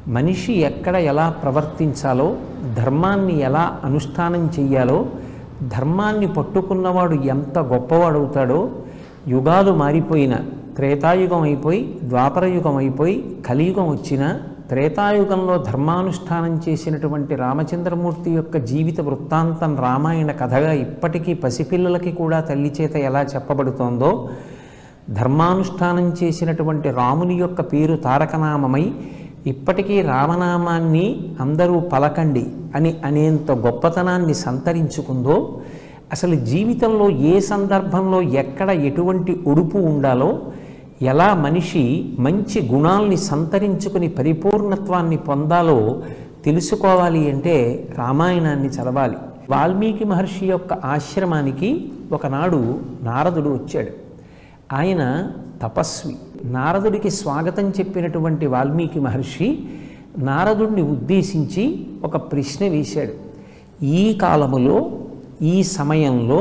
మనిషి ఎక్కడ ఎలా ప్రవర్తించాలో ధర్మాన్ని ఎలా అనుష్ఠానం చెయ్యాలో ధర్మాన్ని పట్టుకున్నవాడు ఎంత గొప్పవాడవుతాడో యుగాలు మారిపోయిన త్రేతాయుగం అయిపోయి ద్వాపరయుగం అయిపోయి కలియుగం వచ్చిన త్రేతాయుగంలో ధర్మానుష్ఠానం చేసినటువంటి రామచంద్రమూర్తి యొక్క జీవిత వృత్తాంతం రామాయణ కథగా ఇప్పటికీ పసిపిల్లలకి కూడా తల్లి చేత ఎలా చెప్పబడుతోందో ధర్మానుష్ఠానం చేసినటువంటి రాముని యొక్క పేరు తారకనామమై ఇప్పటికీ రామనామాన్ని అందరూ పలకండి అని అనేంత గొప్పతనాన్ని సంతరించుకుందో అసలు జీవితంలో ఏ సందర్భంలో ఎక్కడ ఎటువంటి ఉడుపు ఉండాలో ఎలా మనిషి మంచి గుణాల్ని సంతరించుకుని పరిపూర్ణత్వాన్ని పొందాలో తెలుసుకోవాలి అంటే రామాయణాన్ని చదవాలి వాల్మీకి మహర్షి యొక్క ఆశ్రమానికి ఒకనాడు నారదుడు వచ్చాడు ఆయన తపస్వి నారదుడికి స్వాగతం చెప్పినటువంటి వాల్మీకి మహర్షి నారదుడిని ఉద్దేశించి ఒక ప్రశ్న వేశాడు ఈ కాలములో ఈ సమయంలో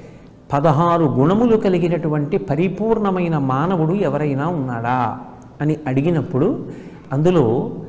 పదహారు గుణములు కలిగినటువంటి పరిపూర్ణమైన మానవుడు ఎవరైనా ఉన్నాడా అని అడిగినప్పుడు అందులో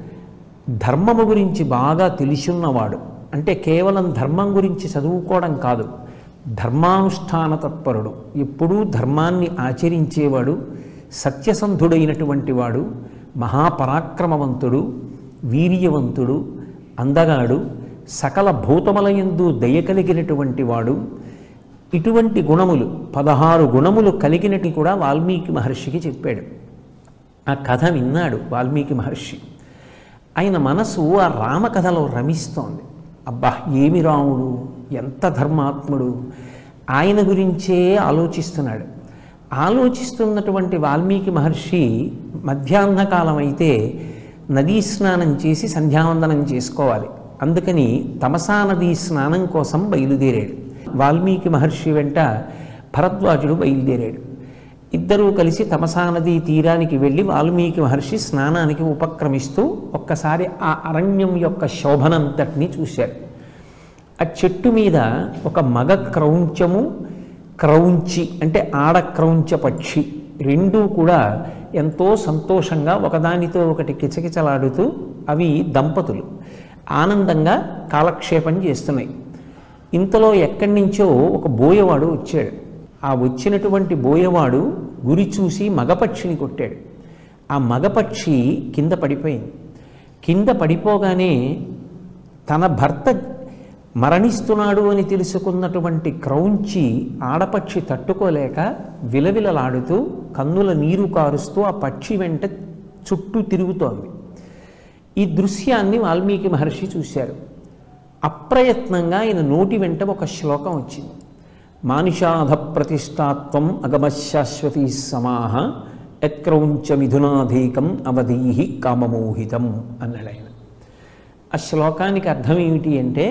ధర్మము గురించి బాగా తెలిసున్నవాడు అంటే కేవలం ధర్మం గురించి చదువుకోవడం కాదు ధర్మానుష్ఠాన తత్పరుడు ఎప్పుడూ ధర్మాన్ని ఆచరించేవాడు సత్యసంధుడైనటువంటి వాడు మహాపరాక్రమవంతుడు వీర్యవంతుడు అందగాడు సకల భూతములయందు దయ కలిగినటువంటి వాడు ఇటువంటి గుణములు పదహారు గుణములు కలిగినట్టు కూడా వాల్మీకి మహర్షికి చెప్పాడు ఆ కథ విన్నాడు వాల్మీకి మహర్షి ఆయన మనసు ఆ రామకథలో రమిస్తోంది అబ్బా ఏమి రాముడు ఎంత ధర్మాత్ముడు ఆయన గురించే ఆలోచిస్తున్నాడు ఆలోచిస్తున్నటువంటి వాల్మీకి మహర్షి మధ్యాహ్న కాలం అయితే నదీ స్నానం చేసి సంధ్యావందనం చేసుకోవాలి అందుకని తమసా నదీ స్నానం కోసం బయలుదేరాడు వాల్మీకి మహర్షి వెంట భరద్వాజుడు బయలుదేరాడు ఇద్దరూ కలిసి తమసా నదీ తీరానికి వెళ్ళి వాల్మీకి మహర్షి స్నానానికి ఉపక్రమిస్తూ ఒక్కసారి ఆ అరణ్యం యొక్క శోభనంతటిని చూశారు ఆ చెట్టు మీద ఒక మగ క్రౌంచము క్రౌంచి అంటే ఆడ క్రౌంచ పక్షి రెండూ కూడా ఎంతో సంతోషంగా ఒకదానితో ఒకటి కిచకిచలాడుతూ అవి దంపతులు ఆనందంగా కాలక్షేపం చేస్తున్నాయి ఇంతలో ఎక్కడి నుంచో ఒక బోయవాడు వచ్చాడు ఆ వచ్చినటువంటి బోయవాడు గురి చూసి మగపక్షిని కొట్టాడు ఆ మగపక్షి కింద పడిపోయింది కింద పడిపోగానే తన భర్త మరణిస్తున్నాడు అని తెలుసుకున్నటువంటి క్రౌంచి ఆడపక్షి తట్టుకోలేక విలవిలలాడుతూ కన్నుల నీరు కారుస్తూ ఆ పక్షి వెంట చుట్టూ తిరుగుతోంది ఈ దృశ్యాన్ని వాల్మీకి మహర్షి చూశారు అప్రయత్నంగా ఆయన నోటి వెంట ఒక శ్లోకం వచ్చింది మానుషాధ ప్రతిష్టాత్వం అగమశాశ్వతీ సమాహ యత్క్రౌంచ మిథునాధీకం అవధీహి కామమోహితం అన్నాడు ఆయన ఆ శ్లోకానికి అర్థం ఏమిటి అంటే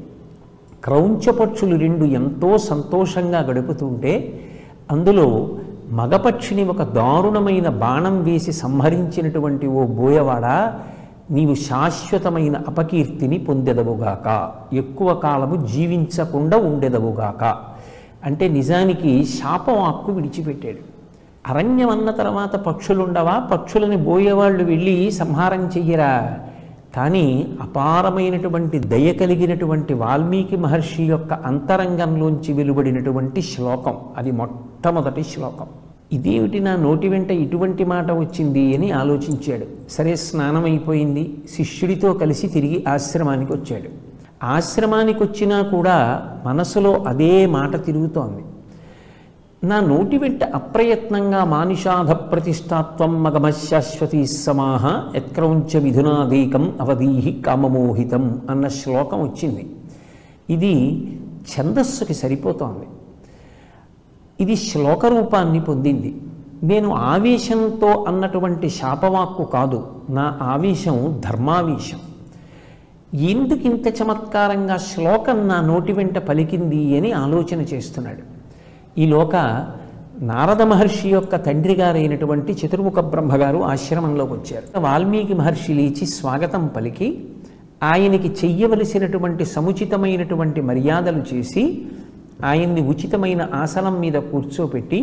క్రౌంచపక్షులు రెండు ఎంతో సంతోషంగా గడుపుతుంటే అందులో మగపక్షిని ఒక దారుణమైన బాణం వేసి సంహరించినటువంటి ఓ బోయవాడ నీవు శాశ్వతమైన అపకీర్తిని పొందెదవుగాక ఎక్కువ కాలము జీవించకుండా ఉండెదవుగాక అంటే నిజానికి శాపం హక్కు విడిచిపెట్టాడు అరణ్యం అన్న తర్వాత పక్షులుండవా పక్షులని బోయేవాళ్ళు వెళ్ళి సంహారం చెయ్యరా కానీ అపారమైనటువంటి దయ కలిగినటువంటి వాల్మీకి మహర్షి యొక్క అంతరంగంలోంచి వెలువడినటువంటి శ్లోకం అది మొట్టమొదటి శ్లోకం ఇదేమిటి నా నోటి వెంట ఇటువంటి మాట వచ్చింది అని ఆలోచించాడు సరే స్నానం అయిపోయింది శిష్యుడితో కలిసి తిరిగి ఆశ్రమానికి వచ్చాడు ఆశ్రమానికి వచ్చినా కూడా మనసులో అదే మాట తిరుగుతోంది నా నోటి వెంట అప్రయత్నంగా మానుషాధ ప్రతిష్టాత్వం మగమశాశ్వతీ సమాహ యత్క్రౌంచ మిథునాదీకం అవధీహి కామమోహితం అన్న శ్లోకం వచ్చింది ఇది ఛందస్సుకి సరిపోతోంది ఇది శ్లోక రూపాన్ని పొందింది నేను ఆవేశంతో అన్నటువంటి శాపవాక్కు కాదు నా ఆవేశం ధర్మావేశం ఎందుకు ఇంత చమత్కారంగా శ్లోకం నా నోటి వెంట పలికింది అని ఆలోచన చేస్తున్నాడు ఈలోక నారద మహర్షి యొక్క తండ్రి గారైనటువంటి చతుర్ముఖ బ్రహ్మగారు ఆశ్రమంలోకి వచ్చారు వాల్మీకి మహర్షి లేచి స్వాగతం పలికి ఆయనకి చెయ్యవలసినటువంటి సముచితమైనటువంటి మర్యాదలు చేసి ఆయన్ని ఉచితమైన ఆసనం మీద కూర్చోపెట్టి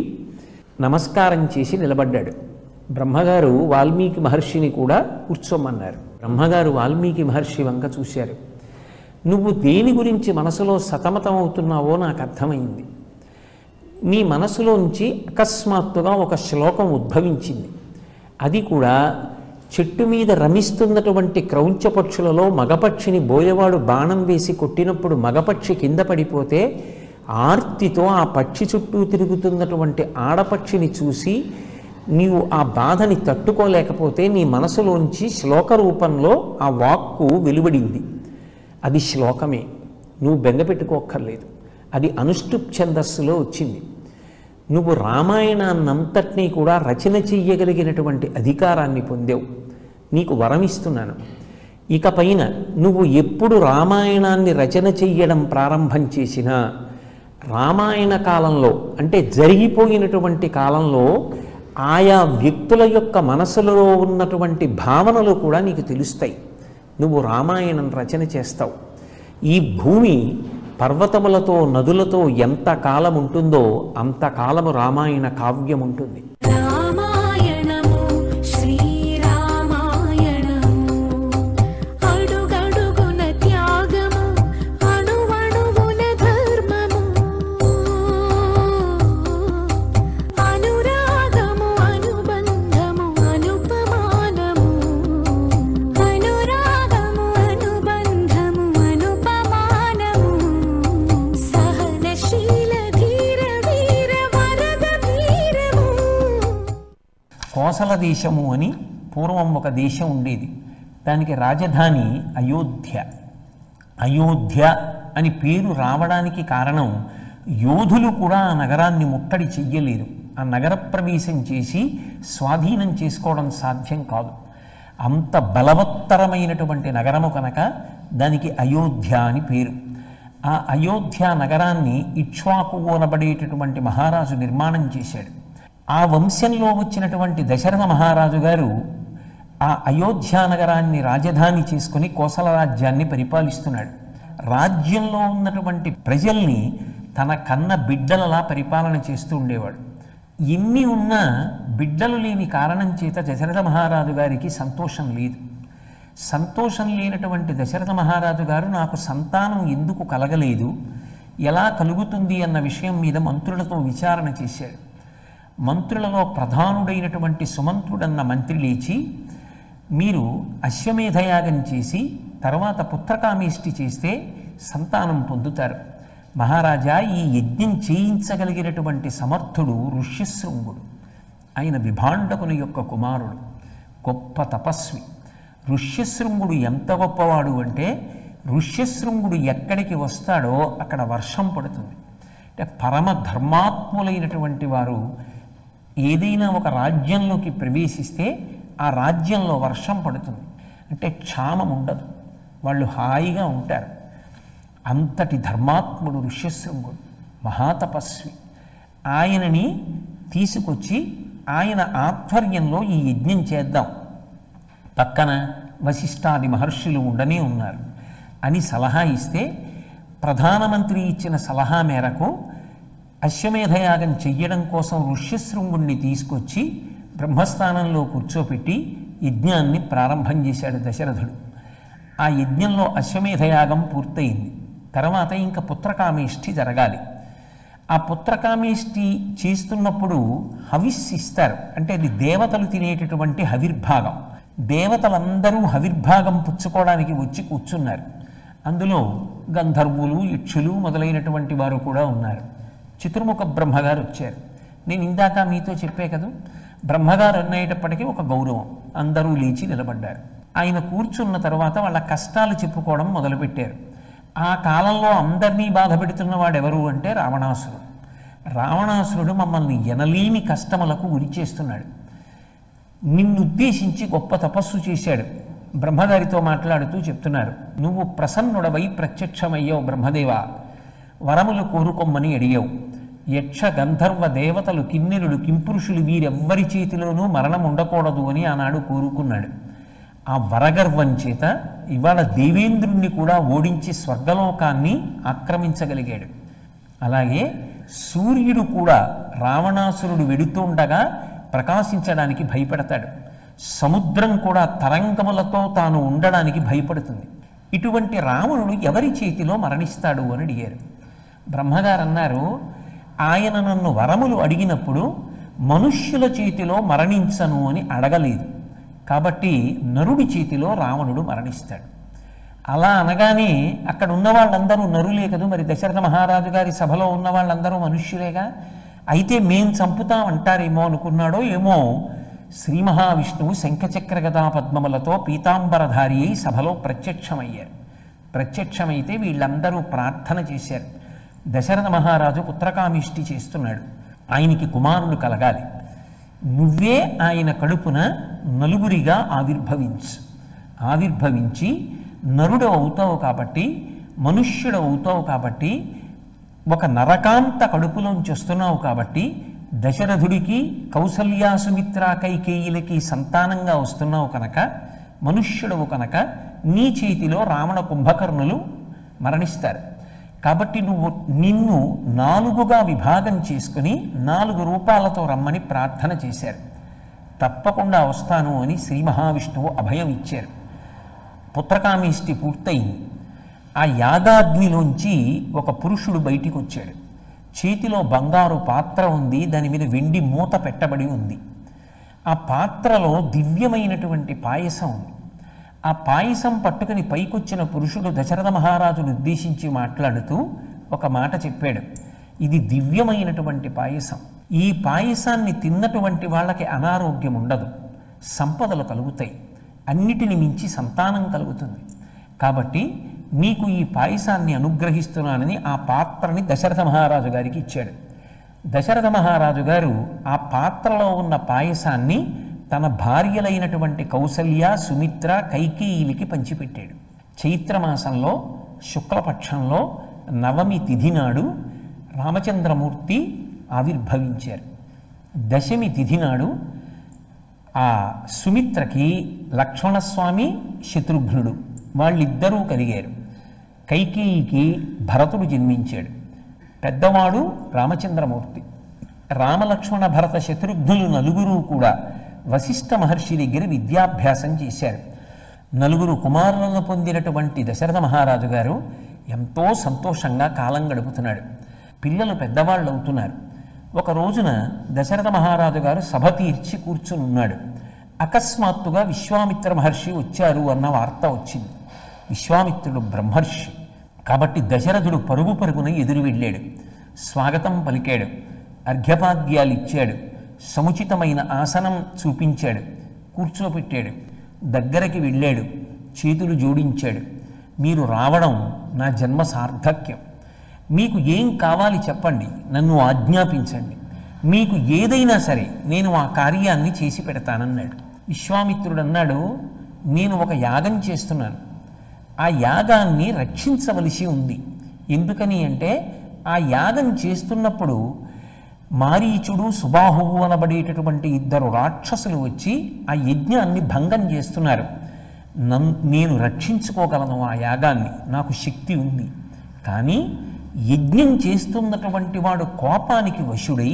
నమస్కారం చేసి నిలబడ్డాడు బ్రహ్మగారు వాల్మీకి మహర్షిని కూడా కూర్చోమన్నారు బ్రహ్మగారు వాల్మీకి మహర్షి వంక చూశారు నువ్వు దేని గురించి మనసులో సతమతం అవుతున్నావో నాకు అర్థమైంది నీ మనసులోంచి అకస్మాత్తుగా ఒక శ్లోకం ఉద్భవించింది అది కూడా చెట్టు మీద రమిస్తున్నటువంటి క్రౌంచ పక్షులలో మగపక్షిని బోయవాడు బాణం వేసి కొట్టినప్పుడు మగపక్షి కింద పడిపోతే ఆర్తితో ఆ పక్షి చుట్టూ తిరుగుతున్నటువంటి ఆడపక్షిని చూసి నీవు ఆ బాధని తట్టుకోలేకపోతే నీ మనసులోంచి శ్లోక రూపంలో ఆ వాక్కు వెలువడింది అది శ్లోకమే నువ్వు బెంగపెట్టుకోక్కర్లేదు అది అనుష్టుప్ ఛందస్సులో వచ్చింది నువ్వు రామాయణాన్నంతటినీ కూడా రచన చెయ్యగలిగినటువంటి అధికారాన్ని పొందావు నీకు వరమిస్తున్నాను ఇక పైన నువ్వు ఎప్పుడు రామాయణాన్ని రచన చెయ్యడం ప్రారంభం చేసినా రామాయణ కాలంలో అంటే జరిగిపోయినటువంటి కాలంలో ఆయా వ్యక్తుల యొక్క మనసులో ఉన్నటువంటి భావనలు కూడా నీకు తెలుస్తాయి నువ్వు రామాయణం రచన చేస్తావు ఈ భూమి పర్వతములతో నదులతో ఎంత కాలం ఉంటుందో అంత కాలము రామాయణ కావ్యం ఉంటుంది రామాయణము శ్రీరామాయణము అడుగడుగున త్యాగము అణువణువున ధర్మము అనురాగము అనుబంధము అనుపమానము అనురాగము అనుబంధము అనుపమానము సహనశీల ధీర వీర వరద వీరము కోసల దేశము అని పూర్వం ఒక దేశం ఉండేది దానికి రాజధాని అయోధ్య అయోధ్య అని పేరు రావడానికి కారణం యోధులు కూడా ఆ నగరాన్ని ముట్టడి చెయ్యలేరు ఆ నగర ప్రవేశం చేసి స్వాధీనం చేసుకోవడం సాధ్యం కాదు అంత బలవత్తరమైనటువంటి నగరము కనుక దానికి అయోధ్య అని పేరు ఆ అయోధ్య నగరాన్ని ఇక్ష్వాకు అనబడేటటువంటి మహారాజు నిర్మాణం చేశాడు ఆ వంశంలో వచ్చినటువంటి దశరథ మహారాజు గారు ఆ అయోధ్య నగరాన్ని రాజధాని చేసుకుని కోసల రాజ్యాన్ని పరిపాలిస్తున్నాడు రాజ్యంలో ఉన్నటువంటి ప్రజల్ని తన కన్న బిడ్డలలా పరిపాలన చేస్తూ ఉండేవాడు ఎన్ని ఉన్నా బిడ్డలు లేని కారణం చేత దశరథ మహారాజు గారికి సంతోషం లేదు సంతోషం లేనటువంటి దశరథ మహారాజు గారు నాకు సంతానం ఎందుకు కలగలేదు ఎలా కలుగుతుంది అన్న విషయం మీద మంత్రులతో విచారణ చేశాడు మంత్రులలో ప్రధానుడైనటువంటి సుమంత్రుడన్న మంత్రి లేచి మీరు అశ్వమేధయాగం చేసి తర్వాత పుత్రకామేష్టి చేస్తే సంతానం పొందుతారు మహారాజా ఈ యజ్ఞం చేయించగలిగినటువంటి సమర్థుడు ఋష్యశృంగుడు ఆయన విభాండకుని యొక్క కుమారుడు గొప్ప తపస్వి ఋష్యశృంగుడు ఎంత గొప్పవాడు అంటే ఋష్యశృంగుడు ఎక్కడికి వస్తాడో అక్కడ వర్షం పడుతుంది అంటే పరమ ధర్మాత్ములైనటువంటి వారు ఏదైనా ఒక రాజ్యంలోకి ప్రవేశిస్తే ఆ రాజ్యంలో వర్షం పడుతుంది అంటే క్షామం ఉండదు వాళ్ళు హాయిగా ఉంటారు అంతటి ధర్మాత్ముడు ఋష్యశృంగుడు మహాతపస్వి ఆయనని తీసుకొచ్చి ఆయన ఆధ్వర్యంలో ఈ యజ్ఞం చేద్దాం పక్కన వశిష్ఠాది మహర్షులు ఉండనే ఉన్నారు అని సలహా ఇస్తే ప్రధానమంత్రి ఇచ్చిన సలహా మేరకు అశ్వమేధయాగం చెయ్యడం కోసం ఋష్యశృంగుణ్ణి తీసుకొచ్చి బ్రహ్మస్థానంలో కూర్చోపెట్టి యజ్ఞాన్ని ప్రారంభం చేశాడు దశరథుడు ఆ యజ్ఞంలో అశ్వమేధయాగం పూర్తయింది తర్వాత ఇంకా పుత్రకామేష్ఠి జరగాలి ఆ పుత్రకామేష్టి చేస్తున్నప్పుడు హవిస్ ఇస్తారు అంటే అది దేవతలు తినేటటువంటి హవిర్భాగం దేవతలందరూ హవిర్భాగం పుచ్చుకోవడానికి వచ్చి కూర్చున్నారు అందులో గంధర్వులు యక్షులు మొదలైనటువంటి వారు కూడా ఉన్నారు చతుర్ముఖ బ్రహ్మగారు వచ్చారు నేను ఇందాక మీతో చెప్పే కదా బ్రహ్మగారు అనేటప్పటికీ ఒక గౌరవం అందరూ లేచి నిలబడ్డారు ఆయన కూర్చున్న తర్వాత వాళ్ళ కష్టాలు చెప్పుకోవడం మొదలుపెట్టారు ఆ కాలంలో అందరినీ బాధ పెడుతున్న వాడెవరు అంటే రావణాసురుడు రావణాసురుడు మమ్మల్ని ఎనలేని కష్టములకు గురి చేస్తున్నాడు నిన్నుద్దేశించి గొప్ప తపస్సు చేశాడు బ్రహ్మగారితో మాట్లాడుతూ చెప్తున్నారు నువ్వు ప్రసన్నుడవై ప్రత్యక్షమయ్యావు బ్రహ్మదేవ వరములు కోరుకొమ్మని అడిగావు యక్ష గంధర్వ దేవతలు కిన్నెరుడు కింపురుషులు వీరెవ్వరి చేతిలోనూ మరణం ఉండకూడదు అని ఆనాడు కోరుకున్నాడు ఆ వరగర్వం చేత ఇవాళ దేవేంద్రుణ్ణి కూడా ఓడించి స్వర్గలోకాన్ని ఆక్రమించగలిగాడు అలాగే సూర్యుడు కూడా రావణాసురుడు వెడుతుండగా ప్రకాశించడానికి భయపడతాడు సముద్రం కూడా తరంగములతో తాను ఉండడానికి భయపడుతుంది ఇటువంటి రావణుడు ఎవరి చేతిలో మరణిస్తాడు అని అడిగారు బ్రహ్మగారు అన్నారు ఆయన నన్ను వరములు అడిగినప్పుడు మనుష్యుల చేతిలో మరణించను అని అడగలేదు కాబట్టి నరుడి చేతిలో రావణుడు మరణిస్తాడు అలా అనగానే అక్కడ ఉన్న వాళ్ళందరూ నరులే కదూ మరి దశరథ మహారాజు గారి సభలో ఉన్న వాళ్ళందరూ మనుష్యులేగా అయితే మేం చంపుతాం అంటారేమో అనుకున్నాడో ఏమో శ్రీ మహావిష్ణువు శంఖచక్ర గదా పద్మములతో పీతాంబరధారి అయి సభలో ప్రత్యక్షమయ్యారు ప్రత్యక్షమైతే వీళ్ళందరూ ప్రార్థన చేశారు దశరథ మహారాజు పుత్రకామిష్టి చేస్తున్నాడు ఆయనకి కుమారుడు కలగాలి నువ్వే ఆయన కడుపున నలుగురిగా ఆవిర్భవించు ఆవిర్భవించి నరుడు అవుతావు కాబట్టి మనుష్యుడు అవుతావు కాబట్టి ఒక నరకాంత కడుపులోంచి వస్తున్నావు కాబట్టి దశరథుడికి కౌసల్యా సుమిత్ర కైకేయులకి సంతానంగా వస్తున్నావు కనుక మనుష్యుడవు కనుక నీ చేతిలో రావణ కుంభకర్ణులు మరణిస్తారు కాబట్టి నువ్వు నిన్ను నాలుగుగా విభాగం చేసుకుని నాలుగు రూపాలతో రమ్మని ప్రార్థన చేశారు తప్పకుండా వస్తాను అని శ్రీ మహావిష్ణువు అభయం ఇచ్చారు పుత్రకామేష్టి పూర్తయింది ఆ యాగాగ్నిలోంచి ఒక పురుషుడు బయటికి వచ్చాడు చేతిలో బంగారు పాత్ర ఉంది దాని మీద వెండి మూత పెట్టబడి ఉంది ఆ పాత్రలో దివ్యమైనటువంటి పాయసం ఉంది ఆ పాయసం పట్టుకుని పైకొచ్చిన పురుషుడు దశరథ మహారాజును ఉద్దేశించి మాట్లాడుతూ ఒక మాట చెప్పాడు ఇది దివ్యమైనటువంటి పాయసం ఈ పాయసాన్ని తిన్నటువంటి వాళ్ళకి అనారోగ్యం ఉండదు సంపదలు కలుగుతాయి అన్నిటిని మించి సంతానం కలుగుతుంది కాబట్టి నీకు ఈ పాయసాన్ని అనుగ్రహిస్తున్నానని ఆ పాత్రని దశరథ మహారాజు గారికి ఇచ్చాడు దశరథ మహారాజు గారు ఆ పాత్రలో ఉన్న పాయసాన్ని తన భార్యలైనటువంటి కౌసల్య సుమిత్ర కైకేయిలకి పంచిపెట్టాడు చైత్రమాసంలో శుక్లపక్షంలో నవమి తిథి నాడు రామచంద్రమూర్తి ఆవిర్భవించారు దశమి తిథి నాడు ఆ సుమిత్రకి లక్ష్మణస్వామి శత్రుఘ్నుడు వాళ్ళిద్దరూ కలిగారు కైకేయికి భరతుడు జన్మించాడు పెద్దవాడు రామచంద్రమూర్తి రామలక్ష్మణ భరత శత్రుఘ్నులు నలుగురు కూడా వశిష్ఠ మహర్షి దగ్గర విద్యాభ్యాసం చేశారు నలుగురు కుమారులను పొందినటువంటి దశరథ మహారాజు గారు ఎంతో సంతోషంగా కాలం గడుపుతున్నాడు పిల్లలు పెద్దవాళ్ళు అవుతున్నారు ఒక రోజున దశరథ మహారాజు గారు సభ తీర్చి కూర్చుని ఉన్నాడు అకస్మాత్తుగా విశ్వామిత్ర మహర్షి వచ్చారు అన్న వార్త వచ్చింది విశ్వామిత్రుడు బ్రహ్మర్షి కాబట్టి దశరథుడు పరుగు పరుగున ఎదురు వెళ్ళాడు స్వాగతం పలికాడు అర్ఘ్యపాద్యాలు ఇచ్చాడు సముచితమైన ఆసనం చూపించాడు కూర్చోపెట్టాడు దగ్గరికి వెళ్ళాడు చేతులు జోడించాడు మీరు రావడం నా జన్మ సార్థక్యం మీకు ఏం కావాలి చెప్పండి నన్ను ఆజ్ఞాపించండి మీకు ఏదైనా సరే నేను ఆ కార్యాన్ని చేసి పెడతానన్నాడు విశ్వామిత్రుడు అన్నాడు నేను ఒక యాగం చేస్తున్నాను ఆ యాగాన్ని రక్షించవలసి ఉంది ఎందుకని అంటే ఆ యాగం చేస్తున్నప్పుడు మారీచుడు సుబాహువు అనబడేటటువంటి ఇద్దరు రాక్షసులు వచ్చి ఆ యజ్ఞాన్ని భంగం చేస్తున్నారు నన్ నేను రక్షించుకోగలను ఆ యాగాన్ని నాకు శక్తి ఉంది కానీ యజ్ఞం చేస్తున్నటువంటి వాడు కోపానికి వశుడై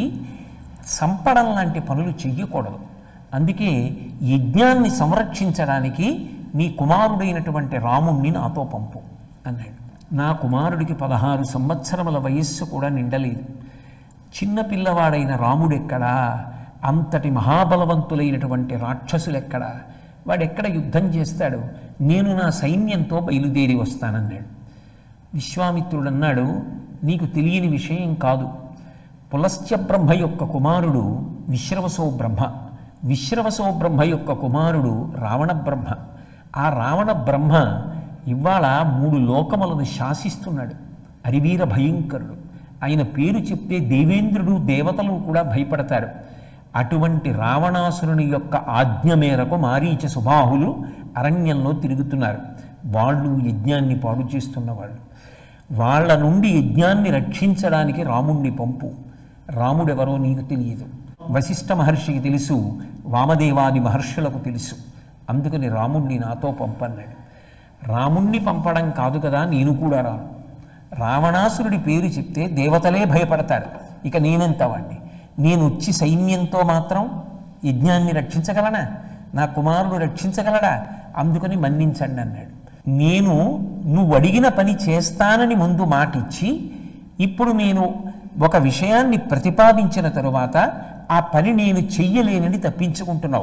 చంపడం లాంటి పనులు చెయ్యకూడదు అందుకే యజ్ఞాన్ని సంరక్షించడానికి నీ కుమారుడైనటువంటి రాముణ్ణి నాతో పంపు అన్నాడు నా కుమారుడికి పదహారు సంవత్సరముల వయస్సు కూడా నిండలేదు చిన్న పిల్లవాడైన రాముడెక్కడా అంతటి మహాబలవంతులైనటువంటి రాక్షసులెక్కడా వాడెక్కడ యుద్ధం చేస్తాడు నేను నా సైన్యంతో బయలుదేరి వస్తానన్నాడు విశ్వామిత్రుడు అన్నాడు నీకు తెలియని విషయం కాదు పులశ్చ బ్రహ్మ యొక్క కుమారుడు విశ్రవసో బ్రహ్మ విశ్రవసో బ్రహ్మ యొక్క కుమారుడు రావణ బ్రహ్మ ఆ రావణ బ్రహ్మ ఇవాళ మూడు లోకములను శాసిస్తున్నాడు అరివీర భయంకరుడు ఆయన పేరు చెప్తే దేవేంద్రుడు దేవతలు కూడా భయపడతారు అటువంటి రావణాసురుని యొక్క ఆజ్ఞ మేరకు మారీచ సుబాహులు అరణ్యంలో తిరుగుతున్నారు వాళ్ళు యజ్ఞాన్ని పాడు చేస్తున్నవాళ్ళు వాళ్ళ నుండి యజ్ఞాన్ని రక్షించడానికి రాముణ్ణి పంపు రాముడెవరో నీకు తెలియదు వశిష్ఠ మహర్షికి తెలుసు వామదేవాది మహర్షులకు తెలుసు అందుకని రాముణ్ణి నాతో పంపన్నాడు రాముణ్ణి పంపడం కాదు కదా నేను కూడా రాను రావణాసురుడి పేరు చెప్తే దేవతలే భయపడతారు ఇక నేనెంత వాణ్ణి నేను వచ్చి సైన్యంతో మాత్రం యజ్ఞాన్ని రక్షించగలనా నా కుమారుడు రక్షించగలడా అందుకని మన్నించండి అన్నాడు నేను నువ్వు అడిగిన పని చేస్తానని ముందు మాట ఇచ్చి ఇప్పుడు నేను ఒక విషయాన్ని ప్రతిపాదించిన తరువాత ఆ పని నేను చెయ్యలేనని తప్పించుకుంటున్నావు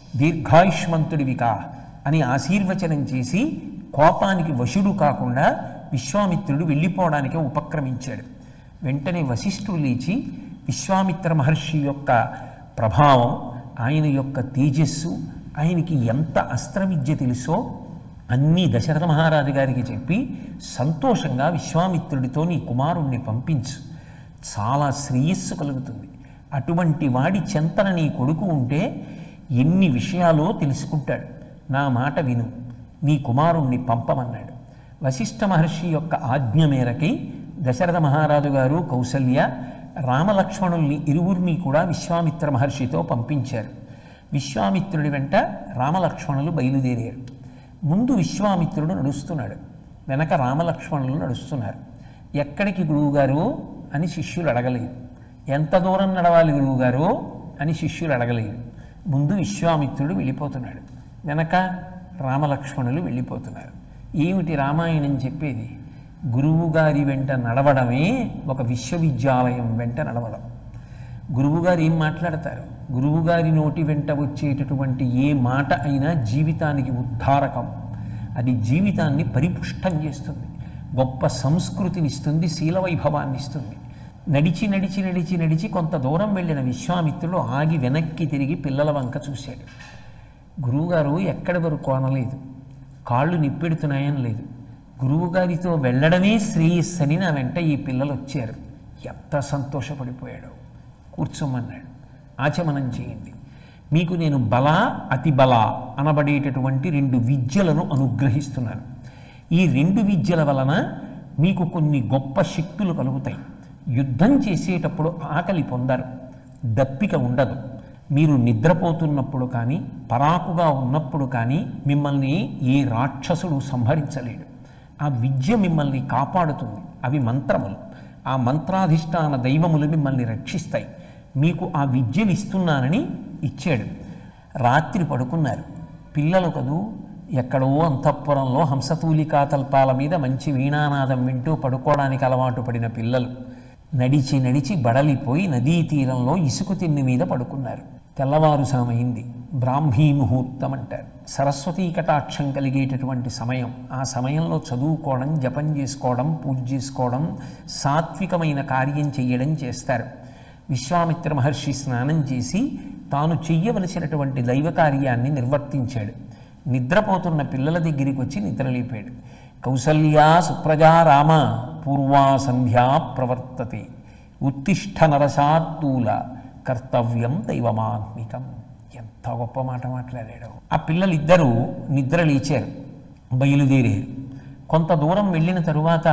దీర్ఘాయుష్మంతుడివికా అని ఆశీర్వచనం చేసి కోపానికి వశుడు కాకుండా విశ్వామిత్రుడు వెళ్ళిపోవడానికి ఉపక్రమించాడు వెంటనే వశిష్ఠుడు లేచి విశ్వామిత్ర మహర్షి యొక్క ప్రభావం ఆయన యొక్క తేజస్సు ఆయనకి ఎంత అస్త్ర విద్య తెలుసో అన్నీ దశరథ మహారాజు గారికి చెప్పి సంతోషంగా విశ్వామిత్రుడితో నీ కుమారుణ్ణి పంపించు చాలా శ్రేయస్సు కలుగుతుంది అటువంటి వాడి చెంతన నీ కొడుకు ఉంటే ఎన్ని విషయాలో తెలుసుకుంటాడు నా మాట విను నీ కుమారుణ్ణి పంపమన్నాడు వశిష్ఠ మహర్షి యొక్క ఆజ్ఞ మేరకి దశరథ మహారాజు గారు కౌసల్య రామలక్ష్మణుల్ని ఇరువురిని కూడా విశ్వామిత్ర మహర్షితో పంపించారు విశ్వామిత్రుడి వెంట రామలక్ష్మణులు బయలుదేరారు ముందు విశ్వామిత్రుడు నడుస్తున్నాడు వెనక రామలక్ష్మణులు నడుస్తున్నారు ఎక్కడికి గురువుగారు అని శిష్యులు అడగలేదు ఎంత దూరం నడవాలి గురువుగారు అని శిష్యులు అడగలేదు ముందు విశ్వామిత్రుడు వెళ్ళిపోతున్నాడు వెనక రామలక్ష్మణులు వెళ్ళిపోతున్నారు ఏమిటి రామాయణం చెప్పేది గురువుగారి వెంట నడవడమే ఒక విశ్వవిద్యాలయం వెంట నడవడం గురువుగారు ఏం మాట్లాడతారు గురువుగారి నోటి వెంట వచ్చేటటువంటి ఏ మాట అయినా జీవితానికి ఉద్ధారకం అది జీవితాన్ని పరిపుష్టం చేస్తుంది గొప్ప సంస్కృతిని ఇస్తుంది శీల వైభవాన్ని ఇస్తుంది నడిచి నడిచి నడిచి నడిచి కొంత దూరం వెళ్ళిన విశ్వామిత్రుడు ఆగి వెనక్కి తిరిగి పిల్లల వంక చూశాడు గురువుగారు ఎక్కడి వరకు అనలేదు కాళ్ళు నిప్పెడుతున్నాయని లేదు గురువుగారితో వెళ్ళడమే శ్రేయస్సని నా వెంట ఈ పిల్లలు వచ్చారు ఎంత సంతోషపడిపోయాడు కూర్చోమన్నాడు ఆచమనం చేయండి మీకు నేను బల అతి బల అనబడేటటువంటి రెండు విద్యలను అనుగ్రహిస్తున్నాను ఈ రెండు విద్యల వలన మీకు కొన్ని గొప్ప శక్తులు కలుగుతాయి యుద్ధం చేసేటప్పుడు ఆకలి పొందరు దప్పిక ఉండదు మీరు నిద్రపోతున్నప్పుడు కానీ పరాకుగా ఉన్నప్పుడు కానీ మిమ్మల్ని ఏ రాక్షసుడు సంహరించలేడు ఆ విద్య మిమ్మల్ని కాపాడుతుంది అవి మంత్రములు ఆ మంత్రాధిష్టాన దైవములు మిమ్మల్ని రక్షిస్తాయి మీకు ఆ విద్యలు ఇస్తున్నానని ఇచ్చాడు రాత్రి పడుకున్నారు పిల్లలు కదూ ఎక్కడో అంతఃపురంలో హంసతూలికా తల్పాల మీద మంచి వీణానాదం వింటూ పడుకోవడానికి అలవాటు పడిన పిల్లలు నడిచి నడిచి బడలిపోయి నదీ తీరంలో ఇసుక తిన్ని మీద పడుకున్నారు తెల్లవారుసామైంది బ్రాహ్మీ ముహూర్తం అంటారు సరస్వతీ కటాక్షం కలిగేటటువంటి సమయం ఆ సమయంలో చదువుకోవడం జపం చేసుకోవడం పూజ చేసుకోవడం సాత్వికమైన కార్యం చెయ్యడం చేస్తారు విశ్వామిత్ర మహర్షి స్నానం చేసి తాను చెయ్యవలసినటువంటి దైవ కార్యాన్ని నిర్వర్తించాడు నిద్రపోతున్న పిల్లల దగ్గరికి వచ్చి నిద్రలేపాడు కౌసల్యా సుప్రజా రామ పూర్వా సంధ్యా ప్రవర్తతే ఉత్తిష్ట నరసాత్తూల కర్తవ్యం దైవమాత్మికం ఎంత గొప్ప మాట మాట్లాడాడు ఆ పిల్లలిద్దరూ నిద్ర లేచారు బయలుదేరారు కొంత దూరం వెళ్ళిన తరువాత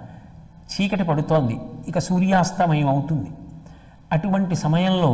చీకటి పడుతోంది ఇక సూర్యాస్తమయం అవుతుంది అటువంటి సమయంలో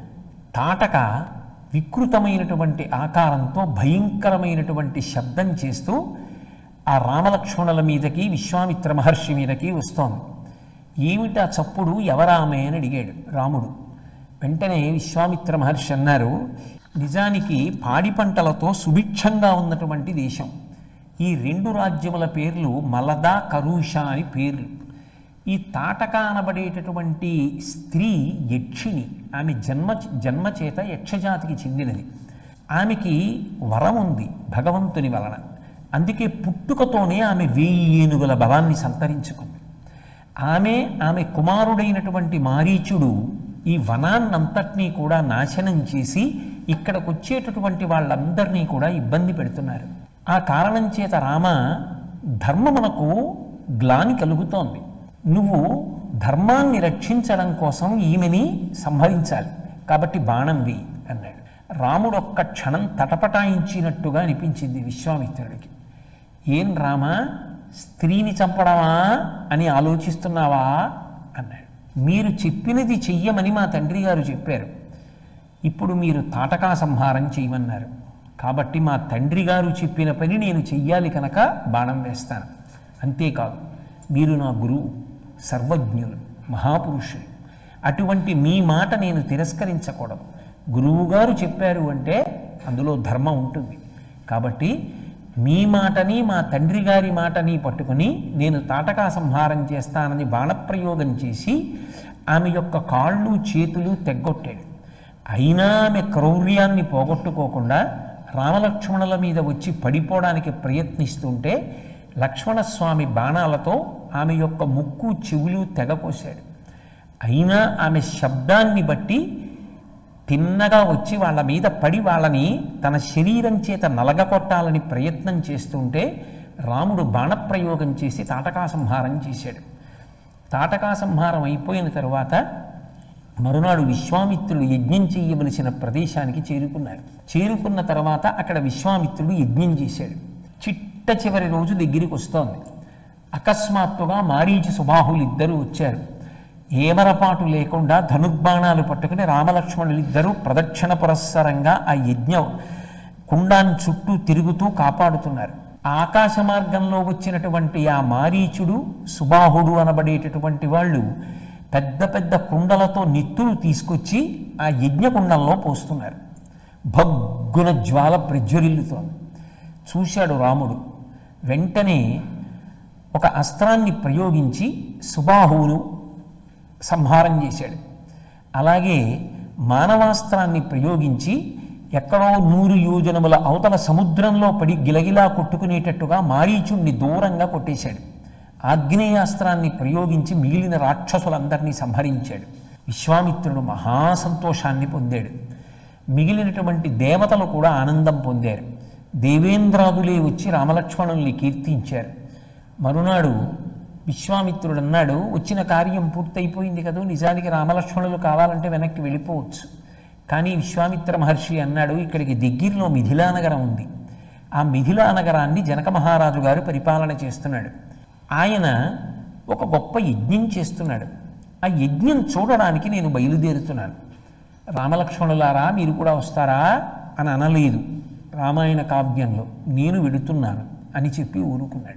తాటక వికృతమైనటువంటి ఆకారంతో భయంకరమైనటువంటి శబ్దం చేస్తూ ఆ రామలక్ష్మణుల మీదకి విశ్వామిత్ర మహర్షి మీదకి వస్తోంది ఏమిటా చప్పుడు ఎవరామె అని అడిగాడు రాముడు వెంటనే విశ్వామిత్ర మహర్షి అన్నారు నిజానికి పాడి పంటలతో సుభిక్షంగా ఉన్నటువంటి దేశం ఈ రెండు రాజ్యముల పేర్లు మలద కరూష అని పేర్లు ఈ తాటక అనబడేటటువంటి స్త్రీ యక్షిణి ఆమె జన్మ జన్మ చేత యక్షజాతికి చెందినది ఆమెకి వరం ఉంది భగవంతుని వలన అందుకే పుట్టుకతోనే ఆమె వెయ్యి ఏనుగుల బలాన్ని సంతరించుకుంది ఆమె ఆమె కుమారుడైనటువంటి మారీచుడు ఈ వనాన్నంతటినీ కూడా నాశనం చేసి ఇక్కడికి వచ్చేటటువంటి వాళ్ళందరినీ కూడా ఇబ్బంది పెడుతున్నారు ఆ కారణం చేత రామ ధర్మమునకు గ్లాని కలుగుతోంది నువ్వు ధర్మాన్ని రక్షించడం కోసం ఈమెని సంహరించాలి కాబట్టి బాణం వేయి అన్నాడు రాముడు ఒక్క క్షణం తటపటాయించినట్టుగా అనిపించింది విశ్వామిత్రుడికి ఏం రామా స్త్రీని చంపడమా అని ఆలోచిస్తున్నావా అన్నాడు మీరు చెప్పినది చెయ్యమని మా తండ్రి గారు చెప్పారు ఇప్పుడు మీరు తాటకా సంహారం చేయమన్నారు కాబట్టి మా తండ్రి గారు చెప్పిన పని నేను చెయ్యాలి కనుక బాణం వేస్తాను అంతేకాదు మీరు నా గురువు సర్వజ్ఞులు మహాపురుషులు అటువంటి మీ మాట నేను తిరస్కరించకూడదు గురువుగారు చెప్పారు అంటే అందులో ధర్మం ఉంటుంది కాబట్టి మీ మాటని మా తండ్రి గారి మాటని పట్టుకుని నేను తాటకా సంహారం చేస్తానని బాణప్రయోగం చేసి ఆమె యొక్క కాళ్ళు చేతులు తెగ్గొట్టాడు అయినా ఆమె క్రౌర్యాన్ని పోగొట్టుకోకుండా రామలక్ష్మణుల మీద వచ్చి పడిపోవడానికి ప్రయత్నిస్తుంటే లక్ష్మణస్వామి బాణాలతో ఆమె యొక్క ముక్కు చెవులు తెగకోశాడు అయినా ఆమె శబ్దాన్ని బట్టి తిన్నగా వచ్చి వాళ్ళ మీద పడి వాళ్ళని తన శరీరం చేత నలగకొట్టాలని ప్రయత్నం చేస్తుంటే రాముడు బాణప్రయోగం చేసి తాటకా సంహారం చేశాడు తాటకా సంహారం అయిపోయిన తరువాత మరునాడు విశ్వామిత్రుడు యజ్ఞం చేయవలసిన ప్రదేశానికి చేరుకున్నారు చేరుకున్న తర్వాత అక్కడ విశ్వామిత్రుడు యజ్ఞం చేశాడు చిట్ట చివరి రోజు దగ్గరికి వస్తోంది అకస్మాత్తుగా మారీచి సుబాహులు ఇద్దరూ వచ్చారు ఏమరపాటు లేకుండా ధనుర్బాణాలు పట్టుకుని రామలక్ష్మణులు ఇద్దరూ ప్రదక్షిణ పురస్సరంగా ఆ యజ్ఞం కుండాన్ని చుట్టూ తిరుగుతూ కాపాడుతున్నారు ఆకాశ మార్గంలో వచ్చినటువంటి ఆ మారీచుడు సుబాహుడు అనబడేటటువంటి వాళ్ళు పెద్ద పెద్ద కుండలతో నెత్తులు తీసుకొచ్చి ఆ యజ్ఞకుండంలో పోస్తున్నారు భగ్గున జ్వాల ప్రజ్వరిల్లుతోంది చూశాడు రాముడు వెంటనే ఒక అస్త్రాన్ని ప్రయోగించి సుబాహువును సంహారం చేశాడు అలాగే మానవాస్త్రాన్ని ప్రయోగించి ఎక్కడో నూరు యోజనముల అవతల సముద్రంలో పడి గిలగిలా కొట్టుకునేటట్టుగా మారీచుణ్ణి దూరంగా కొట్టేశాడు ఆగ్నేయాస్త్రాన్ని ప్రయోగించి మిగిలిన రాక్షసులందరినీ సంహరించాడు విశ్వామిత్రుడు మహాసంతోషాన్ని పొందాడు మిగిలినటువంటి దేవతలు కూడా ఆనందం పొందారు దేవేంద్రాదులే వచ్చి రామలక్ష్మణుల్ని కీర్తించారు మరునాడు విశ్వామిత్రుడు అన్నాడు వచ్చిన కార్యం పూర్తయిపోయింది కదా నిజానికి రామలక్ష్మణులు కావాలంటే వెనక్కి వెళ్ళిపోవచ్చు కానీ విశ్వామిత్ర మహర్షి అన్నాడు ఇక్కడికి దగ్గరలో మిథిలా నగరం ఉంది ఆ మిథిలా నగరాన్ని జనక మహారాజు గారు పరిపాలన చేస్తున్నాడు ఆయన ఒక గొప్ప యజ్ఞం చేస్తున్నాడు ఆ యజ్ఞం చూడడానికి నేను బయలుదేరుతున్నాను రామలక్ష్మణులారా మీరు కూడా వస్తారా అని అనలేదు రామాయణ కావ్యంలో నేను వెడుతున్నాను అని చెప్పి ఊరుకున్నాడు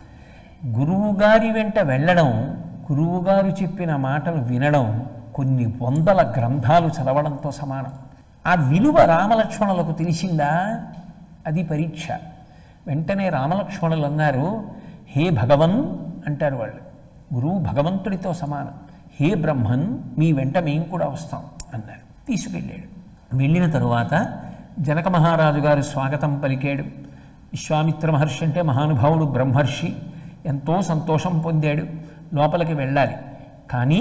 గురువుగారి వెంట వెళ్ళడం గురువుగారు చెప్పిన మాటలు వినడం కొన్ని వందల గ్రంథాలు చదవడంతో సమానం ఆ విలువ రామలక్ష్మణులకు తెలిసిందా అది పరీక్ష వెంటనే రామలక్ష్మణులు అన్నారు హే భగవన్ అంటారు వాళ్ళు గురువు భగవంతుడితో సమానం హే బ్రహ్మన్ మీ వెంట మేము కూడా వస్తాం అన్నారు తీసుకెళ్ళాడు వెళ్ళిన తరువాత జనక మహారాజు గారు స్వాగతం పలికాడు విశ్వామిత్ర మహర్షి అంటే మహానుభావుడు బ్రహ్మర్షి ఎంతో సంతోషం పొందాడు లోపలికి వెళ్ళాలి కానీ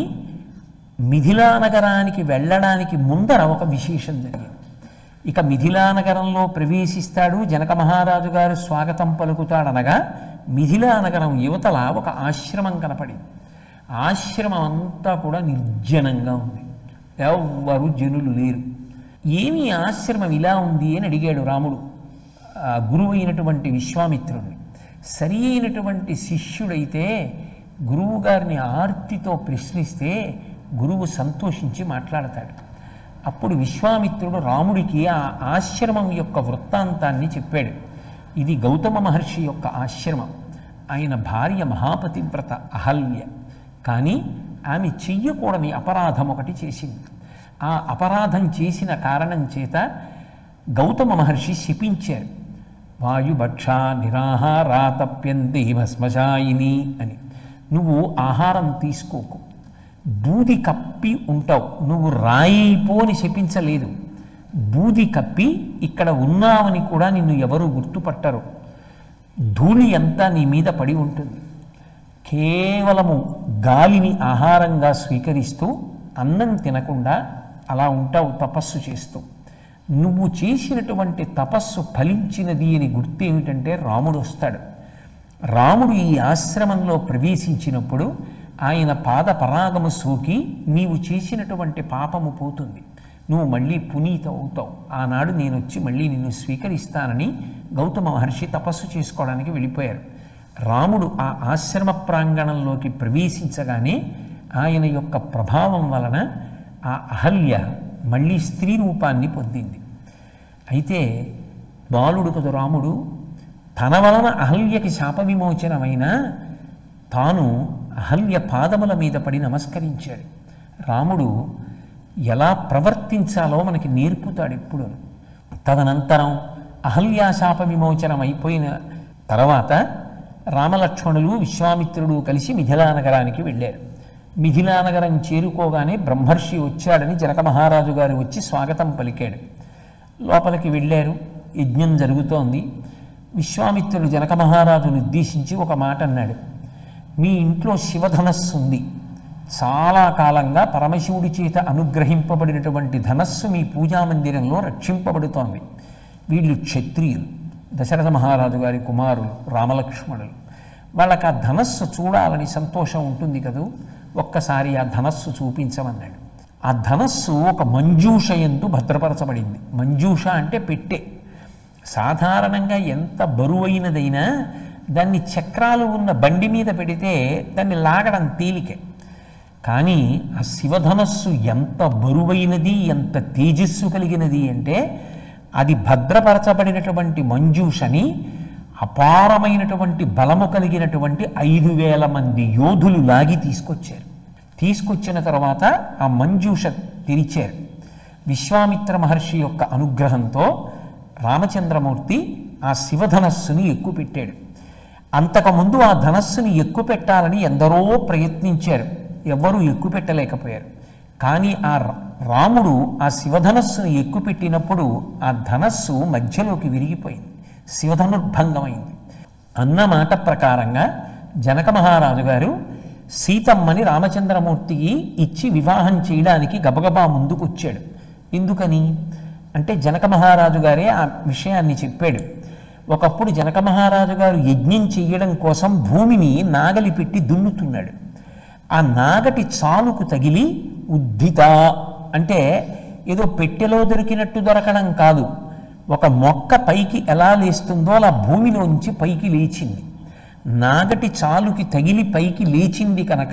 మిథిలా నగరానికి వెళ్ళడానికి ముందర ఒక విశేషం జరిగింది ఇక మిథిలా నగరంలో ప్రవేశిస్తాడు జనక మహారాజు గారు స్వాగతం పలుకుతాడనగా మిథిలా నగరం యువతల ఒక ఆశ్రమం కనపడింది ఆశ్రమం అంతా కూడా నిర్జనంగా ఉంది ఎవ్వరు జనులు లేరు ఏమి ఈ ఆశ్రమం ఇలా ఉంది అని అడిగాడు రాముడు ఆ గురువు అయినటువంటి విశ్వామిత్రుడిని సరి అయినటువంటి శిష్యుడైతే గురువు గారిని ఆర్తితో ప్రశ్నిస్తే గురువు సంతోషించి మాట్లాడతాడు అప్పుడు విశ్వామిత్రుడు రాముడికి ఆ ఆశ్రమం యొక్క వృత్తాంతాన్ని చెప్పాడు ఇది గౌతమ మహర్షి యొక్క ఆశ్రమం ఆయన భార్య మహాపతివ్రత అహల్య కానీ ఆమె చెయ్యకూడని అపరాధం ఒకటి చేసింది ఆ అపరాధం చేసిన కారణం చేత గౌతమ మహర్షి శపించారు వాయుభక్ష నిరాహారా తప్యంతి భస్మశాయిని అని నువ్వు ఆహారం తీసుకోకు బూది కప్పి ఉంటావు నువ్వు రాయిపోని శపించలేదు బూది కప్పి ఇక్కడ ఉన్నావని కూడా నిన్ను ఎవరు గుర్తుపట్టరు ధూళి అంతా నీ మీద పడి ఉంటుంది కేవలము గాలిని ఆహారంగా స్వీకరిస్తూ అన్నం తినకుండా అలా ఉంటావు తపస్సు చేస్తూ నువ్వు చేసినటువంటి తపస్సు ఫలించినది అని గుర్తు ఏమిటంటే రాముడు వస్తాడు రాముడు ఈ ఆశ్రమంలో ప్రవేశించినప్పుడు ఆయన పాద పరాగము సోకి నీవు చేసినటువంటి పాపము పోతుంది నువ్వు మళ్ళీ పునీత అవుతావు ఆనాడు నేను వచ్చి మళ్ళీ నిన్ను స్వీకరిస్తానని గౌతమ మహర్షి తపస్సు చేసుకోవడానికి వెళ్ళిపోయారు రాముడు ఆ ఆశ్రమ ప్రాంగణంలోకి ప్రవేశించగానే ఆయన యొక్క ప్రభావం వలన ఆ అహల్య మళ్ళీ స్త్రీ రూపాన్ని పొందింది అయితే బాలుడు కదు రాముడు తన వలన అహల్యకి శాప విమోచనమైన తాను అహల్య పాదముల మీద పడి నమస్కరించాడు రాముడు ఎలా ప్రవర్తించాలో మనకి నేర్పుతాడు ఎప్పుడు తదనంతరం అహల్యాశాప విమోచనం అయిపోయిన తర్వాత రామలక్ష్మణులు విశ్వామిత్రుడు కలిసి మిథిలా నగరానికి వెళ్ళారు మిథిలా నగరం చేరుకోగానే బ్రహ్మర్షి వచ్చాడని జనక మహారాజు గారు వచ్చి స్వాగతం పలికాడు లోపలికి వెళ్ళారు యజ్ఞం జరుగుతోంది విశ్వామిత్రుడు జనక మహారాజును ఉద్దేశించి ఒక మాట అన్నాడు మీ ఇంట్లో శివధనస్సు ఉంది చాలా కాలంగా పరమశివుడి చేత అనుగ్రహింపబడినటువంటి ధనస్సు మీ పూజా మందిరంలో రక్షింపబడుతోంది వీళ్ళు క్షత్రియులు దశరథ మహారాజు గారి కుమారులు రామలక్ష్మణులు వాళ్ళకి ఆ ధనస్సు చూడాలని సంతోషం ఉంటుంది కదూ ఒక్కసారి ఆ ధనస్సు చూపించమన్నాడు ఆ ధనస్సు ఒక మంజూష ఎందు భద్రపరచబడింది మంజూష అంటే పెట్టే సాధారణంగా ఎంత బరువైనదైనా దాన్ని చక్రాలు ఉన్న బండి మీద పెడితే దాన్ని లాగడం తేలికే కానీ ఆ శివధనస్సు ఎంత బరువైనది ఎంత తేజస్సు కలిగినది అంటే అది భద్రపరచబడినటువంటి మంజూషని అపారమైనటువంటి బలము కలిగినటువంటి ఐదు వేల మంది యోధులు లాగి తీసుకొచ్చారు తీసుకొచ్చిన తర్వాత ఆ మంజూష తెరిచారు విశ్వామిత్ర మహర్షి యొక్క అనుగ్రహంతో రామచంద్రమూర్తి ఆ శివధనస్సుని ఎక్కుపెట్టాడు అంతకుముందు ఆ ధనస్సుని ఎక్కుపెట్టాలని ఎందరో ప్రయత్నించారు ఎవ్వరూ ఎక్కుపెట్టలేకపోయారు కానీ ఆ రా- రాముడు ఆ శివధనస్సును ఎక్కుపెట్టినప్పుడు ఆ ధనస్సు మధ్యలోకి విరిగిపోయింది శివధనుర్భంగమైంది అన్న మాట ప్రకారంగా జనక మహారాజు గారు సీతమ్మని రామచంద్రమూర్తికి ఇచ్చి వివాహం చేయడానికి గబగబా ముందుకు వచ్చాడు ఎందుకని అంటే జనక మహారాజు గారే ఆ విషయాన్ని చెప్పాడు ఒకప్పుడు జనక మహారాజు గారు యజ్ఞం చెయ్యడం కోసం భూమిని నాగలి పెట్టి దున్నుతున్నాడు ఆ నాగటి చాలుకు తగిలి ఉద్ధిత అంటే ఏదో పెట్టెలో దొరికినట్టు దొరకడం కాదు ఒక మొక్క పైకి ఎలా లేస్తుందో అలా భూమిలోంచి పైకి లేచింది నాగటి చాలుకి తగిలి పైకి లేచింది కనుక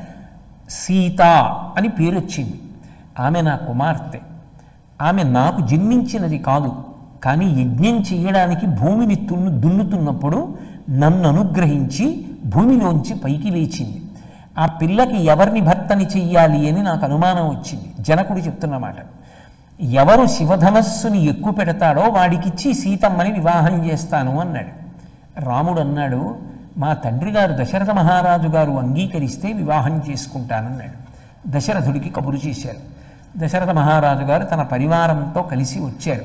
సీత అని పేరు వచ్చింది ఆమె నా కుమార్తె ఆమె నాకు జన్మించినది కాదు కానీ యజ్ఞం చేయడానికి భూమిని తున్ను దున్నుతున్నప్పుడు నన్ను అనుగ్రహించి భూమిలోంచి పైకి లేచింది ఆ పిల్లకి ఎవరిని భర్తని చెయ్యాలి అని నాకు అనుమానం వచ్చింది జనకుడు చెప్తున్నమాట ఎవరు శివధనస్సుని ఎక్కువ పెడతాడో వాడికిచ్చి సీతమ్మని వివాహం చేస్తాను అన్నాడు రాముడు అన్నాడు మా తండ్రి గారు దశరథ మహారాజు గారు అంగీకరిస్తే వివాహం చేసుకుంటానన్నాడు దశరథుడికి కబురు చేశారు దశరథ మహారాజు గారు తన పరివారంతో కలిసి వచ్చారు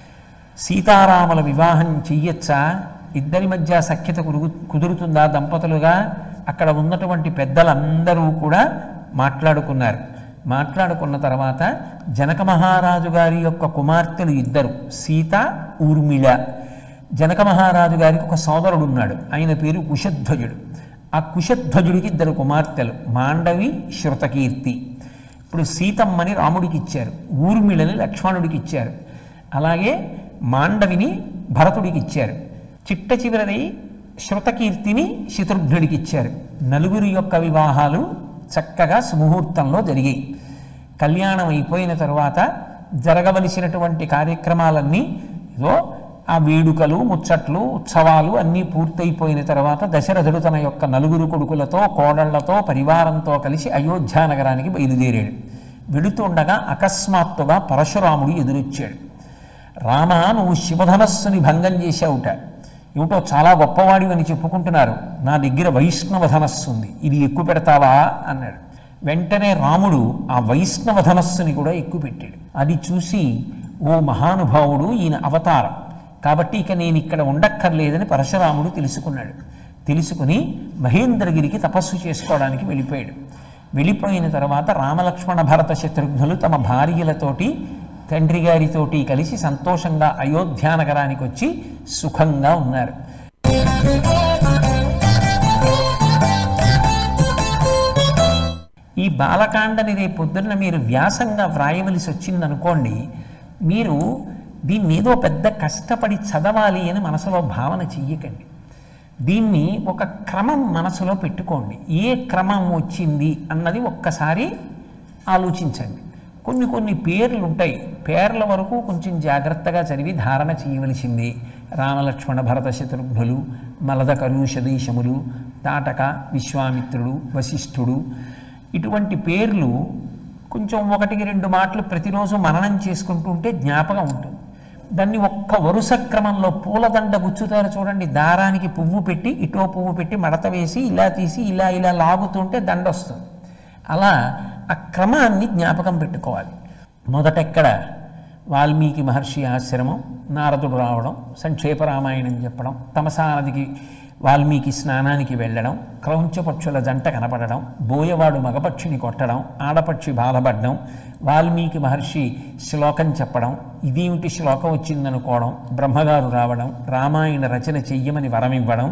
సీతారాముల వివాహం చెయ్యొచ్చా ఇద్దరి మధ్య సఖ్యత కురుగు కుదురుతుందా దంపతులుగా అక్కడ ఉన్నటువంటి పెద్దలందరూ కూడా మాట్లాడుకున్నారు మాట్లాడుకున్న తర్వాత జనక మహారాజు గారి యొక్క కుమార్తెలు ఇద్దరు సీత ఊర్మిళ జనక మహారాజు గారికి ఒక సోదరుడు ఉన్నాడు ఆయన పేరు కుశధ్వజుడు ఆ కుశధ్వజుడికి ఇద్దరు కుమార్తెలు మాండవి శృతకీర్తి ఇప్పుడు సీతమ్మని రాముడికి ఇచ్చారు ఊర్మిళని లక్ష్మణుడికి ఇచ్చారు అలాగే మాండవిని భరతుడికి ఇచ్చారు చిట్ట చివరిది శృతకీర్తిని శత్రుఘ్నుడికి ఇచ్చారు నలుగురి యొక్క వివాహాలు చక్కగా సుముహూర్తంలో జరిగాయి కళ్యాణం అయిపోయిన తరువాత జరగవలసినటువంటి కార్యక్రమాలన్నీ ఏదో ఆ వేడుకలు ముచ్చట్లు ఉత్సవాలు అన్నీ పూర్తయిపోయిన తర్వాత దశరథుడు తన యొక్క నలుగురు కొడుకులతో కోడళ్లతో పరివారంతో కలిసి అయోధ్య నగరానికి బయలుదేరాడు వెడుతుండగా అకస్మాత్తుగా పరశురాముడు ఎదురొచ్చాడు రామ నువ్వు శివధనస్సుని భంగం చేశావుట ఏమిటో చాలా గొప్పవాడివని చెప్పుకుంటున్నారు నా దగ్గర వైష్ణవ ధనస్సు ఉంది ఇది ఎక్కువ పెడతావా అన్నాడు వెంటనే రాముడు ఆ వైష్ణవ ధనస్సుని కూడా ఎక్కువ పెట్టాడు అది చూసి ఓ మహానుభావుడు ఈయన అవతారం కాబట్టి ఇక నేను ఇక్కడ ఉండక్కర్లేదని పరశురాముడు తెలుసుకున్నాడు తెలుసుకుని మహేంద్రగిరికి తపస్సు చేసుకోవడానికి వెళ్ళిపోయాడు వెళ్ళిపోయిన తర్వాత రామలక్ష్మణ భరత శత్రుఘ్నులు తమ భార్యలతోటి తండ్రి గారితోటి కలిసి సంతోషంగా అయోధ్య నగరానికి వచ్చి సుఖంగా ఉన్నారు ఈ బాలకాండని రేపు పొద్దున్న మీరు వ్యాసంగా వ్రాయవలసి వచ్చిందనుకోండి మీరు దీన్ని ఏదో పెద్ద కష్టపడి చదవాలి అని మనసులో భావన చెయ్యకండి దీన్ని ఒక క్రమం మనసులో పెట్టుకోండి ఏ క్రమం వచ్చింది అన్నది ఒక్కసారి ఆలోచించండి కొన్ని కొన్ని పేర్లు ఉంటాయి పేర్ల వరకు కొంచెం జాగ్రత్తగా చదివి ధారణ చేయవలసింది రామలక్ష్మణ భరత శత్రుఘ్నులు మలద కరుషదీశములు తాటక విశ్వామిత్రుడు వశిష్ఠుడు ఇటువంటి పేర్లు కొంచెం ఒకటికి రెండు మాటలు ప్రతిరోజు మననం చేసుకుంటూ ఉంటే జ్ఞాపకం ఉంటుంది దాన్ని ఒక్క వరుస క్రమంలో పూలదండ గుచ్చుతారు చూడండి దారానికి పువ్వు పెట్టి ఇటో పువ్వు పెట్టి మడత వేసి ఇలా తీసి ఇలా ఇలా లాగుతుంటే దండ వస్తుంది అలా ఆ క్రమాన్ని జ్ఞాపకం పెట్టుకోవాలి మొదటెక్కడ వాల్మీకి మహర్షి ఆశ్రమం నారదుడు రావడం సంక్షేప రామాయణం చెప్పడం తమసానదికి వాల్మీకి స్నానానికి వెళ్ళడం క్రౌంచపక్షుల జంట కనపడడం బోయవాడు మగపక్షిని కొట్టడం ఆడపక్షి బాధపడడం వాల్మీకి మహర్షి శ్లోకం చెప్పడం ఇదేమిటి శ్లోకం వచ్చిందనుకోవడం బ్రహ్మగారు రావడం రామాయణ రచన చెయ్యమని వరమివ్వడం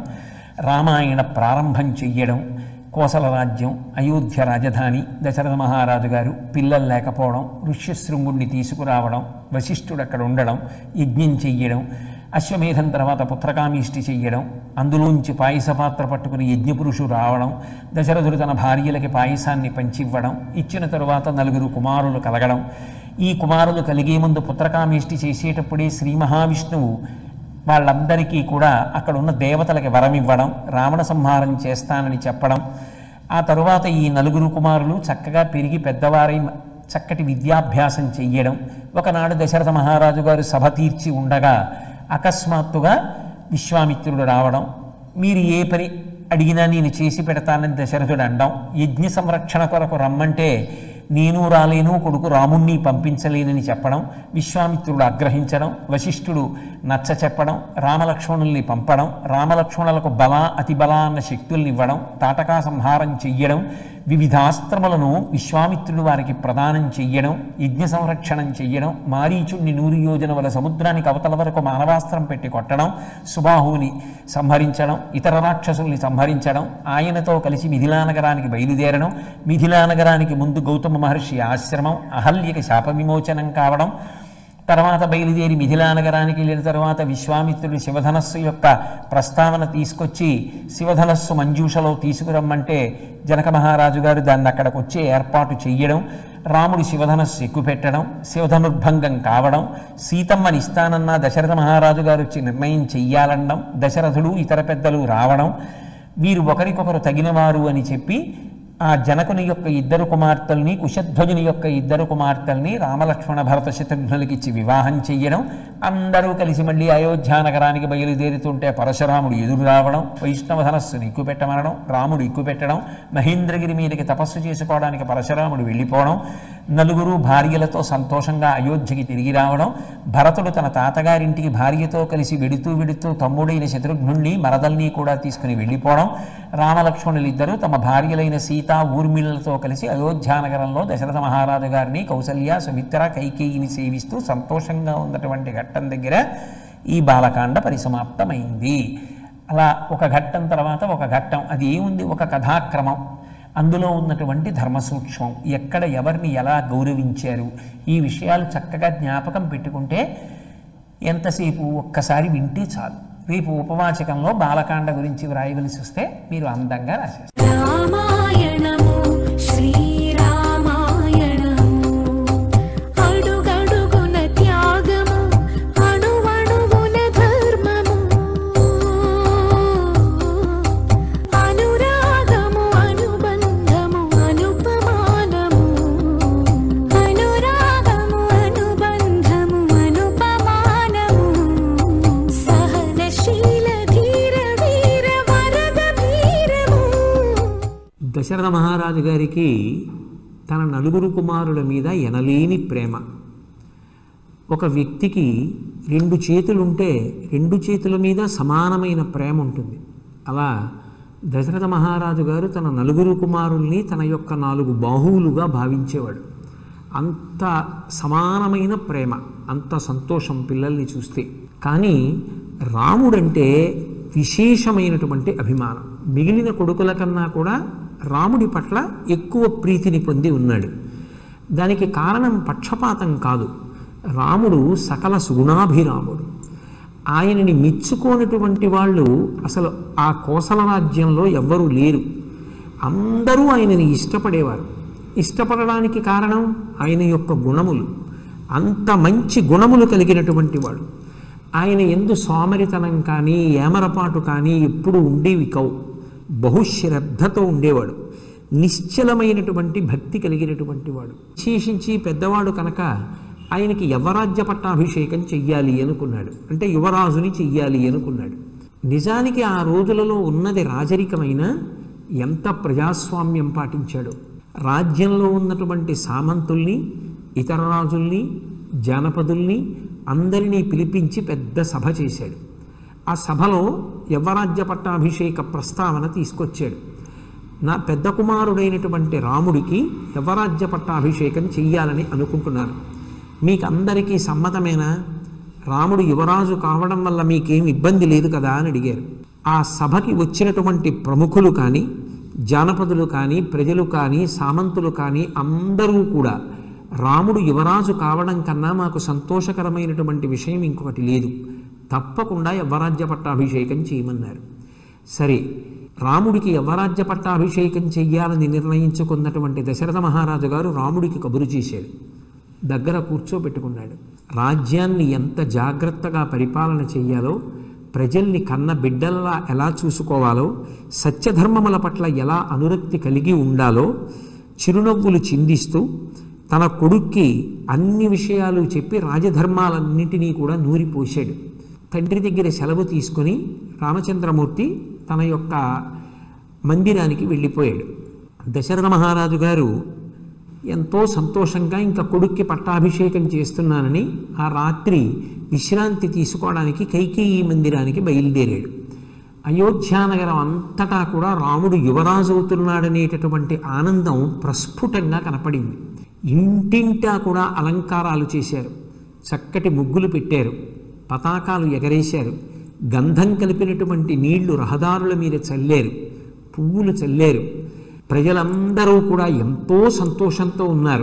రామాయణ ప్రారంభం చెయ్యడం కోసల రాజ్యం అయోధ్య రాజధాని దశరథ మహారాజు గారు పిల్లలు లేకపోవడం ఋష్యశృంగుణ్ణి తీసుకురావడం వశిష్ఠుడు అక్కడ ఉండడం యజ్ఞం చెయ్యడం అశ్వమేధం తర్వాత పుత్రకామిష్టి చెయ్యడం అందులోంచి పాయస పాత్ర పట్టుకుని యజ్ఞపురుషుడు రావడం దశరథుడు తన భార్యలకి పాయసాన్ని పంచివ్వడం ఇచ్చిన తరువాత నలుగురు కుమారులు కలగడం ఈ కుమారులు కలిగే ముందు పుత్రకామిష్టి చేసేటప్పుడే శ్రీ మహావిష్ణువు వాళ్ళందరికీ కూడా అక్కడ ఉన్న దేవతలకి వరం ఇవ్వడం రావణ సంహారం చేస్తానని చెప్పడం ఆ తరువాత ఈ నలుగురు కుమారులు చక్కగా పెరిగి పెద్దవారై చక్కటి విద్యాభ్యాసం చెయ్యడం ఒకనాడు దశరథ మహారాజు గారు సభ తీర్చి ఉండగా అకస్మాత్తుగా విశ్వామిత్రుడు రావడం మీరు ఏ పని అడిగినా నేను చేసి పెడతానని దశరథుడు అండం యజ్ఞ సంరక్షణ కొరకు రమ్మంటే నేను రాలేను కొడుకు రాముణ్ణి పంపించలేనని చెప్పడం విశ్వామిత్రుడు ఆగ్రహించడం వశిష్ఠుడు నచ్చ చెప్పడం రామలక్ష్మణుల్ని పంపడం రామలక్ష్మణులకు బల అతి బల అన్న శక్తుల్ని ఇవ్వడం తాటకా సంహారం చెయ్యడం వివిధాస్త్రములను విశ్వామిత్రుడు వారికి ప్రదానం చెయ్యడం యజ్ఞ సంరక్షణం చెయ్యడం మారీచుణ్ణి నూరు యోజనముల సముద్రానికి అవతల వరకు మానవాస్త్రం పెట్టి కొట్టడం సుబాహువుని సంహరించడం ఇతర రాక్షసుల్ని సంహరించడం ఆయనతో కలిసి మిథిలా నగరానికి బయలుదేరడం మిథిలా నగరానికి ముందు గౌతమ మహర్షి ఆశ్రమం అహల్యకి శాప విమోచనం కావడం తర్వాత బయలుదేరి మిథిలా నగరానికి వెళ్ళిన తర్వాత విశ్వామిత్రుడు శివధనస్సు యొక్క ప్రస్తావన తీసుకొచ్చి శివధనస్సు మంజూషలో తీసుకురమ్మంటే జనక మహారాజు గారు దాన్ని అక్కడికి వచ్చి ఏర్పాటు చెయ్యడం రాముడు శివధనస్సు ఎక్కుపెట్టడం శివధనుర్భంగం కావడం సీతమ్మని ఇస్తానన్న దశరథ మహారాజు గారు వచ్చి నిర్ణయం చెయ్యాలనడం దశరథుడు ఇతర పెద్దలు రావడం వీరు ఒకరికొకరు తగినవారు అని చెప్పి ఆ జనకుని యొక్క ఇద్దరు కుమార్తెల్ని కుశధ్వజుని యొక్క ఇద్దరు కుమార్తెల్ని రామలక్ష్మణ భరత శత్రుఘ్నులకి ఇచ్చి వివాహం చెయ్యడం అందరూ కలిసి మళ్ళీ అయోధ్య నగరానికి బయలుదేరుతుంటే పరశురాముడు ఎదురు రావడం వైష్ణవ ధనస్సును ఎక్కుపెట్టమనడం రాముడు ఎక్కుపెట్టడం మహేంద్రగిరి మీదకి తపస్సు చేసుకోవడానికి పరశురాముడు వెళ్ళిపోవడం నలుగురు భార్యలతో సంతోషంగా అయోధ్యకి తిరిగి రావడం భరతుడు తన తాతగారింటికి భార్యతో కలిసి వెడుతూ వెడుతూ తమ్ముడైన శత్రుఘ్నుణ్ణి మరదల్ని కూడా తీసుకుని వెళ్ళిపోవడం రామలక్ష్మణులిద్దరూ తమ భార్యలైన సీత ఊర్మిళలతో కలిసి అయోధ్యానగరంలో దశరథ మహారాజు గారిని కౌసల్య సుమిత్ర కైకేయిని సేవిస్తూ సంతోషంగా ఉన్నటువంటి ఘట్టం దగ్గర ఈ బాలకాండ పరిసమాప్తమైంది అలా ఒక ఘట్టం తర్వాత ఒక ఘట్టం అది ఏముంది ఒక కథాక్రమం అందులో ఉన్నటువంటి ధర్మ సూక్ష్మం ఎక్కడ ఎవరిని ఎలా గౌరవించారు ఈ విషయాలు చక్కగా జ్ఞాపకం పెట్టుకుంటే ఎంతసేపు ఒక్కసారి వింటే చాలు రేపు ఉపవాచకంలో బాలకాండ గురించి వ్రాయవలసి వస్తే మీరు అందంగా రాసేస్తారు రామాయణము శ్రీరామాయణము అడుగడుగున త్యాగము అణువణువున ధర్మము అనురాగము అనుబంధము అనుపమానము అనురాగము అనుబంధము అనుపమానము సహనశీల ధీర వీర వరద వీరము దశరథ మహారాజు గారికి తన నలుగురు కుమారుల మీద ఎనలేని ప్రేమ ఒక వ్యక్తికి రెండు చేతులుంటే రెండు చేతుల మీద సమానమైన ప్రేమ ఉంటుంది అలా దశరథ మహారాజు గారు తన నలుగురు కుమారుల్ని తన యొక్క నాలుగు బాహువులుగా భావించేవాడు అంత సమానమైన ప్రేమ అంత సంతోషం పిల్లల్ని చూస్తే కానీ రాముడంటే విశేషమైనటువంటి అభిమానం మిగిలిన కొడుకుల కన్నా కూడా రాముడి పట్ల ఎక్కువ ప్రీతిని పొంది ఉన్నాడు దానికి కారణం పక్షపాతం కాదు రాముడు సకల సుగుణాభిరాముడు ఆయనని మెచ్చుకోనటువంటి వాళ్ళు అసలు ఆ కోసల రాజ్యంలో ఎవ్వరూ లేరు అందరూ ఆయనని ఇష్టపడేవారు ఇష్టపడడానికి కారణం ఆయన యొక్క గుణములు అంత మంచి గుణములు కలిగినటువంటి వాడు ఆయన ఎందు సోమరితనం కానీ ఏమరపాటు కానీ ఎప్పుడు ఉండేవి కవు బహుశ్రద్ధతో ఉండేవాడు నిశ్చలమైనటువంటి భక్తి కలిగినటువంటి వాడు విశేషించి పెద్దవాడు కనుక ఆయనకి యవరాజ్య పట్టాభిషేకం చెయ్యాలి అనుకున్నాడు అంటే యువరాజుని చెయ్యాలి అనుకున్నాడు నిజానికి ఆ రోజులలో ఉన్నది రాజరికమైన ఎంత ప్రజాస్వామ్యం పాటించాడు రాజ్యంలో ఉన్నటువంటి సామంతుల్ని ఇతర రాజుల్ని జానపదుల్ని అందరినీ పిలిపించి పెద్ద సభ చేశాడు ఆ సభలో యవ్వరాజ్య పట్టాభిషేక ప్రస్తావన తీసుకొచ్చాడు నా పెద్ద కుమారుడైనటువంటి రాముడికి యవ్వరాజ్య పట్టాభిషేకం చెయ్యాలని అనుకుంటున్నాను మీకు అందరికీ సమ్మతమేనా రాముడు యువరాజు కావడం వల్ల మీకేం ఇబ్బంది లేదు కదా అని అడిగారు ఆ సభకి వచ్చినటువంటి ప్రముఖులు కానీ జానపదులు కానీ ప్రజలు కానీ సామంతులు కానీ అందరూ కూడా రాముడు యువరాజు కావడం కన్నా మాకు సంతోషకరమైనటువంటి విషయం ఇంకొకటి లేదు తప్పకుండా యవ్వరాజ్య పట్టాభిషేకం చేయమన్నారు సరే రాముడికి యవ్వరాజ్య పట్టాభిషేకం చెయ్యాలని నిర్ణయించుకున్నటువంటి దశరథ మహారాజు గారు రాముడికి కబురు చేశాడు దగ్గర కూర్చోబెట్టుకున్నాడు రాజ్యాన్ని ఎంత జాగ్రత్తగా పరిపాలన చెయ్యాలో ప్రజల్ని కన్న బిడ్డల్లా ఎలా చూసుకోవాలో సత్యధర్మముల పట్ల ఎలా అనురక్తి కలిగి ఉండాలో చిరునవ్వులు చిందిస్తూ తన కొడుక్కి అన్ని విషయాలు చెప్పి రాజధర్మాలన్నింటినీ కూడా నూరిపోశాడు తండ్రి దగ్గర సెలవు తీసుకొని రామచంద్రమూర్తి తన యొక్క మందిరానికి వెళ్ళిపోయాడు దశరథ మహారాజు గారు ఎంతో సంతోషంగా ఇంకా కొడుక్కి పట్టాభిషేకం చేస్తున్నానని ఆ రాత్రి విశ్రాంతి తీసుకోవడానికి కైకేయి మందిరానికి బయలుదేరాడు అయోధ్యానగరం అంతటా కూడా రాముడు యువరాజు అవుతున్నాడనేటటువంటి ఆనందం ప్రస్ఫుటంగా కనపడింది ఇంటింటా కూడా అలంకారాలు చేశారు చక్కటి ముగ్గులు పెట్టారు పతాకాలు ఎగరేశారు గంధం కలిపినటువంటి నీళ్లు రహదారుల మీద చల్లారు పువ్వులు చల్లారు ప్రజలందరూ కూడా ఎంతో సంతోషంతో ఉన్నారు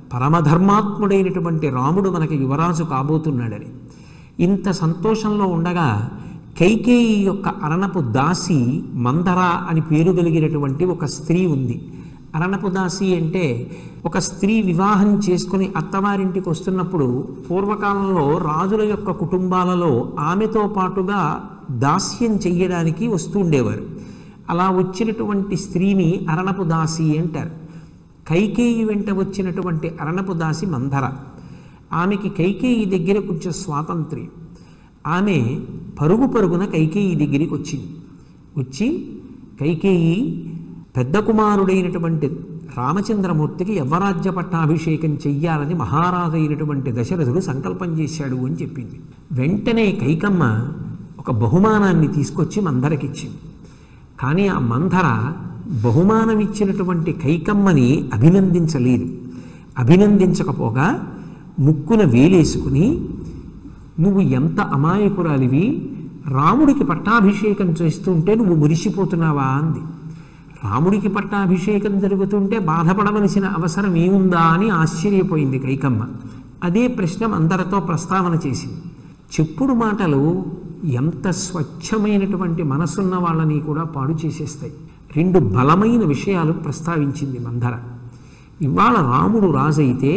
పరమధర్మాత్ముడైనటువంటి రాముడు మనకి యువరాజు కాబోతున్నాడని ఇంత సంతోషంలో ఉండగా కైకేయి యొక్క అరణపు దాసి మందర అని పేరు కలిగినటువంటి ఒక స్త్రీ ఉంది అరణపు దాసి అంటే ఒక స్త్రీ వివాహం చేసుకుని అత్తవారింటికి వస్తున్నప్పుడు పూర్వకాలంలో రాజుల యొక్క కుటుంబాలలో ఆమెతో పాటుగా దాస్యం చెయ్యడానికి వస్తూ ఉండేవారు అలా వచ్చినటువంటి స్త్రీని అరణపు దాసి అంటారు కైకేయి వెంట వచ్చినటువంటి అరణపు దాసి మందర ఆమెకి కైకేయి దగ్గర కొంచెం స్వాతంత్ర్యం ఆమె పరుగు పరుగున కైకేయి దగ్గరికి వచ్చింది వచ్చి కైకేయి పెద్ద కుమారుడైనటువంటి రామచంద్రమూర్తికి యవ్వరాజ్య పట్టాభిషేకం చెయ్యాలని మహారాజు అయినటువంటి దశరథుడు సంకల్పం చేశాడు అని చెప్పింది వెంటనే కైకమ్మ ఒక బహుమానాన్ని తీసుకొచ్చి మందరకిచ్చింది కానీ ఆ మందర బహుమానం ఇచ్చినటువంటి కైకమ్మని అభినందించలేదు అభినందించకపోగా ముక్కున వేలేసుకుని నువ్వు ఎంత అమాయకురాలివి రాముడికి పట్టాభిషేకం చేస్తుంటే నువ్వు మురిసిపోతున్నావా అంది రాముడికి పట్టాభిషేకం జరుగుతుంటే బాధపడవలసిన అవసరం ఏముందా అని ఆశ్చర్యపోయింది కైకమ్మ అదే ప్రశ్న అందరితో ప్రస్తావన చేసింది చెప్పుడు మాటలు ఎంత స్వచ్ఛమైనటువంటి మనసున్న వాళ్ళని కూడా పాడు చేసేస్తాయి రెండు బలమైన విషయాలు ప్రస్తావించింది మందర ఇవాళ రాముడు రాజైతే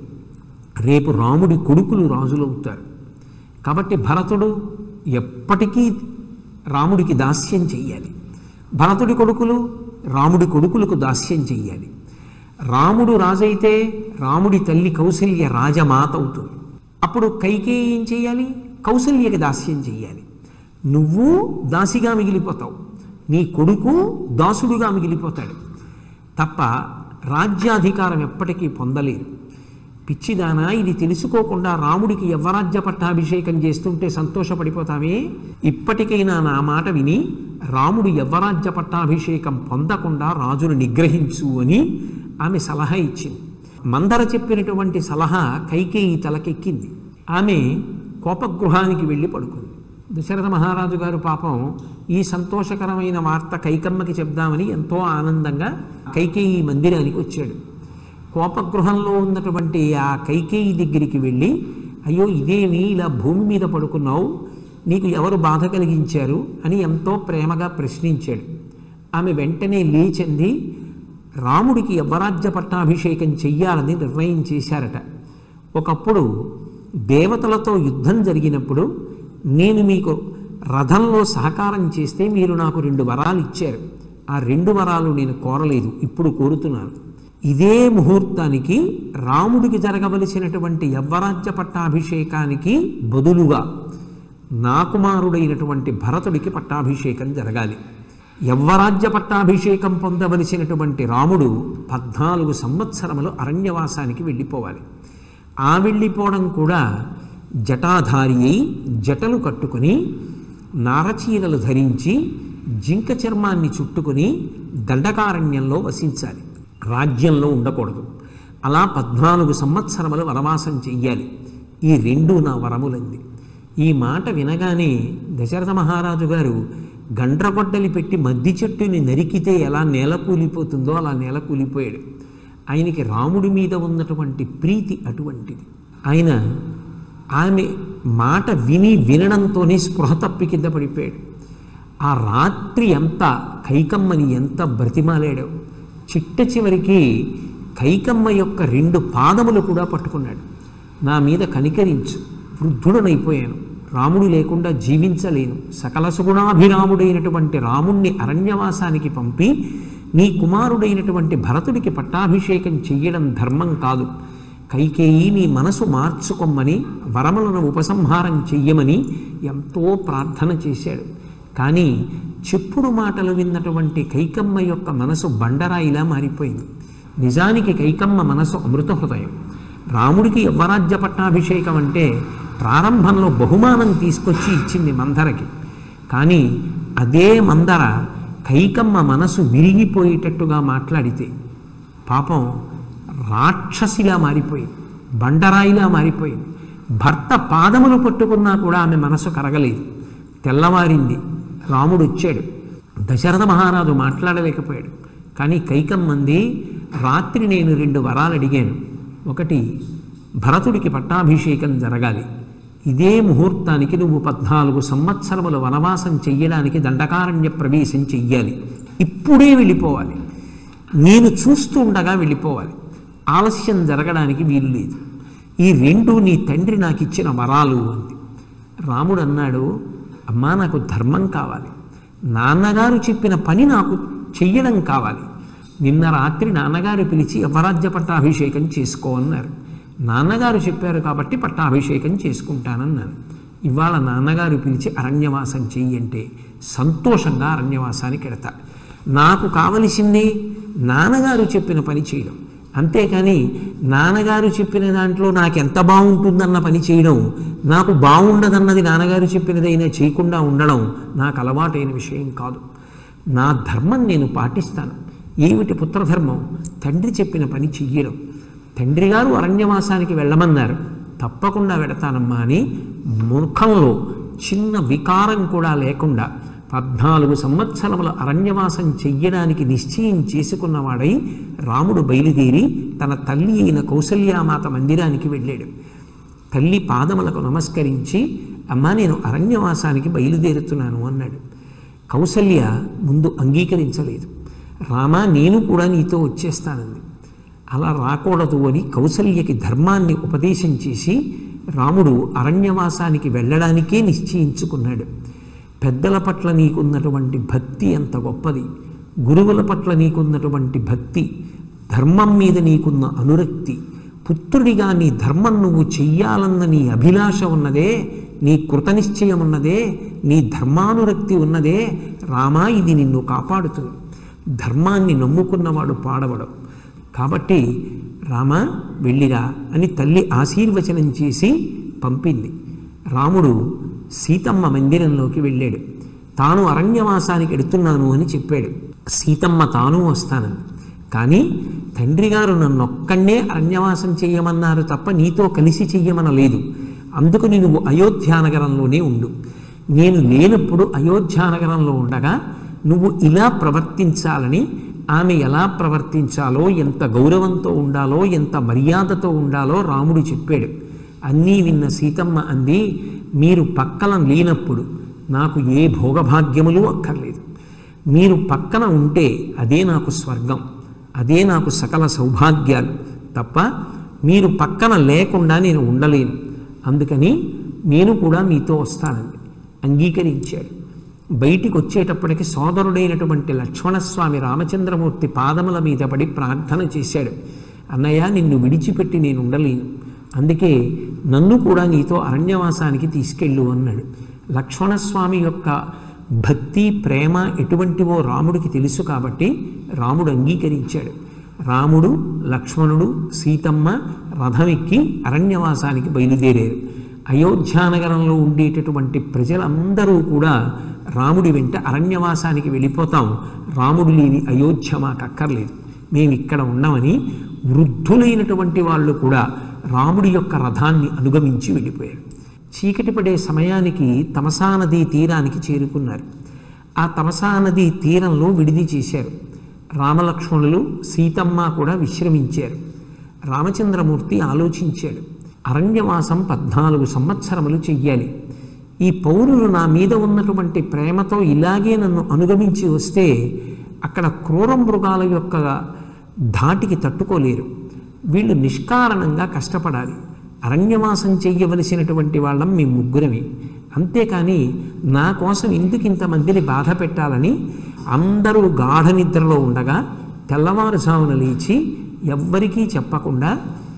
రేపు రాముడి కొడుకులు రాజులు అవుతారు కాబట్టి భరతుడు ఎప్పటికీ రాముడికి దాస్యం చెయ్యాలి భరతుడి కొడుకులు రాముడి కొడుకులకు దాస్యం చెయ్యాలి రాముడు రాజైతే రాముడి తల్లి కౌసల్య రాజమాత అవుతుంది అప్పుడు కైకేయి ఏం చేయాలి కౌసల్యకి దాస్యం చెయ్యాలి నువ్వు దాసిగా మిగిలిపోతావు నీ కొడుకు దాసుడుగా మిగిలిపోతాడు తప్ప రాజ్యాధికారం ఎప్పటికీ పొందలేరు పిచ్చిదానా ఇది తెలుసుకోకుండా రాముడికి యవ్వరాజ్య పట్టాభిషేకం చేస్తుంటే సంతోషపడిపోతామే ఇప్పటికైనా నా మాట విని రాముడు యవ్వరాజ్య పట్టాభిషేకం పొందకుండా రాజును నిగ్రహించు అని ఆమె సలహా ఇచ్చింది మందర చెప్పినటువంటి సలహా కైకేయి తలకెక్కింది ఆమె కోపగృహానికి వెళ్ళి పడుకుంది దశరథ మహారాజు గారు పాపం ఈ సంతోషకరమైన వార్త కైకమ్మకి చెప్దామని ఎంతో ఆనందంగా కైకేయి మందిరానికి వచ్చాడు కోపగృహంలో ఉన్నటువంటి ఆ కైకేయి దగ్గరికి వెళ్ళి అయ్యో ఇదేమి ఇలా భూమి మీద పడుకున్నావు నీకు ఎవరు బాధ కలిగించారు అని ఎంతో ప్రేమగా ప్రశ్నించాడు ఆమె వెంటనే లేచింది రాముడికి యవ్వరాజ్య పట్టాభిషేకం చెయ్యాలని నిర్ణయం చేశారట ఒకప్పుడు దేవతలతో యుద్ధం జరిగినప్పుడు నేను మీకు రథంలో సహకారం చేస్తే మీరు నాకు రెండు వరాలు ఇచ్చారు ఆ రెండు వరాలు నేను కోరలేదు ఇప్పుడు కోరుతున్నాను ఇదే ముహూర్తానికి రాముడికి జరగవలసినటువంటి యవ్వరాజ్య పట్టాభిషేకానికి బదులుగా నా కుమారుడైనటువంటి భరతుడికి పట్టాభిషేకం జరగాలి యవ్వరాజ్య పట్టాభిషేకం పొందవలసినటువంటి రాముడు పద్నాలుగు సంవత్సరములు అరణ్యవాసానికి వెళ్ళిపోవాలి ఆ వెళ్ళిపోవడం కూడా జటాధారి అయి జటలు కట్టుకుని నారచీరలు ధరించి జింక చర్మాన్ని చుట్టుకుని దండకారణ్యంలో వసించాలి రాజ్యంలో ఉండకూడదు అలా పద్నాలుగు సంవత్సరములు వనవాసం చెయ్యాలి ఈ రెండు నా వరములంది ఈ మాట వినగానే దశరథ మహారాజు గారు గండ్రగొడ్డలి పెట్టి మద్ది చెట్టుని నరికితే ఎలా నేల కూలిపోతుందో అలా నేల కూలిపోయాడు ఆయనకి రాముడి మీద ఉన్నటువంటి ప్రీతి అటువంటిది ఆయన ఆమె మాట విని వినడంతోనే స్పృహ తప్పి కింద పడిపోయాడు ఆ రాత్రి ఎంత కైకమ్మని ఎంత బ్రతిమాలాడో చిట్ట చివరికి కైకమ్మ యొక్క రెండు పాదములు కూడా పట్టుకున్నాడు నా మీద కనికరించు వృద్ధుడనైపోయాను రాముడు లేకుండా జీవించలేను సకల సుగుణాభిరాముడైనటువంటి రాముణ్ణి అరణ్యవాసానికి పంపి నీ కుమారుడైనటువంటి భరతుడికి పట్టాభిషేకం చెయ్యడం ధర్మం కాదు కైకేయి నీ మనసు మార్చుకొమ్మని వరములను ఉపసంహారం చెయ్యమని ఎంతో ప్రార్థన చేశాడు కానీ చెప్పుడు మాటలు విన్నటువంటి కైకమ్మ యొక్క మనసు బండరాయిలా మారిపోయింది నిజానికి కైకమ్మ మనసు అమృత హృదయం రాముడికి యవ్వరాజ్య పట్టాభిషేకం అంటే ప్రారంభంలో బహుమానం తీసుకొచ్చి ఇచ్చింది మందరకి కానీ అదే మందర కైకమ్మ మనసు విరిగిపోయేటట్టుగా మాట్లాడితే పాపం రాక్షసిలా మారిపోయింది బండరాయిలా మారిపోయింది భర్త పాదములు పట్టుకున్నా కూడా ఆమె మనసు కరగలేదు తెల్లవారింది రాముడు వచ్చాడు దశరథ మహారాజు మాట్లాడలేకపోయాడు కానీ కైకమ్మంది రాత్రి నేను రెండు వరాలు అడిగాను ఒకటి భరతుడికి పట్టాభిషేకం జరగాలి ఇదే ముహూర్తానికి నువ్వు పద్నాలుగు సంవత్సరముల వనవాసం చెయ్యడానికి దండకారణ్య ప్రవేశం చెయ్యాలి ఇప్పుడే వెళ్ళిపోవాలి నేను చూస్తూ ఉండగా వెళ్ళిపోవాలి ఆలస్యం జరగడానికి వీలు లేదు ఈ రెండు నీ తండ్రి నాకు ఇచ్చిన వరాలు అంది రాముడు అన్నాడు అమ్మా నాకు ధర్మం కావాలి నాన్నగారు చెప్పిన పని నాకు చెయ్యడం కావాలి నిన్న రాత్రి నాన్నగారు పిలిచి యవరాజ్య పట్టాభిషేకం చేసుకో అన్నారు నాన్నగారు చెప్పారు కాబట్టి పట్టాభిషేకం చేసుకుంటానన్నాను ఇవాళ నాన్నగారు పిలిచి అరణ్యవాసం చెయ్యంటే సంతోషంగా అరణ్యవాసానికి ఎడతా నాకు కావలసింది నాన్నగారు చెప్పిన పని చేయడం అంతేకాని నాన్నగారు చెప్పిన దాంట్లో నాకు ఎంత బాగుంటుందన్న పని చేయడం నాకు బాగుండదన్నది నాన్నగారు చెప్పినదైనా చేయకుండా ఉండడం నాకు అలవాటైన విషయం కాదు నా ధర్మం నేను పాటిస్తాను ఏమిటి పుత్రధర్మం తండ్రి చెప్పిన పని చెయ్యడం తండ్రి గారు అరణ్యవాసానికి వెళ్ళమన్నారు తప్పకుండా వెడతానమ్మా అని ముఖంలో చిన్న వికారం కూడా లేకుండా పద్నాలుగు సంవత్సరముల అరణ్యవాసం చెయ్యడానికి నిశ్చయం చేసుకున్నవాడై రాముడు బయలుదేరి తన తల్లి అయిన కౌసల్యామాత మందిరానికి వెళ్ళాడు తల్లి పాదములకు నమస్కరించి అమ్మా నేను అరణ్యవాసానికి బయలుదేరుతున్నాను అన్నాడు కౌసల్య ముందు అంగీకరించలేదు రామా నేను కూడా నీతో వచ్చేస్తానంది అలా రాకూడదు అని కౌసల్యకి ధర్మాన్ని ఉపదేశం చేసి రాముడు అరణ్యవాసానికి వెళ్ళడానికే నిశ్చయించుకున్నాడు పెద్దల పట్ల నీకున్నటువంటి భక్తి ఎంత గొప్పది గురువుల పట్ల నీకున్నటువంటి భక్తి ధర్మం మీద నీకున్న అనురక్తి పుత్రుడిగా నీ ధర్మం నువ్వు చెయ్యాలన్న నీ అభిలాష ఉన్నదే నీ కృతనిశ్చయం ఉన్నదే నీ ధర్మానురక్తి ఉన్నదే రామా ఇది నిన్ను కాపాడుతుంది ధర్మాన్ని నమ్ముకున్నవాడు పాడవడు కాబట్టి రామ వెళ్ళిరా అని తల్లి ఆశీర్వచనం చేసి పంపింది రాముడు సీతమ్మ మందిరంలోకి వెళ్ళాడు తాను అరణ్యవాసానికి ఎడుతున్నాను అని చెప్పాడు సీతమ్మ తాను వస్తానంది కానీ తండ్రి గారు నన్ను ఒక్కడే అరణ్యవాసం చెయ్యమన్నారు తప్ప నీతో కలిసి చెయ్యమనలేదు అందుకని నువ్వు అయోధ్యానగరంలోనే ఉండు నేను లేనప్పుడు అయోధ్యానగరంలో ఉండగా నువ్వు ఇలా ప్రవర్తించాలని ఆమె ఎలా ప్రవర్తించాలో ఎంత గౌరవంతో ఉండాలో ఎంత మర్యాదతో ఉండాలో రాముడు చెప్పాడు అన్నీ విన్న సీతమ్మ అంది మీరు పక్కన లేనప్పుడు నాకు ఏ భోగభాగ్యములు అక్కర్లేదు మీరు పక్కన ఉంటే అదే నాకు స్వర్గం అదే నాకు సకల సౌభాగ్యాలు తప్ప మీరు పక్కన లేకుండా నేను ఉండలేను అందుకని నేను కూడా మీతో వస్తానండి అంగీకరించాడు బయటికి వచ్చేటప్పటికి సోదరుడైనటువంటి లక్ష్మణస్వామి రామచంద్రమూర్తి పాదముల మీద పడి ప్రార్థన చేశాడు అన్నయ్య నిన్ను విడిచిపెట్టి నేను ఉండలేను అందుకే నన్ను కూడా నీతో అరణ్యవాసానికి తీసుకెళ్ళు అన్నాడు లక్ష్మణస్వామి యొక్క భక్తి ప్రేమ ఎటువంటివో రాముడికి తెలుసు కాబట్టి రాముడు అంగీకరించాడు రాముడు లక్ష్మణుడు సీతమ్మ రథమెక్కి అరణ్యవాసానికి బయలుదేరారు అయోధ్యానగరంలో ఉండేటటువంటి ప్రజలందరూ కూడా రాముడి వెంట అరణ్యవాసానికి వెళ్ళిపోతాం రాముడు లేని అయోధ్య మాకు అక్కర్లేదు మేము ఇక్కడ ఉన్నామని వృద్ధులైనటువంటి వాళ్ళు కూడా రాముడి యొక్క రథాన్ని అనుగమించి వెళ్ళిపోయారు చీకటి పడే సమయానికి తమసా నదీ తీరానికి చేరుకున్నారు ఆ తమసా నదీ తీరంలో విడిది చేశారు రామలక్ష్మణులు సీతమ్మ కూడా విశ్రమించారు రామచంద్రమూర్తి ఆలోచించాడు అరణ్యవాసం పద్నాలుగు సంవత్సరములు చెయ్యాలి ఈ పౌరులు నా మీద ఉన్నటువంటి ప్రేమతో ఇలాగే నన్ను అనుగమించి వస్తే అక్కడ క్రూర మృగాల యొక్క ధాటికి తట్టుకోలేరు వీళ్ళు నిష్కారణంగా కష్టపడాలి అరణ్యవాసం చెయ్యవలసినటువంటి వాళ్ళం మీ ముగ్గురమే అంతేకాని నా కోసం ఎందుకు ఇంతమందిని బాధ పెట్టాలని అందరూ గాఢ నిద్రలో ఉండగా తెల్లవారుజామున లేచి ఎవ్వరికీ చెప్పకుండా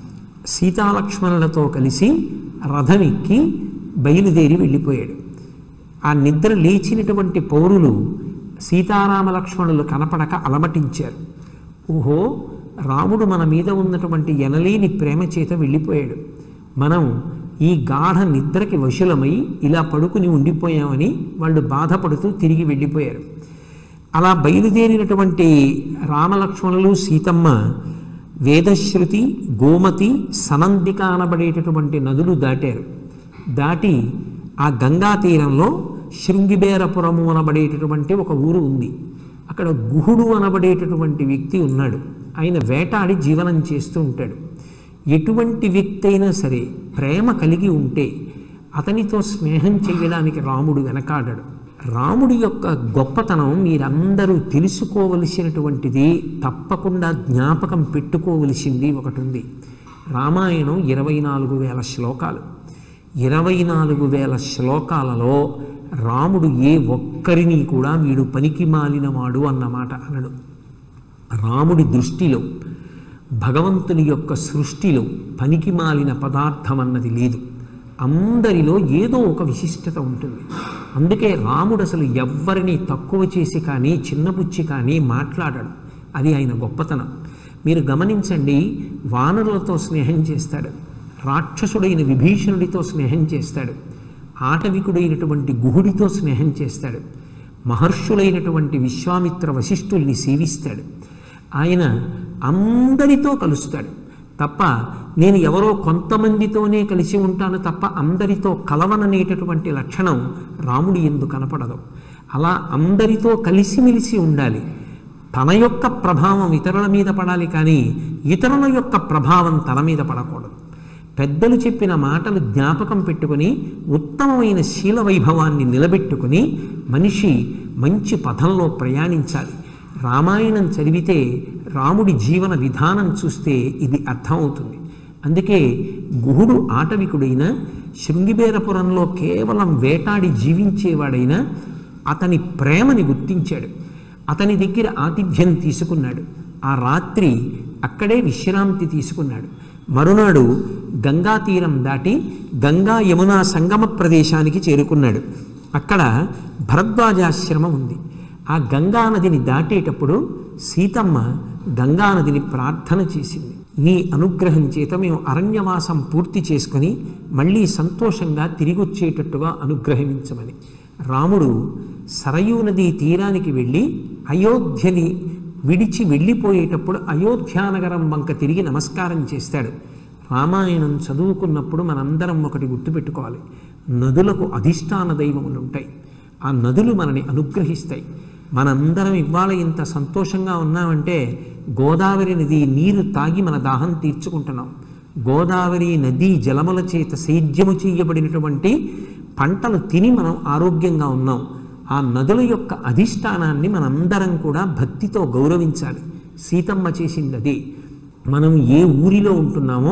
సీతాలక్ష్మణులతో కలిసి రథమెక్కి బయలుదేరి వెళ్ళిపోయాడు ఆ నిద్ర లేచినటువంటి పౌరులు సీతారామ లక్ష్మణులు కనపడక అలమటించారు ఓహో రాముడు మన మీద ఉన్నటువంటి ఎనలేని ప్రేమ చేత వెళ్ళిపోయాడు మనం ఈ గాఢ నిద్రకి వశులమై ఇలా పడుకుని ఉండిపోయామని వాళ్ళు బాధపడుతూ తిరిగి వెళ్ళిపోయారు అలా బయలుదేరినటువంటి రామలక్ష్మణులు సీతమ్మ వేదశ్రుతి గోమతి సనందిక అనబడేటటువంటి నదులు దాటారు దాటి ఆ గంగా తీరంలో శృంగిబేరపురము అనబడేటటువంటి ఒక ఊరు ఉంది అక్కడ గుహుడు అనబడేటటువంటి వ్యక్తి ఉన్నాడు ఆయన వేటాడి జీవనం చేస్తూ ఉంటాడు ఎటువంటి వ్యక్తి అయినా సరే ప్రేమ కలిగి ఉంటే అతనితో స్నేహం చేయడానికి రాముడు వెనకాడాడు రాముడి యొక్క గొప్పతనం మీరందరూ తెలుసుకోవలసినటువంటిది తప్పకుండా జ్ఞాపకం పెట్టుకోవలసింది ఒకటి ఉంది రామాయణం ఇరవై నాలుగు వేల శ్లోకాలు ఇరవై నాలుగు వేల శ్లోకాలలో రాముడు ఏ ఒక్కరిని కూడా వీడు పనికి మాలినవాడు అన్నమాట అనడు రాముడి దృష్టిలో భగవంతుని యొక్క సృష్టిలో పనికి మాలిన పదార్థం అన్నది లేదు అందరిలో ఏదో ఒక విశిష్టత ఉంటుంది అందుకే రాముడు అసలు ఎవ్వరిని తక్కువ చేసి కానీ చిన్నపుచ్చి కానీ మాట్లాడాడు అది ఆయన గొప్పతనం మీరు గమనించండి వానరులతో స్నేహం చేస్తాడు రాక్షసుడైన విభీషణుడితో స్నేహం చేస్తాడు ఆటవికుడైనటువంటి గుహుడితో స్నేహం చేస్తాడు మహర్షులైనటువంటి విశ్వామిత్ర వశిష్ఠుల్ని సేవిస్తాడు ఆయన అందరితో కలుస్తాడు తప్ప నేను ఎవరో కొంతమందితోనే కలిసి ఉంటాను తప్ప అందరితో కలవననేటటువంటి లక్షణం రాముడి ఎందు కనపడదు అలా అందరితో కలిసిమెలిసి ఉండాలి తన యొక్క ప్రభావం ఇతరుల మీద పడాలి కానీ ఇతరుల యొక్క ప్రభావం తన మీద పడకూడదు పెద్దలు చెప్పిన మాటలు జ్ఞాపకం పెట్టుకుని ఉత్తమమైన శీల వైభవాన్ని నిలబెట్టుకుని మనిషి మంచి పథంలో ప్రయాణించాలి రామాయణం చదివితే రాముడి జీవన విధానం చూస్తే ఇది అర్థమవుతుంది అందుకే గుహుడు ఆటవికుడైన శృంగిబేరపురంలో కేవలం వేటాడి జీవించేవాడైనా అతని ప్రేమని గుర్తించాడు అతని దగ్గర ఆతిథ్యం తీసుకున్నాడు ఆ రాత్రి అక్కడే విశ్రాంతి తీసుకున్నాడు మరునాడు గంగా తీరం దాటి గంగా యమునా సంగమ ప్రదేశానికి చేరుకున్నాడు అక్కడ భరద్వాజాశ్రమం ఉంది ఆ గంగా నదిని దాటేటప్పుడు సీతమ్మ గంగా నదిని ప్రార్థన చేసింది నీ అనుగ్రహం చేత మేము అరణ్యవాసం పూర్తి చేసుకొని మళ్ళీ సంతోషంగా తిరిగి వచ్చేటట్టుగా అనుగ్రహించమని రాముడు సరయూ నదీ తీరానికి వెళ్ళి అయోధ్యని విడిచి వెళ్ళిపోయేటప్పుడు అయోధ్యానగరం వంక తిరిగి నమస్కారం చేస్తాడు రామాయణం చదువుకున్నప్పుడు మనందరం ఒకటి గుర్తుపెట్టుకోవాలి నదులకు అధిష్టాన దైవములు ఉంటాయి ఆ నదులు మనని అనుగ్రహిస్తాయి మనందరం ఇవాళ ఇంత సంతోషంగా ఉన్నామంటే గోదావరి నది నీరు తాగి మన దాహం తీర్చుకుంటున్నాం గోదావరి నదీ జలముల చేత సేద్యము చేయబడినటువంటి పంటలు తిని మనం ఆరోగ్యంగా ఉన్నాం ఆ నదుల యొక్క అధిష్టానాన్ని మనందరం కూడా భక్తితో గౌరవించాలి సీతమ్మ చేసింది అదే మనం ఏ ఊరిలో ఉంటున్నామో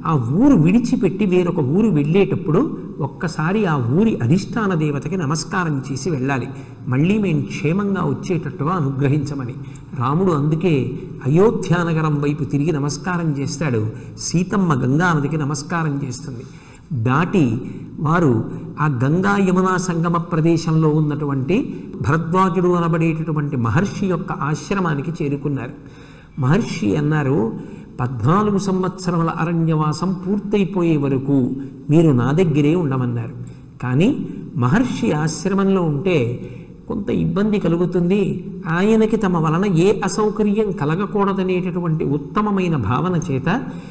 ఆ ఊరు విడిచిపెట్టి వేరొక ఊరు వెళ్ళేటప్పుడు ఒక్కసారి ఆ ఊరి అధిష్టాన దేవతకి నమస్కారం చేసి వెళ్ళాలి మళ్ళీ మేము క్షేమంగా వచ్చేటట్టుగా అనుగ్రహించమని రాముడు అందుకే అయోధ్యానగరం వైపు తిరిగి నమస్కారం చేస్తాడు సీతమ్మ గంగానదికి నమస్కారం చేస్తుంది దాటి వారు ఆ గంగా యమునా సంగమ ప్రదేశంలో ఉన్నటువంటి భరద్వాజుడు అనబడేటటువంటి మహర్షి యొక్క ఆశ్రమానికి చేరుకున్నారు మహర్షి అన్నారు పద్నాలుగు సంవత్సరముల అరణ్యవాసం పూర్తయిపోయే వరకు మీరు నా దగ్గరే ఉండమన్నారు కానీ మహర్షి ఆశ్రమంలో ఉంటే కొంత ఇబ్బంది కలుగుతుంది ఆయనకి తమ వలన ఏ అసౌకర్యం కలగకూడదనేటటువంటి ఉత్తమమైన భావన చేత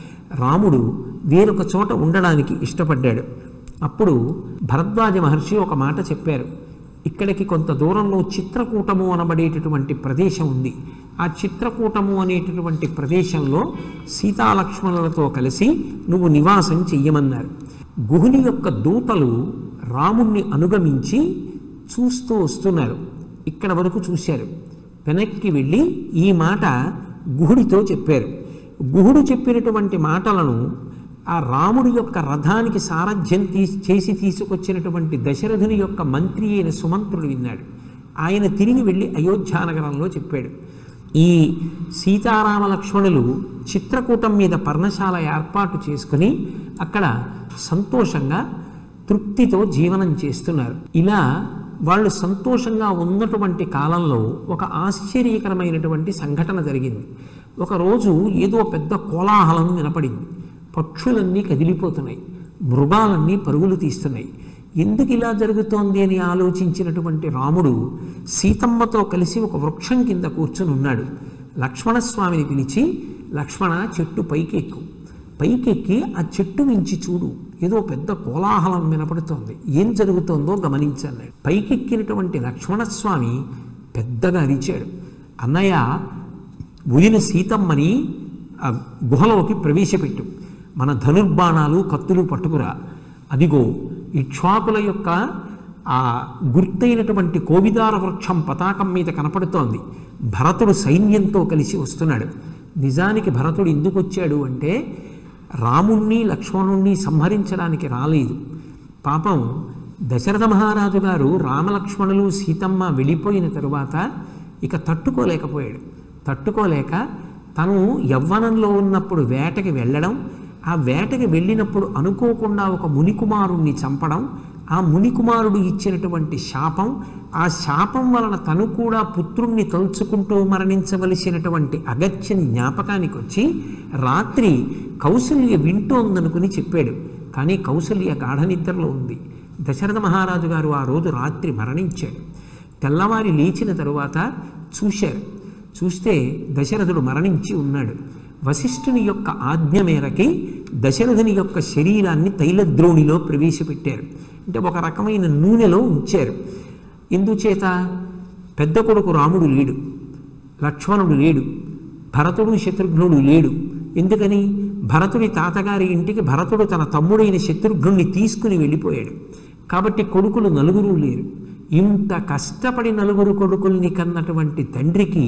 రాముడు వేరొక చోట ఉండడానికి ఇష్టపడ్డాడు అప్పుడు భరద్వాజ మహర్షి ఒక మాట చెప్పారు ఇక్కడికి కొంత దూరంలో చిత్రకూటము అనబడేటటువంటి ప్రదేశం ఉంది ఆ చిత్రకూటము అనేటటువంటి ప్రదేశంలో సీతాలక్ష్మణులతో కలిసి నువ్వు నివాసం చెయ్యమన్నారు గుహుని యొక్క దూతలు రాముణ్ణి అనుగమించి చూస్తూ వస్తున్నారు ఇక్కడ వరకు చూశారు వెనక్కి వెళ్ళి ఈ మాట గుహుడితో చెప్పారు గుహుడు చెప్పినటువంటి మాటలను ఆ రాముడి యొక్క రథానికి సారథ్యం తీ చేసి తీసుకొచ్చినటువంటి దశరథుని యొక్క మంత్రి అయిన సుమంత్రుడు విన్నాడు ఆయన తిరిగి వెళ్ళి అయోధ్యానగరంలో చెప్పాడు ఈ సీతారామ లక్ష్మణులు చిత్రకూటం మీద పర్ణశాల ఏర్పాటు చేసుకుని అక్కడ సంతోషంగా తృప్తితో జీవనం చేస్తున్నారు ఇలా వాళ్ళు సంతోషంగా ఉన్నటువంటి కాలంలో ఒక ఆశ్చర్యకరమైనటువంటి సంఘటన జరిగింది ఒకరోజు ఏదో పెద్ద కోలాహలం వినపడింది పక్షులన్నీ కదిలిపోతున్నాయి మృగాలన్నీ పరుగులు తీస్తున్నాయి ఎందుకు ఇలా జరుగుతోంది అని ఆలోచించినటువంటి రాముడు సీతమ్మతో కలిసి ఒక వృక్షం కింద కూర్చుని ఉన్నాడు లక్ష్మణస్వామిని పిలిచి లక్ష్మణ చెట్టు పైకెక్కు పైకెక్కి ఆ చెట్టు మించి చూడు ఏదో పెద్ద కోలాహలం వినపడుతోంది ఏం జరుగుతోందో గమనించన్నాడు పైకెక్కినటువంటి లక్ష్మణస్వామి పెద్దగా అరిచాడు అన్నయ్య ఉదిన సీతమ్మని ఆ గుహలోకి ప్రవేశపెట్టు మన ధనుర్బాణాలు కత్తులు పట్టుకురా అదిగో ఇక్ష్వాకుల యొక్క ఆ గుర్తైనటువంటి కోవిదార వృక్షం పతాకం మీద కనపడుతోంది భరతుడు సైన్యంతో కలిసి వస్తున్నాడు నిజానికి భరతుడు ఎందుకు వచ్చాడు అంటే రాముణ్ణి లక్ష్మణుణ్ణి సంహరించడానికి రాలేదు పాపం దశరథ మహారాజు గారు రామలక్ష్మణులు సీతమ్మ వెళ్ళిపోయిన తరువాత ఇక తట్టుకోలేకపోయాడు తట్టుకోలేక తను యవ్వనంలో ఉన్నప్పుడు వేటకి వెళ్ళడం ఆ వేటకి వెళ్ళినప్పుడు అనుకోకుండా ఒక మునికుమారుణ్ణి చంపడం ఆ మునికుమారుడు ఇచ్చినటువంటి శాపం ఆ శాపం వలన తను కూడా పుత్రుణ్ణి తలుచుకుంటూ మరణించవలసినటువంటి అగత్యం జ్ఞాపకానికి వచ్చి రాత్రి కౌసల్య వింటోందనుకుని చెప్పాడు కానీ కౌసల్య గాఢనిద్రలో ఉంది దశరథ మహారాజు గారు ఆ రోజు రాత్రి మరణించాడు తెల్లవారి లేచిన తరువాత చూశారు చూస్తే దశరథుడు మరణించి ఉన్నాడు వశిష్ఠుని యొక్క ఆజ్ఞ మేరకి దశరథుని యొక్క శరీరాన్ని తైలద్రోణిలో ప్రవేశపెట్టారు అంటే ఒక రకమైన నూనెలో ఉంచారు ఎందుచేత పెద్ద కొడుకు రాముడు లేడు లక్ష్మణుడు లేడు భరతుడు శత్రుఘ్నుడు లేడు ఎందుకని భరతుడి తాతగారి ఇంటికి భరతుడు తన తమ్ముడైన శత్రుఘ్నుణ్ణి తీసుకుని వెళ్ళిపోయాడు కాబట్టి కొడుకులు నలుగురు లేరు ఇంత కష్టపడి నలుగురు కొడుకుల్ని కన్నటువంటి తండ్రికి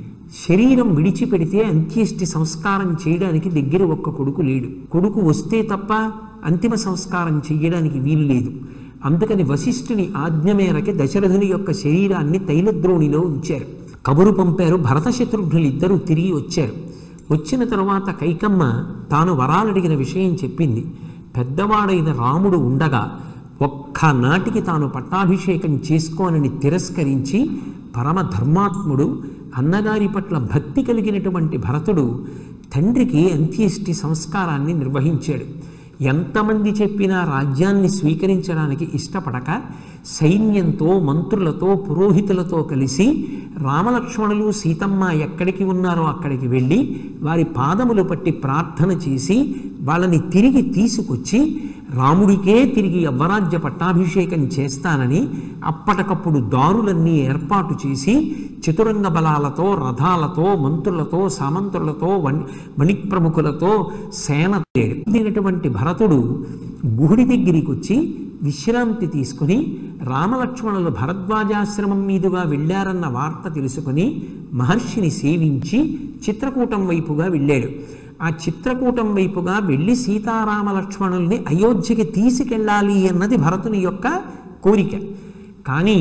శరీరం విడిచిపెడితే అంత్యేష్టి సంస్కారం చేయడానికి దగ్గర ఒక్క కొడుకు లేడు కొడుకు వస్తే తప్ప అంతిమ సంస్కారం చెయ్యడానికి వీలు లేదు అందుకని వశిష్ఠుని ఆజ్ఞ మేరకి దశరథుని యొక్క శరీరాన్ని తైలద్రోణిలో ఉంచారు కబురు పంపారు భరత శత్రుఘ్నులు ఇద్దరూ తిరిగి వచ్చారు వచ్చిన తరువాత కైకమ్మ తాను వరాలడిగిన విషయం చెప్పింది పెద్దవాడైన రాముడు ఉండగా ఒక్క నాటికి తాను పట్టాభిషేకం చేసుకోనని తిరస్కరించి పరమ ధర్మాత్ముడు అన్నగారి పట్ల భక్తి కలిగినటువంటి భరతుడు తండ్రికి అంత్యేష్టి సంస్కారాన్ని నిర్వహించాడు ఎంతమంది చెప్పినా రాజ్యాన్ని స్వీకరించడానికి ఇష్టపడక సైన్యంతో మంత్రులతో పురోహితులతో కలిసి రామలక్ష్మణులు సీతమ్మ ఎక్కడికి ఉన్నారో అక్కడికి వెళ్ళి వారి పాదములు పట్టి ప్రార్థన చేసి వాళ్ళని తిరిగి తీసుకొచ్చి రాముడికే తిరిగి యవ్వరాజ్య పట్టాభిషేకం చేస్తానని అప్పటికప్పుడు దారులన్నీ ఏర్పాటు చేసి చతురంగ బలాలతో రథాలతో మంత్రులతో సామంతులతో వణి వణిప్రముఖులతో సేన తేడినటువంటి భరతుడు గుహుడి దగ్గరికి వచ్చి విశ్రాంతి తీసుకుని రామలక్ష్మణులు భరద్వాజాశ్రమం మీదుగా వెళ్ళారన్న వార్త తెలుసుకుని మహర్షిని సేవించి చిత్రకూటం వైపుగా వెళ్ళాడు ఆ చిత్రకూటం వైపుగా వెళ్ళి సీతారామ లక్ష్మణుల్ని అయోధ్యకి తీసుకెళ్ళాలి అన్నది భరతుని యొక్క కోరిక కానీ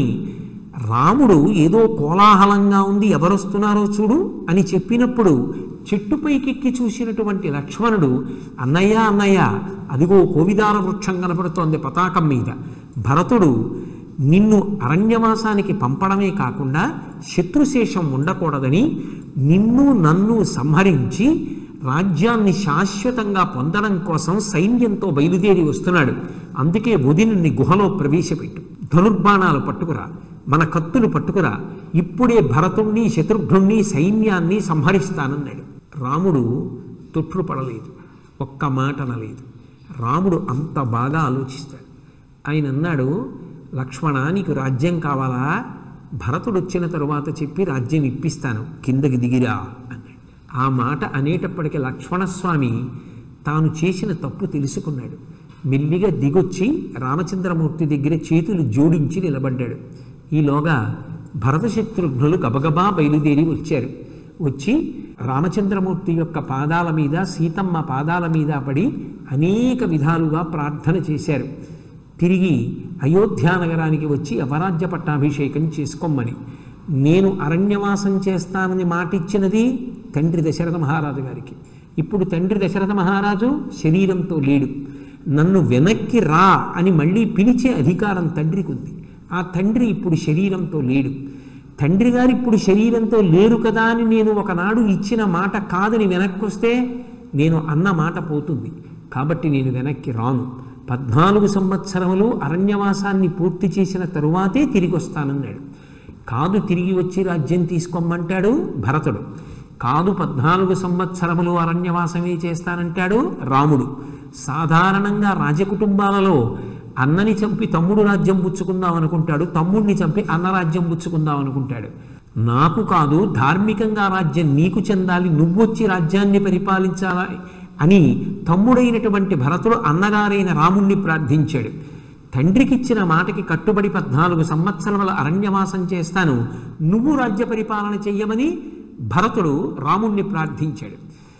రాముడు ఏదో కోలాహలంగా ఉంది ఎవరొస్తున్నారో చూడు అని చెప్పినప్పుడు చెట్టుపైకెక్కి చూసినటువంటి లక్ష్మణుడు అన్నయ్య అన్నయ్య అదిగో కోవిదార వృక్షం కనపడుతోంది పతాకం మీద భరతుడు నిన్ను అరణ్యవాసానికి పంపడమే కాకుండా శత్రుశేషం ఉండకూడదని నిన్ను నన్ను సంహరించి రాజ్యాన్ని శాశ్వతంగా పొందడం కోసం సైన్యంతో బయలుదేరి వస్తున్నాడు అందుకే ఉదిని గుహలో ప్రవేశపెట్టు ధనుర్బాణాలు పట్టుకురా మన కత్తులు పట్టుకురా ఇప్పుడే భరతుణ్ణి శత్రుఘ్నుణ్ణి సైన్యాన్ని సంహరిస్తానన్నాడు రాముడు తొట్టుపడలేదు ఒక్క మాట అనలేదు రాముడు అంత బాగా ఆలోచిస్తాడు ఆయన అన్నాడు లక్ష్మణ నీకు రాజ్యం కావాలా భరతుడు వచ్చిన తరువాత చెప్పి రాజ్యం ఇప్పిస్తాను కిందకి దిగిరా అన్నాడు ఆ మాట అనేటప్పటికీ లక్ష్మణస్వామి తాను చేసిన తప్పు తెలుసుకున్నాడు మెల్లిగా దిగొచ్చి రామచంద్రమూర్తి దగ్గర చేతులు జోడించి నిలబడ్డాడు ఈలోగా భరతశత్రుఘ్నులు గబగబా బయలుదేరి వచ్చారు వచ్చి రామచంద్రమూర్తి యొక్క పాదాల మీద సీతమ్మ పాదాల మీద పడి అనేక విధాలుగా ప్రార్థన చేశారు తిరిగి అయోధ్యానగరానికి వచ్చి అవరాజ్య పట్టాభిషేకం చేసుకోమని నేను అరణ్యవాసం చేస్తానని మాటిచ్చినది తండ్రి దశరథ మహారాజు గారికి ఇప్పుడు తండ్రి దశరథ మహారాజు శరీరంతో లేడు నన్ను వెనక్కి రా అని మళ్ళీ పిలిచే అధికారం తండ్రికి ఉంది ఆ తండ్రి ఇప్పుడు శరీరంతో లేడు తండ్రి గారు ఇప్పుడు శరీరంతో లేరు కదా అని నేను ఒకనాడు ఇచ్చిన మాట కాదని వెనక్కి వస్తే నేను అన్న మాట పోతుంది కాబట్టి నేను వెనక్కి రాను పద్నాలుగు సంవత్సరములు అరణ్యవాసాన్ని పూర్తి చేసిన తరువాతే తిరిగి వస్తానన్నాడు కాదు తిరిగి వచ్చి రాజ్యం తీసుకోమంటాడు భరతుడు కాదు పద్నాలుగు సంవత్సరములు అరణ్యవాసమే చేస్తానంటాడు రాముడు సాధారణంగా రాజకుటుంబాలలో అన్నని చంపి తమ్ముడు రాజ్యం పుచ్చుకుందాం అనుకుంటాడు తమ్ముడిని చంపి అన్న రాజ్యం పుచ్చుకుందాం అనుకుంటాడు నాకు కాదు ధార్మికంగా రాజ్యం నీకు చెందాలి నువ్వొచ్చి రాజ్యాన్ని పరిపాలించాలి అని తమ్ముడైనటువంటి భరతుడు అన్నగారైన రాముణ్ణి ప్రార్థించాడు తండ్రికిచ్చిన మాటకి కట్టుబడి పద్నాలుగు సంవత్సరముల అరణ్యవాసం చేస్తాను నువ్వు రాజ్య పరిపాలన చెయ్యమని భరతుడు రాముణ్ణి ప్రార్థించాడు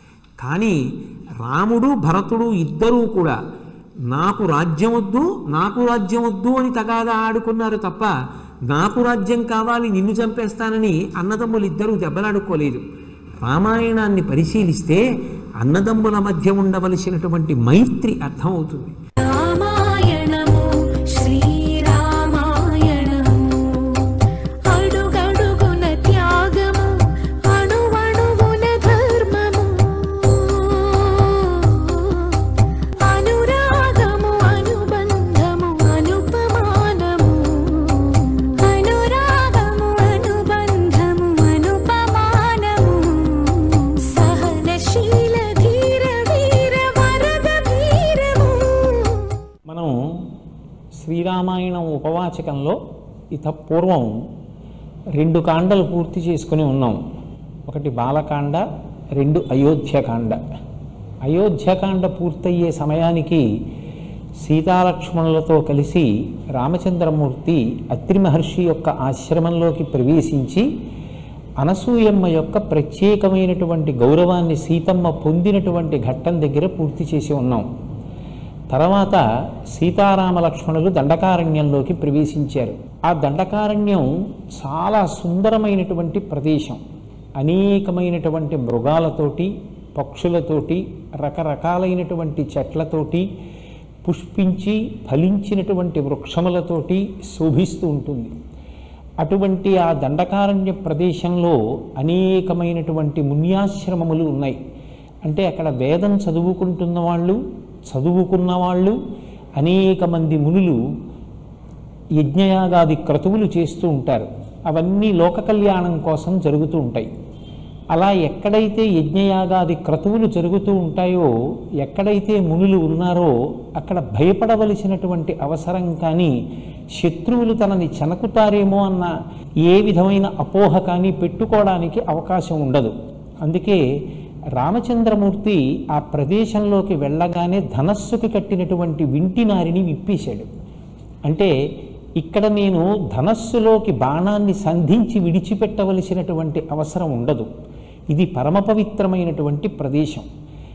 కానీ రాముడు భరతుడు ఇద్దరూ కూడా నాకు రాజ్యం వద్దు నాకు రాజ్యం వద్దు అని తగాదా ఆడుకున్నారు తప్ప నాకు రాజ్యం కావాలి నిన్ను చంపేస్తానని అన్నదమ్ములు ఇద్దరూ దెబ్బలాడుకోలేదు రామాయణాన్ని పరిశీలిస్తే అన్నదమ్ముల మధ్య ఉండవలసినటువంటి మైత్రి అర్థమవుతుంది రామాయణము శ్రీరామాయణము అడుగడుగున త్యాగము అణువణువున ధర్మము అనురాగము అనుబంధము అనుపమానము అనురాగము అనుబంధము అనుపమానము సహనశీల ధీర వీర వరద వీరము మనం శ్రీరామాయణం ఉపవాచకంలో ఇత పూర్వం రెండు కాండలు పూర్తి చేసుకుని ఉన్నాం ఒకటి బాలకాండ రెండు అయోధ్యకాండ అయోధ్యకాండ పూర్తయ్యే సమయానికి సీతాలక్ష్మణులతో కలిసి రామచంద్రమూర్తి అత్రి మహర్షి యొక్క ఆశ్రమంలోకి ప్రవేశించి అనసూయమ్మ యొక్క ప్రత్యేకమైనటువంటి గౌరవాన్ని సీతమ్మ పొందినటువంటి ఘట్టం దగ్గర పూర్తి చేసి ఉన్నాం తర్వాత సీతారామ లక్ష్మణులు దండకారణ్యంలోకి ప్రవేశించారు ఆ దండకారణ్యం చాలా సుందరమైనటువంటి ప్రదేశం అనేకమైనటువంటి మృగాలతోటి పక్షులతోటి రకరకాలైనటువంటి చెట్లతోటి పుష్పించి ఫలించినటువంటి వృక్షములతోటి శోభిస్తూ ఉంటుంది అటువంటి ఆ దండకారణ్య ప్రదేశంలో అనేకమైనటువంటి మున్యాశ్రమములు ఉన్నాయి అంటే అక్కడ వేదం చదువుకుంటున్న వాళ్ళు చదువుకున్న వాళ్ళు అనేక మంది మునులు యజ్ఞయాగాది క్రతువులు చేస్తూ ఉంటారు అవన్నీ లోక కళ్యాణం కోసం జరుగుతూ ఉంటాయి అలా ఎక్కడైతే యజ్ఞయాగాది క్రతువులు జరుగుతూ ఉంటాయో ఎక్కడైతే మునులు ఉన్నారో అక్కడ భయపడవలసినటువంటి అవసరం కానీ శత్రువులు తనని చనకుతారేమో అన్న ఏ విధమైన అపోహ కానీ పెట్టుకోవడానికి అవకాశం ఉండదు అందుకే రామచంద్రమూర్తి ఆ ప్రదేశంలోకి వెళ్ళగానే ధనస్సుకి కట్టినటువంటి వింటినారిని విప్పేశాడు అంటే ఇక్కడ నేను ధనస్సులోకి బాణాన్ని సంధించి విడిచిపెట్టవలసినటువంటి అవసరం ఉండదు ఇది పరమ పవిత్రమైనటువంటి ప్రదేశం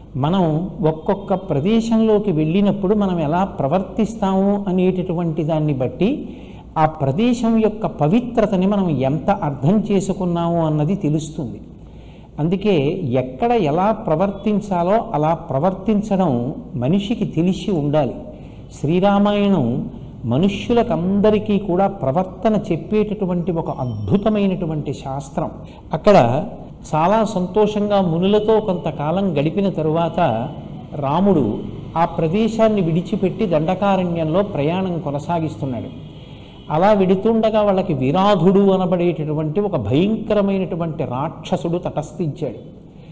మనం ఒక్కొక్క ప్రదేశంలోకి వెళ్ళినప్పుడు మనం ఎలా ప్రవర్తిస్తాము అనేటటువంటి దాన్ని బట్టి ఆ ప్రదేశం యొక్క పవిత్రతని మనం ఎంత అర్థం చేసుకున్నాము అన్నది తెలుస్తుంది అందుకే ఎక్కడ ఎలా ప్రవర్తించాలో అలా ప్రవర్తించడం మనిషికి తెలిసి ఉండాలి శ్రీరామాయణం మనుష్యులకందరికీ కూడా ప్రవర్తన చెప్పేటటువంటి ఒక అద్భుతమైనటువంటి శాస్త్రం అక్కడ చాలా సంతోషంగా మునులతో కొంతకాలం గడిపిన తరువాత రాముడు ఆ ప్రదేశాన్ని విడిచిపెట్టి దండకారణ్యంలో ప్రయాణం కొనసాగిస్తున్నాడు అలా విడుతుండగా వాళ్ళకి విరాధుడు అనబడేటటువంటి ఒక భయంకరమైనటువంటి రాక్షసుడు తటస్థించాడు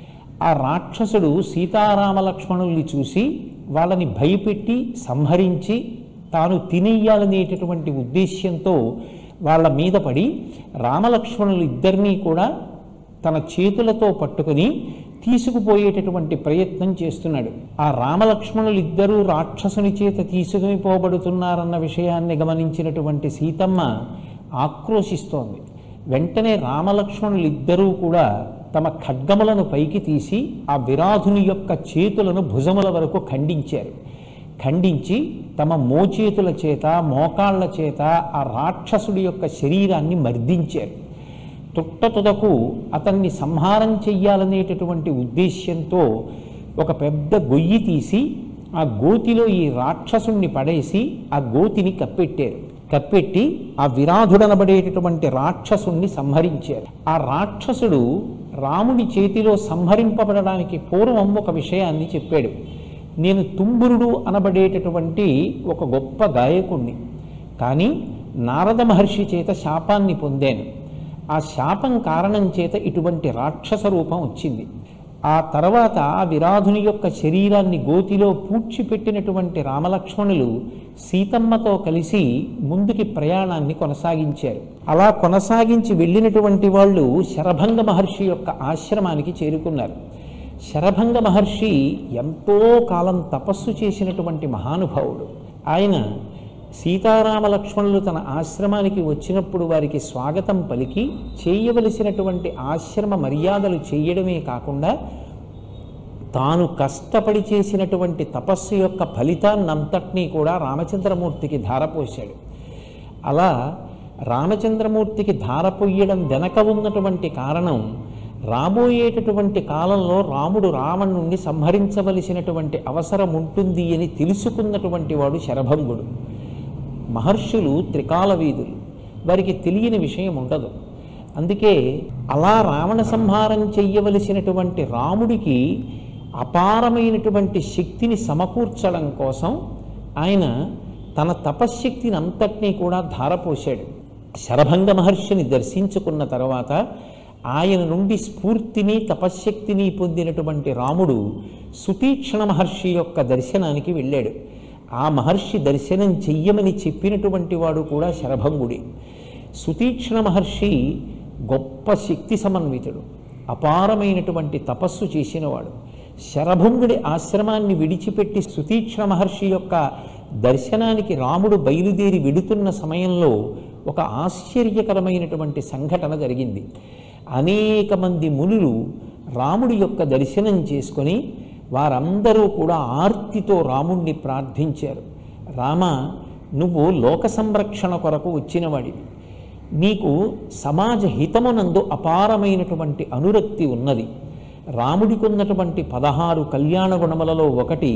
ఆ రాక్షసుడు సీతారామ లక్ష్మణుల్ని చూసి వాళ్ళని భయపెట్టి సంహరించి తాను తినేయాలనేటటువంటి ఉద్దేశ్యంతో వాళ్ళ మీద పడి రామలక్ష్మణులు ఇద్దరినీ కూడా తన చేతులతో పట్టుకుని తీసుకుపోయేటటువంటి ప్రయత్నం చేస్తున్నాడు ఆ రామలక్ష్మణులు ఇద్దరూ రాక్షసుని చేత తీసుకుని పోబడుతున్నారన్న విషయాన్ని గమనించినటువంటి సీతమ్మ ఆక్రోశిస్తోంది వెంటనే రామలక్ష్మణులు ఇద్దరూ కూడా తమ ఖడ్గములను పైకి తీసి ఆ విరాధుని యొక్క చేతులను భుజముల వరకు ఖండించారు ఖండించి తమ మోచేతుల చేత మోకాళ్ల చేత ఆ రాక్షసుడి యొక్క శరీరాన్ని మర్దించారు తుట్టతుదకు అతన్ని సంహారం చెయ్యాలనేటటువంటి ఉద్దేశ్యంతో ఒక పెద్ద గొయ్యి తీసి ఆ గోతిలో ఈ రాక్షసుణ్ణి పడేసి ఆ గోతిని కప్పెట్టారు కప్పెట్టి ఆ విరాధుడనబడేటటువంటి రాక్షసుణ్ణి సంహరించారు ఆ రాక్షసుడు రాముడి చేతిలో సంహరింపబడడానికి పూర్వం ఒక విషయాన్ని చెప్పాడు నేను తుంబురుడు అనబడేటటువంటి ఒక గొప్ప గాయకుణ్ణి కానీ నారద మహర్షి చేత శాపాన్ని పొందాను ఆ శాపం కారణం చేత ఇటువంటి రాక్షస రూపం వచ్చింది ఆ తర్వాత ఆ విరాధుని యొక్క శరీరాన్ని గోతిలో పూడ్చిపెట్టినటువంటి రామలక్ష్మణులు సీతమ్మతో కలిసి ముందుకి ప్రయాణాన్ని కొనసాగించారు అలా కొనసాగించి వెళ్ళినటువంటి వాళ్ళు శరభంగ మహర్షి యొక్క ఆశ్రమానికి చేరుకున్నారు శరభంగ మహర్షి ఎంతో కాలం తపస్సు చేసినటువంటి మహానుభావుడు ఆయన సీతారామ లక్ష్మణులు తన ఆశ్రమానికి వచ్చినప్పుడు వారికి స్వాగతం పలికి చేయవలసినటువంటి ఆశ్రమ మర్యాదలు చేయడమే కాకుండా తాను కష్టపడి చేసినటువంటి తపస్సు యొక్క ఫలితాన్నంతటినీ కూడా రామచంద్రమూర్తికి ధారపోశాడు అలా రామచంద్రమూర్తికి ధారపోయడం వెనక ఉన్నటువంటి కారణం రాబోయేటటువంటి కాలంలో రాముడు రావణుణ్ణి సంహరించవలసినటువంటి అవసరం ఉంటుంది అని తెలుసుకున్నటువంటి వాడు శరభంగుడు మహర్షులు త్రికాల వీధులు వారికి తెలియని విషయం ఉండదు అందుకే అలా రావణ సంహారం చెయ్యవలసినటువంటి రాముడికి అపారమైనటువంటి శక్తిని సమకూర్చడం కోసం ఆయన తన తపశ్శక్తిని అంతటినీ కూడా ధారపోశాడు శరభంగ మహర్షిని దర్శించుకున్న తర్వాత ఆయన నుండి స్ఫూర్తిని తపశ్శక్తిని పొందినటువంటి రాముడు సుతీక్షణ మహర్షి యొక్క దర్శనానికి వెళ్ళాడు ఆ మహర్షి దర్శనం చెయ్యమని చెప్పినటువంటి వాడు కూడా శరభంగుడే సుతీక్షణ మహర్షి గొప్ప శక్తి సమన్వితుడు అపారమైనటువంటి తపస్సు చేసినవాడు శరభంగుడి ఆశ్రమాన్ని విడిచిపెట్టి సుతీక్షణ మహర్షి యొక్క దర్శనానికి రాముడు బయలుదేరి వెడుతున్న సమయంలో ఒక ఆశ్చర్యకరమైనటువంటి సంఘటన జరిగింది అనేక మంది మునులు రాముడి యొక్క దర్శనం చేసుకొని వారందరూ కూడా ఆర్తితో రాముణ్ణి ప్రార్థించారు రామ నువ్వు లోక సంరక్షణ కొరకు వచ్చినవాడివి నీకు సమాజ హితమునందు అపారమైనటువంటి అనురక్తి ఉన్నది రాముడికి ఉన్నటువంటి పదహారు కళ్యాణ గుణములలో ఒకటి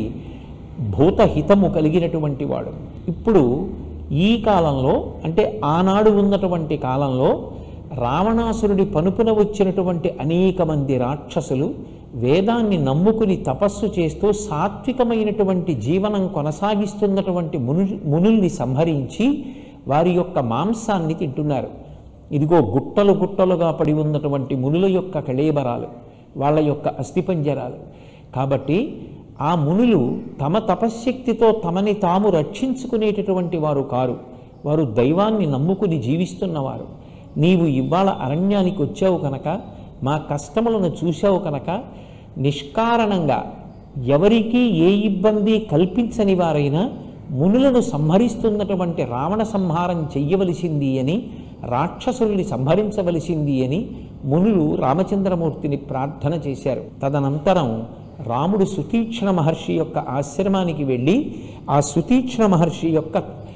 భూతహితము కలిగినటువంటి వాడు ఇప్పుడు ఈ కాలంలో అంటే ఆనాడు ఉన్నటువంటి కాలంలో రావణాసురుడి పనుపున వచ్చినటువంటి అనేక మంది రాక్షసులు వేదాన్ని నమ్ముకుని తపస్సు చేస్తూ సాత్వికమైనటువంటి జీవనం కొనసాగిస్తున్నటువంటి మును మునుల్ని సంహరించి వారి యొక్క మాంసాన్ని తింటున్నారు ఇదిగో గుట్టలు గుట్టలుగా పడి ఉన్నటువంటి మునుల యొక్క కళేబరాలు వాళ్ళ యొక్క అస్థిపంజరాలు కాబట్టి ఆ మునులు తమ తపశ్శక్తితో తమని తాము రక్షించుకునేటటువంటి వారు కారు వారు దైవాన్ని నమ్ముకుని జీవిస్తున్నవారు నీవు ఇవాళ అరణ్యానికి వచ్చావు కనుక మా కష్టములను చూశావు కనుక నిష్కారణంగా ఎవరికీ ఏ ఇబ్బంది కల్పించని వారైనా మునులను సంహరిస్తున్నటువంటి రావణ సంహారం చెయ్యవలసింది అని రాక్షసుల్ని సంహరించవలసింది అని మునులు రామచంద్రమూర్తిని ప్రార్థన చేశారు తదనంతరం రాముడు సుతీక్ష్ణ మహర్షి యొక్క ఆశ్రమానికి వెళ్ళి ఆ సుతీక్ష్ణ మహర్షి యొక్క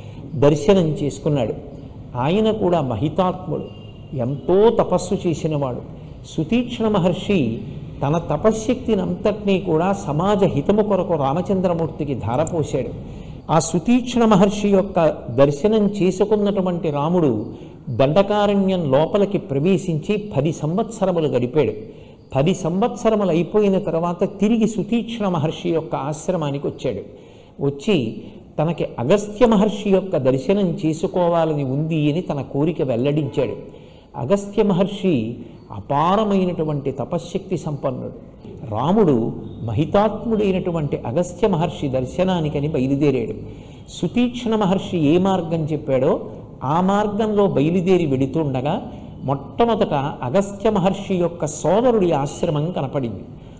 దర్శనం చేసుకున్నాడు ఆయన కూడా మహితాత్ముడు ఎంతో తపస్సు చేసినవాడు సుతీక్ష్ణ మహర్షి తన తపశ్శక్తిని అంతటినీ కూడా సమాజ హితము కొరకు రామచంద్రమూర్తికి ధారపోశాడు ఆ సుతీక్ష్ణ మహర్షి యొక్క దర్శనం చేసుకున్నటువంటి రాముడు దండకారణ్యం లోపలికి ప్రవేశించి పది సంవత్సరములు గడిపాడు పది సంవత్సరములు అయిపోయిన తర్వాత తిరిగి సుతీక్ష్ణ మహర్షి యొక్క ఆశ్రమానికి వచ్చాడు వచ్చి తనకి అగస్త్య మహర్షి యొక్క దర్శనం చేసుకోవాలని ఉంది అని తన కోరిక వెల్లడించాడు అగస్త్య మహర్షి అపారమైనటువంటి తపశ్శక్తి సంపన్నుడు రాముడు మహితాత్ముడైనటువంటి అగస్త్య మహర్షి దర్శనానికని బయలుదేరాడు సుతీక్ష్ణ మహర్షి ఏ మార్గం చెప్పాడో ఆ మార్గంలో బయలుదేరి వెడుతుండగా మొట్టమొదట అగస్త్య మహర్షి యొక్క సోదరుడి ఆశ్రమం కనపడింది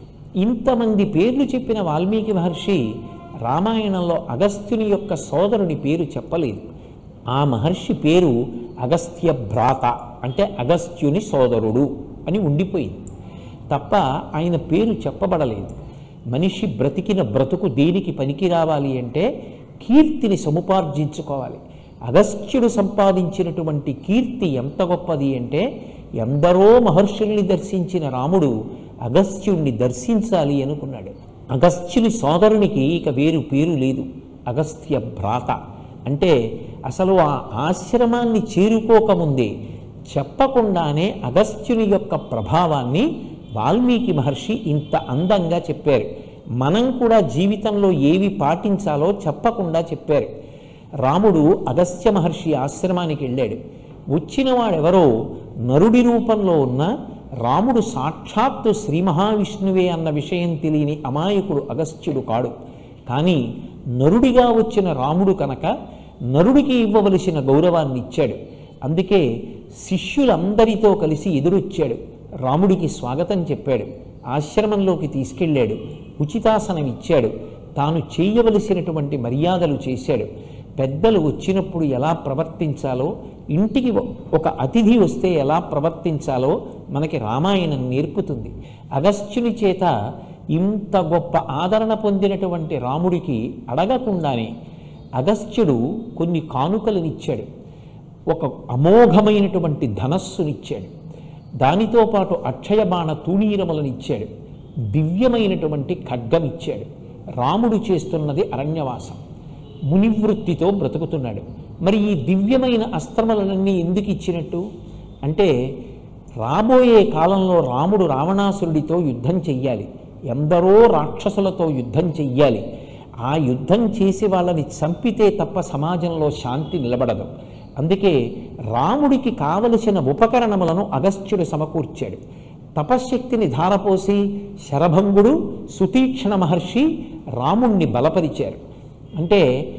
ఇంతమంది పేర్లు చెప్పిన వాల్మీకి మహర్షి రామాయణంలో అగస్త్యుని యొక్క సోదరుడి పేరు చెప్పలేదు ఆ మహర్షి పేరు అగస్త్య భ్రాత అంటే అగస్త్యుని సోదరుడు అని ఉండిపోయింది తప్ప ఆయన పేరు చెప్పబడలేదు మనిషి బ్రతికిన బ్రతుకు దేనికి పనికి రావాలి అంటే కీర్తిని సముపార్జించుకోవాలి అగస్త్యుడు సంపాదించినటువంటి కీర్తి ఎంత గొప్పది అంటే ఎందరో మహర్షుల్ని దర్శించిన రాముడు అగస్త్యుణ్ణి దర్శించాలి అనుకున్నాడు అగస్త్యుని సోదరునికి ఇక వేరు పేరు లేదు అగస్త్య భ్రాత అంటే అసలు ఆ ఆశ్రమాన్ని చేరుకోకముందే చెప్పకుండానే అగస్త్యుని యొక్క ప్రభావాన్ని వాల్మీకి మహర్షి ఇంత అందంగా చెప్పారు మనం కూడా జీవితంలో ఏవి పాటించాలో చెప్పకుండా చెప్పారు రాముడు అగస్త్య మహర్షి ఆశ్రమానికి వెళ్ళాడు వచ్చిన వాడెవరో నరుడి రూపంలో ఉన్న రాముడు సాక్షాత్తు శ్రీ మహావిష్ణువే అన్న విషయం తెలియని అమాయకుడు అగస్త్యుడు కాడు కానీ నరుడిగా వచ్చిన రాముడు కనుక నరుడికి ఇవ్వవలసిన గౌరవాన్ని ఇచ్చాడు అందుకే శిష్యులందరితో కలిసి ఎదురొచ్చాడు రాముడికి స్వాగతం చెప్పాడు ఆశ్రమంలోకి తీసుకెళ్ళాడు ఉచితాసనం ఇచ్చాడు తాను చేయవలసినటువంటి మర్యాదలు చేశాడు పెద్దలు వచ్చినప్పుడు ఎలా ప్రవర్తించాలో ఇంటికి ఒక అతిథి వస్తే ఎలా ప్రవర్తించాలో మనకి రామాయణం నేర్పుతుంది అగస్త్యుని చేత ఇంత గొప్ప ఆదరణ పొందినటువంటి రాముడికి అడగకుండానే అగస్త్యుడు కొన్ని కానుకలనిచ్చాడు ఒక అమోఘమైనటువంటి ధనస్సునిచ్చాడు దానితో పాటు అక్షయ బాణ తూణీరములనిచ్చాడు దివ్యమైనటువంటి ఖడ్గమిచ్చాడు రాముడు చేస్తున్నది అరణ్యవాసం మునివృత్తితో బ్రతుకుతున్నాడు మరి ఈ దివ్యమైన అస్త్రములన్నీ ఎందుకు ఇచ్చినట్టు అంటే రాబోయే కాలంలో రాముడు రావణాసురుడితో యుద్ధం చెయ్యాలి ఎందరో రాక్షసులతో యుద్ధం చెయ్యాలి ఆ యుద్ధం చేసి వాళ్ళని చంపితే తప్ప సమాజంలో శాంతి నిలబడదు అందుకే రాముడికి కావలసిన ఉపకరణములను అగస్త్యుడు సమకూర్చాడు తపశ్శక్తిని ధారపోసి శరభంగుడు సుతీక్ష్ణ మహర్షి రాముణ్ణి బలపరిచారు అంటే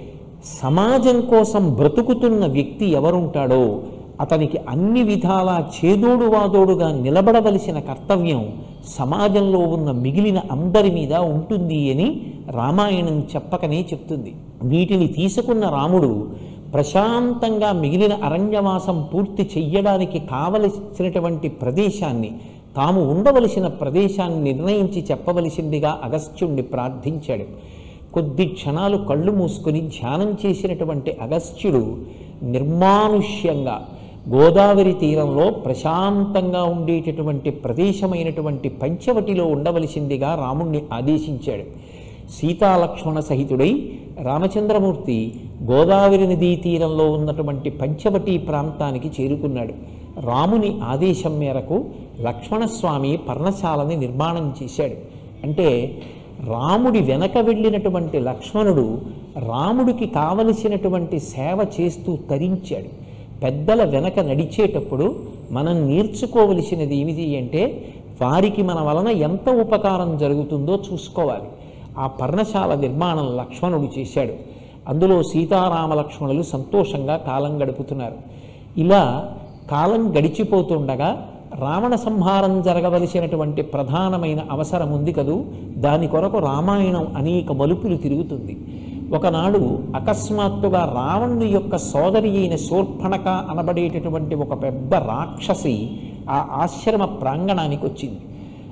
సమాజం కోసం బ్రతుకుతున్న వ్యక్తి ఎవరుంటాడో అతనికి అన్ని విధాలా చేదోడు వాదోడుగా నిలబడవలసిన కర్తవ్యం సమాజంలో ఉన్న మిగిలిన అందరి మీద ఉంటుంది అని రామాయణం చెప్పకనే చెప్తుంది వీటిని తీసుకున్న రాముడు ప్రశాంతంగా మిగిలిన అరణ్యవాసం పూర్తి చెయ్యడానికి కావలసినటువంటి ప్రదేశాన్ని తాము ఉండవలసిన ప్రదేశాన్ని నిర్ణయించి చెప్పవలసిందిగా అగస్త్యుణ్ణి ప్రార్థించాడు కొద్ది క్షణాలు కళ్ళు మూసుకొని ధ్యానం చేసినటువంటి అగస్త్యుడు నిర్మానుష్యంగా గోదావరి తీరంలో ప్రశాంతంగా ఉండేటటువంటి ప్రదేశమైనటువంటి పంచవటిలో ఉండవలసిందిగా రాముణ్ణి ఆదేశించాడు సీతాలక్ష్మణ సహితుడై రామచంద్రమూర్తి గోదావరి నదీ తీరంలో ఉన్నటువంటి పంచవటి ప్రాంతానికి చేరుకున్నాడు రాముని ఆదేశం మేరకు లక్ష్మణస్వామి పర్ణశాలని నిర్మాణం చేశాడు అంటే రాముడి వెనక వెళ్ళినటువంటి లక్ష్మణుడు రాముడికి కావలసినటువంటి సేవ చేస్తూ తరించాడు పెద్దల వెనక నడిచేటప్పుడు మనం నేర్చుకోవలసినది ఏమిటి అంటే వారికి మన వలన ఎంత ఉపకారం జరుగుతుందో చూసుకోవాలి ఆ పర్ణశాల నిర్మాణం లక్ష్మణుడు చేశాడు అందులో సీతారామ లక్ష్మణులు సంతోషంగా కాలం గడుపుతున్నారు ఇలా కాలం గడిచిపోతుండగా రావణ సంహారం జరగవలసినటువంటి ప్రధానమైన అవసరం ఉంది కదూ దాని కొరకు రామాయణం అనేక మలుపులు తిరుగుతుంది ఒకనాడు అకస్మాత్తుగా రావణుని యొక్క సోదరి అయిన శూర్పణక అనబడేటటువంటి ఒక పెద్ద రాక్షసి ఆ ఆశ్రమ ప్రాంగణానికి వచ్చింది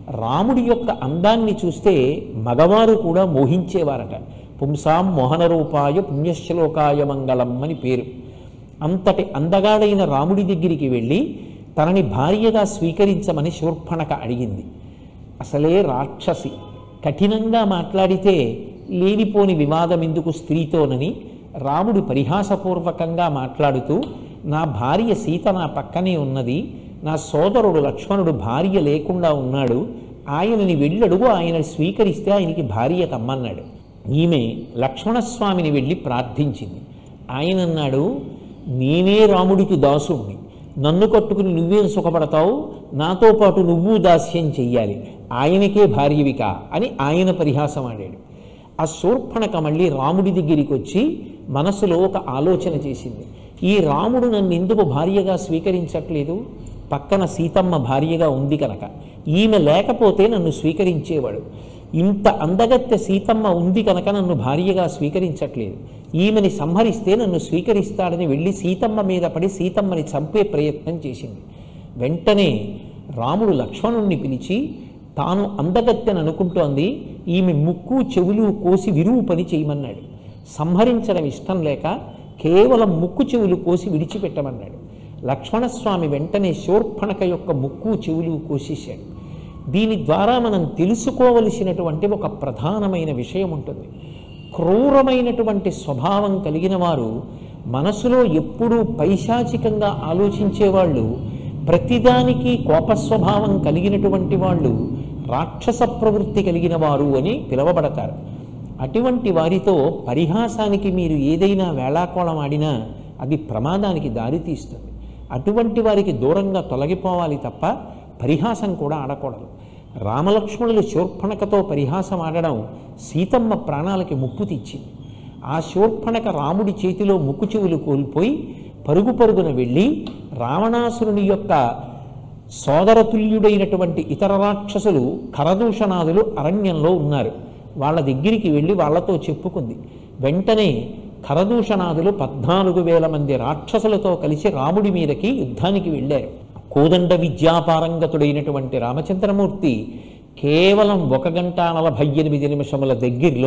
రాముడి యొక్క అందాన్ని చూస్తే మగవారు కూడా మోహించేవారట పుంసాం మోహన రూపాయ పుణ్యశ్లోకాయ మంగళం అని పేరు అంతటి అందగాడైన రాముడి దగ్గరికి వెళ్ళి తనని భార్యగా స్వీకరించమని శూర్పణక అడిగింది అసలే రాక్షసి కఠినంగా మాట్లాడితే లేనిపోని వివాదం ఎందుకు స్త్రీతోనని రాముడు పరిహాసపూర్వకంగా మాట్లాడుతూ నా భార్య సీత నా పక్కనే ఉన్నది నా సోదరుడు లక్ష్మణుడు భార్య లేకుండా ఉన్నాడు ఆయనని వెళ్ళడుగు ఆయన స్వీకరిస్తే ఆయనకి భార్య కమ్మన్నాడు ఈమె లక్ష్మణస్వామిని వెళ్ళి ప్రార్థించింది ఆయన అన్నాడు నేనే రాముడికి దాసుణ్ణి నన్ను కట్టుకుని నువ్వేం సుఖపడతావు నాతో పాటు నువ్వు దాస్యం చెయ్యాలి ఆయనకే భార్యవిక అని ఆయన పరిహాసం ఆడాడు ఆ శూర్పణక మళ్ళీ రాముడి దగ్గరికి వచ్చి మనసులో ఒక ఆలోచన చేసింది ఈ రాముడు నన్ను ఎందుకు భార్యగా స్వీకరించట్లేదు పక్కన సీతమ్మ భార్యగా ఉంది కనుక ఈమె లేకపోతే నన్ను స్వీకరించేవాడు ఇంత అందగత్తె సీతమ్మ ఉంది కనుక నన్ను భార్యగా స్వీకరించట్లేదు ఈమెని సంహరిస్తే నన్ను స్వీకరిస్తాడని వెళ్ళి సీతమ్మ మీద పడి సీతమ్మని చంపే ప్రయత్నం చేసింది వెంటనే రాముడు లక్ష్మణుణ్ణి పిలిచి తాను అందగత్తెని అనుకుంటోంది ఈమె ముక్కు చెవులు కోసి విరువు పని చేయమన్నాడు సంహరించడం ఇష్టం లేక కేవలం ముక్కు చెవులు కోసి విడిచిపెట్టమన్నాడు లక్ష్మణస్వామి వెంటనే శూర్పణక యొక్క ముక్కు చెవులు కోసేశాడు దీని ద్వారా మనం తెలుసుకోవలసినటువంటి ఒక ప్రధానమైన విషయం ఉంటుంది క్రూరమైనటువంటి స్వభావం కలిగిన వారు మనసులో ఎప్పుడూ పైశాచికంగా ఆలోచించేవాళ్ళు ప్రతిదానికి కోపస్వభావం కలిగినటువంటి వాళ్ళు రాక్షస ప్రవృత్తి కలిగిన వారు అని పిలువబడతారు అటువంటి వారితో పరిహాసానికి మీరు ఏదైనా వేళాకోళం ఆడినా అది ప్రమాదానికి దారితీస్తుంది అటువంటి వారికి దూరంగా తొలగిపోవాలి తప్ప పరిహాసం కూడా ఆడకూడదు రామలక్ష్మణులు శూర్పణకతో పరిహాసం ఆడడం సీతమ్మ ప్రాణాలకి ముప్పు తెచ్చింది ఆ శూర్పణక రాముడి చేతిలో ముక్కు చెవులు కోల్పోయి పరుగు పరుగున వెళ్ళి రావణాసురుని యొక్క సోదరతుల్యుడైనటువంటి ఇతర రాక్షసులు కరదూషణాదులు అరణ్యంలో ఉన్నారు వాళ్ళ దగ్గరికి వెళ్ళి వాళ్ళతో చెప్పుకుంది వెంటనే కరదూషణాదులు పద్నాలుగు వేల మంది రాక్షసులతో కలిసి రాముడి మీదకి యుద్ధానికి వెళ్ళారు కోదండ విద్యాపారంగతుడైనటువంటి రామచంద్రమూర్తి కేవలం ఒక గంట నలభై ఎనిమిది నిమిషముల దగ్గరలో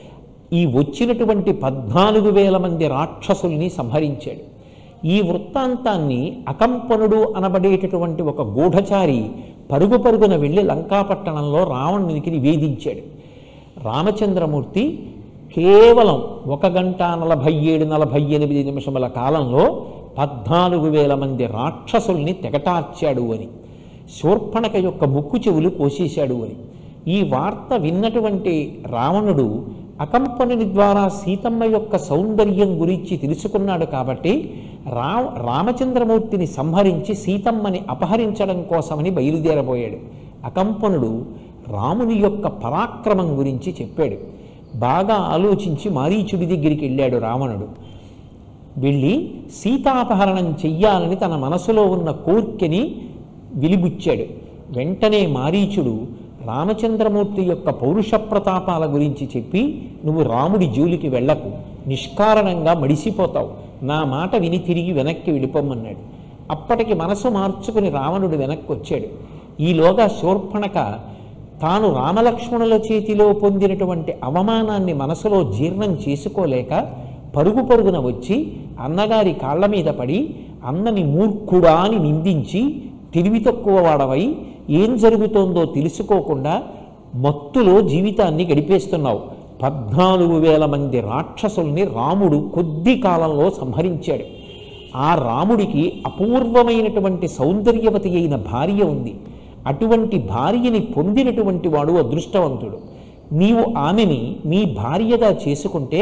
ఈ వచ్చినటువంటి పద్నాలుగు వేల మంది రాక్షసుల్ని సంహరించాడు ఈ వృత్తాంతాన్ని అకంపనుడు అనబడేటటువంటి ఒక గూఢచారి పరుగు పరుగున వెళ్ళి లంకాపట్టణంలో రావణునికి నివేదించాడు రామచంద్రమూర్తి కేవలం ఒక గంట నలభై ఏడు నలభై ఎనిమిది నిమిషముల కాలంలో పద్నాలుగు వేల మంది రాక్షసుల్ని తెగటార్చాడు అని శూర్పణక యొక్క ముక్కు చెవులు కోసేశాడు అని ఈ వార్త విన్నటువంటి రావణుడు అకంపనుని ద్వారా సీతమ్మ యొక్క సౌందర్యం గురించి తెలుసుకున్నాడు కాబట్టి రా రామచంద్రమూర్తిని సంహరించి సీతమ్మని అపహరించడం కోసమని బయలుదేరబోయాడు అకంపనుడు రాముని యొక్క పరాక్రమం గురించి చెప్పాడు బాగా ఆలోచించి మారీచుడి దగ్గరికి వెళ్ళాడు రావణుడు వెళ్ళి సీతాపహరణం చెయ్యాలని తన మనసులో ఉన్న కోర్కెని విలిబుచ్చాడు వెంటనే మారీచుడు రామచంద్రమూర్తి యొక్క పౌరుష ప్రతాపాల గురించి చెప్పి నువ్వు రాముడి జోలికి వెళ్ళకు నిష్కారణంగా మడిసిపోతావు నా మాట విని తిరిగి వెనక్కి వెళ్ళిపోమన్నాడు అప్పటికి మనసు మార్చుకుని రావణుడు వెనక్కి వచ్చాడు ఈలోగా శూర్పణక తాను రామలక్ష్మణుల చేతిలో పొందినటువంటి అవమానాన్ని మనసులో జీర్ణం చేసుకోలేక పరుగు పరుగున వచ్చి అన్నగారి కాళ్ళ మీద పడి అన్నని మూర్ఖుడా అని నిందించి తెలివి తక్కువ వాడవై ఏం జరుగుతోందో తెలుసుకోకుండా మత్తులో జీవితాన్ని గడిపేస్తున్నావు పద్నాలుగు వేల మంది రాక్షసుల్ని రాముడు కొద్ది కాలంలో సంహరించాడు ఆ రాముడికి అపూర్వమైనటువంటి సౌందర్యవతి అయిన భార్య ఉంది అటువంటి భార్యని పొందినటువంటి వాడు అదృష్టవంతుడు నీవు ఆమెని నీ భార్యగా చేసుకుంటే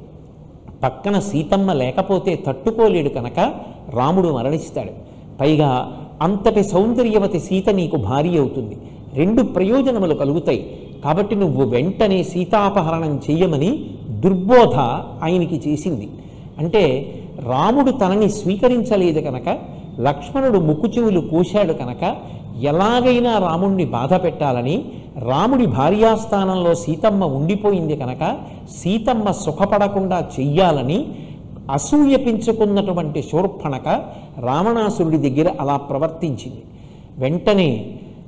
పక్కన సీతమ్మ లేకపోతే తట్టుకోలేడు కనుక రాముడు మరణిస్తాడు పైగా అంతటి సౌందర్యవతి సీత నీకు భార్య అవుతుంది రెండు ప్రయోజనములు కలుగుతాయి కాబట్టి నువ్వు వెంటనే సీతాపహరణం చెయ్యమని దుర్బోధ ఆయనకి చేసింది అంటే రాముడు తనని స్వీకరించలేదు కనుక లక్ష్మణుడు ముక్కు చెవులు కోశాడు కనుక ఎలాగైనా రాముణ్ణి బాధ పెట్టాలని రాముడి భార్యాస్థానంలో సీతమ్మ ఉండిపోయింది కనుక సీతమ్మ సుఖపడకుండా చెయ్యాలని అసూయ పెంచుకున్నటువంటి శూర్పణక రావణాసురుడి దగ్గర అలా ప్రవర్తించింది వెంటనే